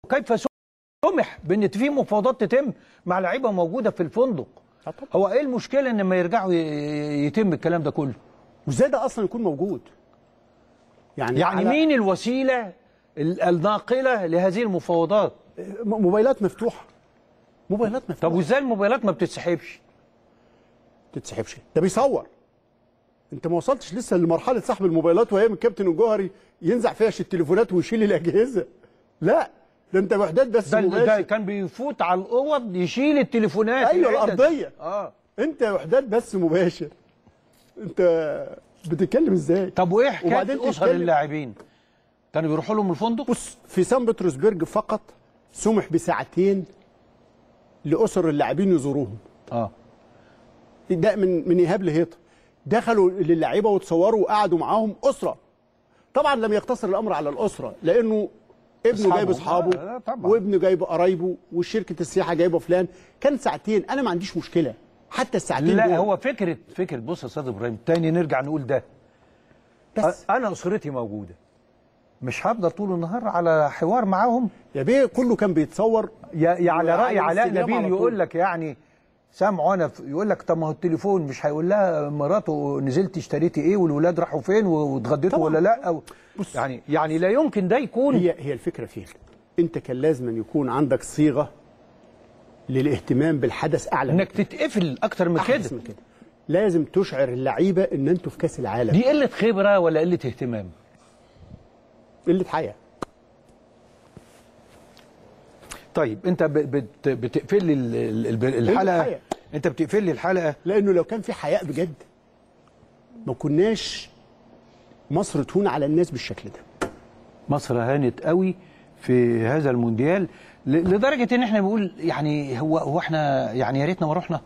كيف سمح بان في مفاوضات تتم مع لعيبه موجوده في الفندق آه طبعا. هو ايه المشكله ان لما يرجعوا ي- يتم الكلام ده كله وازاي ده اصلا يكون موجود يعني يعني على مين الوسيله ال- الناقله لهذه المفاوضات م- موبايلات مفتوحه موبايلات مفتوحه طب وازاي الموبايلات ما بتتسحبش تتسحبش ده بيصور انت ما وصلتش لسه لمرحله سحب الموبايلات وهي من الكابتن الجوهري ينزع فيش التليفونات ويشيل الاجهزه لا ده انت وحدات بس ده, ده مباشر كان بيفوت على الاوض يشيل التليفونات ايوه العدد. الارضيه اه انت وحدات بس مباشر انت بتتكلم ازاي طب وايه حكايه وبعدين اسر تتكلم- اللاعبين كانوا بيروحوا لهم الفندق بص في سان بطرسبرج فقط سمح بساعتين لاسر اللاعبين يزوروهم اه ده من من ايهاب لهيطه دخلوا للعيبه وتصوروا وقعدوا معاهم اسره طبعا لم يقتصر الامر على الاسره لانه ابنه أصحابه. جايب اصحابه آه، طبعا. وابنه جايب قرايبه وشركه السياحه جايبه فلان كان ساعتين انا ما عنديش مشكله حتى الساعتين لا دول. هو فكره فكره بص يا استاذ ابراهيم تاني نرجع نقول ده بس أ- انا اسرتي موجوده مش هفضل طول النهار على حوار معاهم يا بيه كله كان بيتصور يا يا على وعلى راي علاء الانستجرام نبيل على طول. يقول لك يعني سامعه انا ف- يقول لك طب ما هو التليفون مش هيقول لها مراته نزلت اشتريتي ايه والولاد راحوا فين واتغديتوا طبعا. ولا لا أو يعني يعني لا يمكن ده يكون هي هي الفكره فين انت كان لازم أن يكون عندك صيغه للاهتمام بالحدث اعلى من انك تتقفل اكتر من أحدث كده من كده لازم تشعر اللعيبه ان انتوا في كاس العالم دي قله خبره ولا قله اهتمام قله حياه طيب انت ب- بت بتقفل لي ال- ال- الب- الحلقه الحياة. انت بتقفل لي الحلقه لانه لو كان في حياء بجد ما كناش مصر تهون على الناس بالشكل ده مصر هانت قوي في هذا المونديال ل- لدرجه ان احنا بنقول يعني هو هو احنا يعني يا ريتنا ما رحنا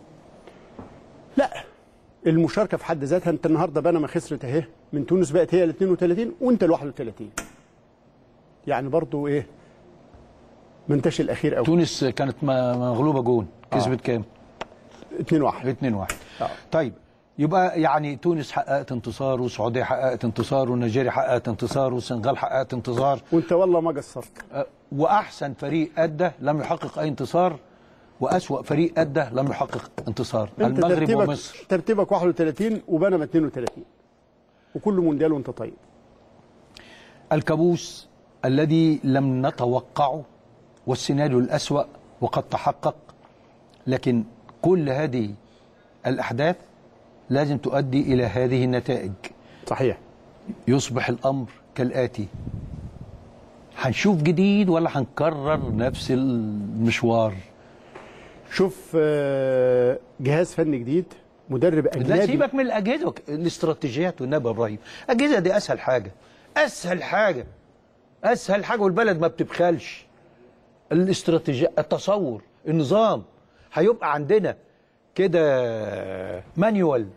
لا المشاركه في حد ذاتها انت النهارده بنما خسرت اهي من تونس بقت هي ال 32 وانت ال 31 يعني برضو ايه ما انتش الاخير قوي تونس كانت م- مغلوبه جون كسبت كام 2 1 2 1 آه. طيب يبقى يعني تونس حققت انتصار والسعوديه حققت انتصار ونيجيريا حققت انتصار والسنغال حققت انتصار وانت والله ما قصرت أه، واحسن فريق ادى لم يحقق اي انتصار واسوا فريق ادى لم يحقق انتصار انت المغرب ترتيبك ومصر ترتيبك 31 وبنما 32 وكل مونديال وانت طيب الكابوس الذي لم نتوقعه والسيناريو الأسوأ وقد تحقق لكن كل هذه الأحداث لازم تؤدي إلى هذه النتائج صحيح يصبح الأمر كالآتي هنشوف جديد ولا هنكرر نفس المشوار شوف آه، جهاز فني جديد مدرب لا اجنبي سيبك من الأجهزة الاستراتيجيات والنبي إبراهيم الأجهزة دي أسهل حاجة أسهل حاجة أسهل حاجة والبلد ما بتبخلش الاستراتيجية التصور النظام هيبقى عندنا كده مانيوال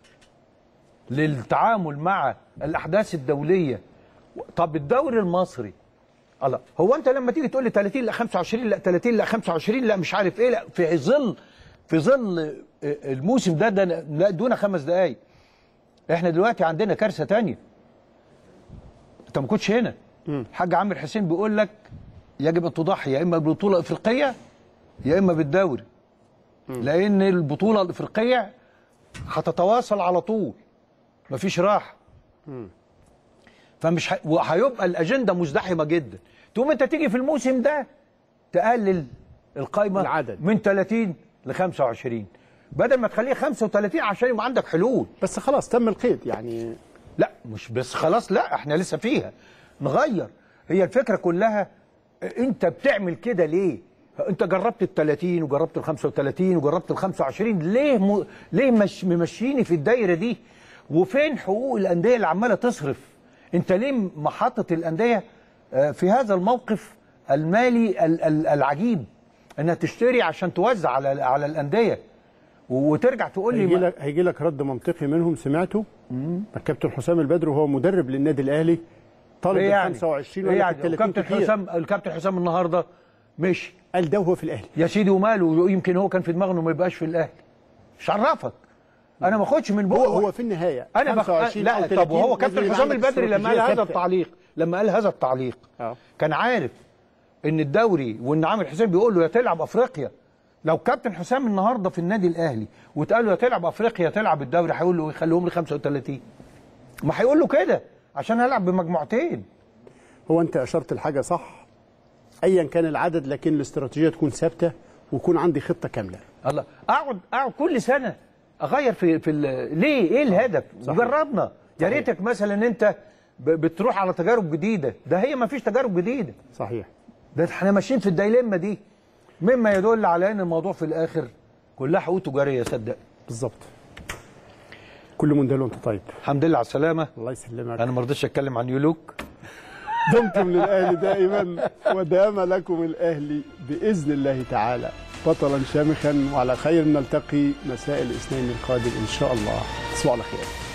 للتعامل مع الأحداث الدولية طب الدوري المصري الله هو انت لما تيجي تقول لي 30 لا 25 لا 30 لا 25 لا مش عارف ايه لا في ظل في ظل الموسم ده ده لا دون خمس دقايق احنا دلوقتي عندنا كارثه تانية انت ما كنتش هنا الحاج عامر حسين بيقول لك يجب ان تضحي يا اما ببطوله افريقيه يا اما بالدوري لان البطوله الافريقيه هتتواصل على طول مفيش راحه فمش ه... وهيبقى الاجنده مزدحمه جدا تقوم انت تيجي في الموسم ده تقلل القايمه العدد. من 30 ل 25 بدل ما تخليه 35 عشان يبقى عندك حلول بس خلاص تم القيد يعني لا مش بس خلاص لا احنا لسه فيها نغير هي الفكره كلها انت بتعمل كده ليه انت جربت ال 30 وجربت ال 35 وجربت ال 25 ليه م... ليه مش ممشيني في الدايره دي وفين حقوق الانديه اللي عماله تصرف انت ليه محطه الانديه آه، في هذا الموقف المالي ال- ال- العجيب انها تشتري عشان توزع على على الانديه وترجع تقول لي هيجي ما- لك هيجي لك رد منطقي منهم سمعته الكابتن حسام البدر وهو مدرب للنادي الاهلي طالب ايه ال يعني 25 ايه ولا يعني ال 30 الكابتن كتير. حسام الكابتن حسام النهارده مشي قال ده وهو في الاهلي يا سيدي وماله يمكن هو كان في دماغه انه ما يبقاش في الاهلي مش عرفك انا ما اخدش من بقه هو هو في النهايه انا بخ... 25 أو لا 30 طب وهو لازم كابتن يبقى حسام عندك البدري لما قال استراتيجية هذا ثابتة. التعليق لما قال هذا التعليق اه كان عارف ان الدوري وان عامر حسين بيقول له يا تلعب افريقيا لو كابتن حسام النهارده في النادي الاهلي واتقال له يا تلعب افريقيا يا تلعب الدوري هيقول له يخليهم لي 35 ما هيقول له كده عشان هلعب بمجموعتين هو انت اشرت الحاجه صح ايا كان العدد لكن الاستراتيجيه تكون ثابته ويكون عندي خطه كامله الله اقعد اقعد كل سنه اغير في في ال- ليه ايه الهدف صحيح. جربنا يا صحيح. ريتك مثلا انت ب- بتروح على تجارب جديده ده هي ما فيش تجارب جديده صحيح ده احنا ماشيين في الدايلمه دي مما يدل على ان الموضوع في الاخر كلها حقوق تجاريه صدق بالظبط كل مندل وانت طيب الحمد لله على السلامه الله يسلمك انا ما رضيتش اتكلم عن يولوك دمتم للاهلي دائما ودام لكم الاهلي باذن الله تعالى بطلا شامخا وعلى خير نلتقي مساء الاثنين القادم ان شاء الله تصبحوا على خير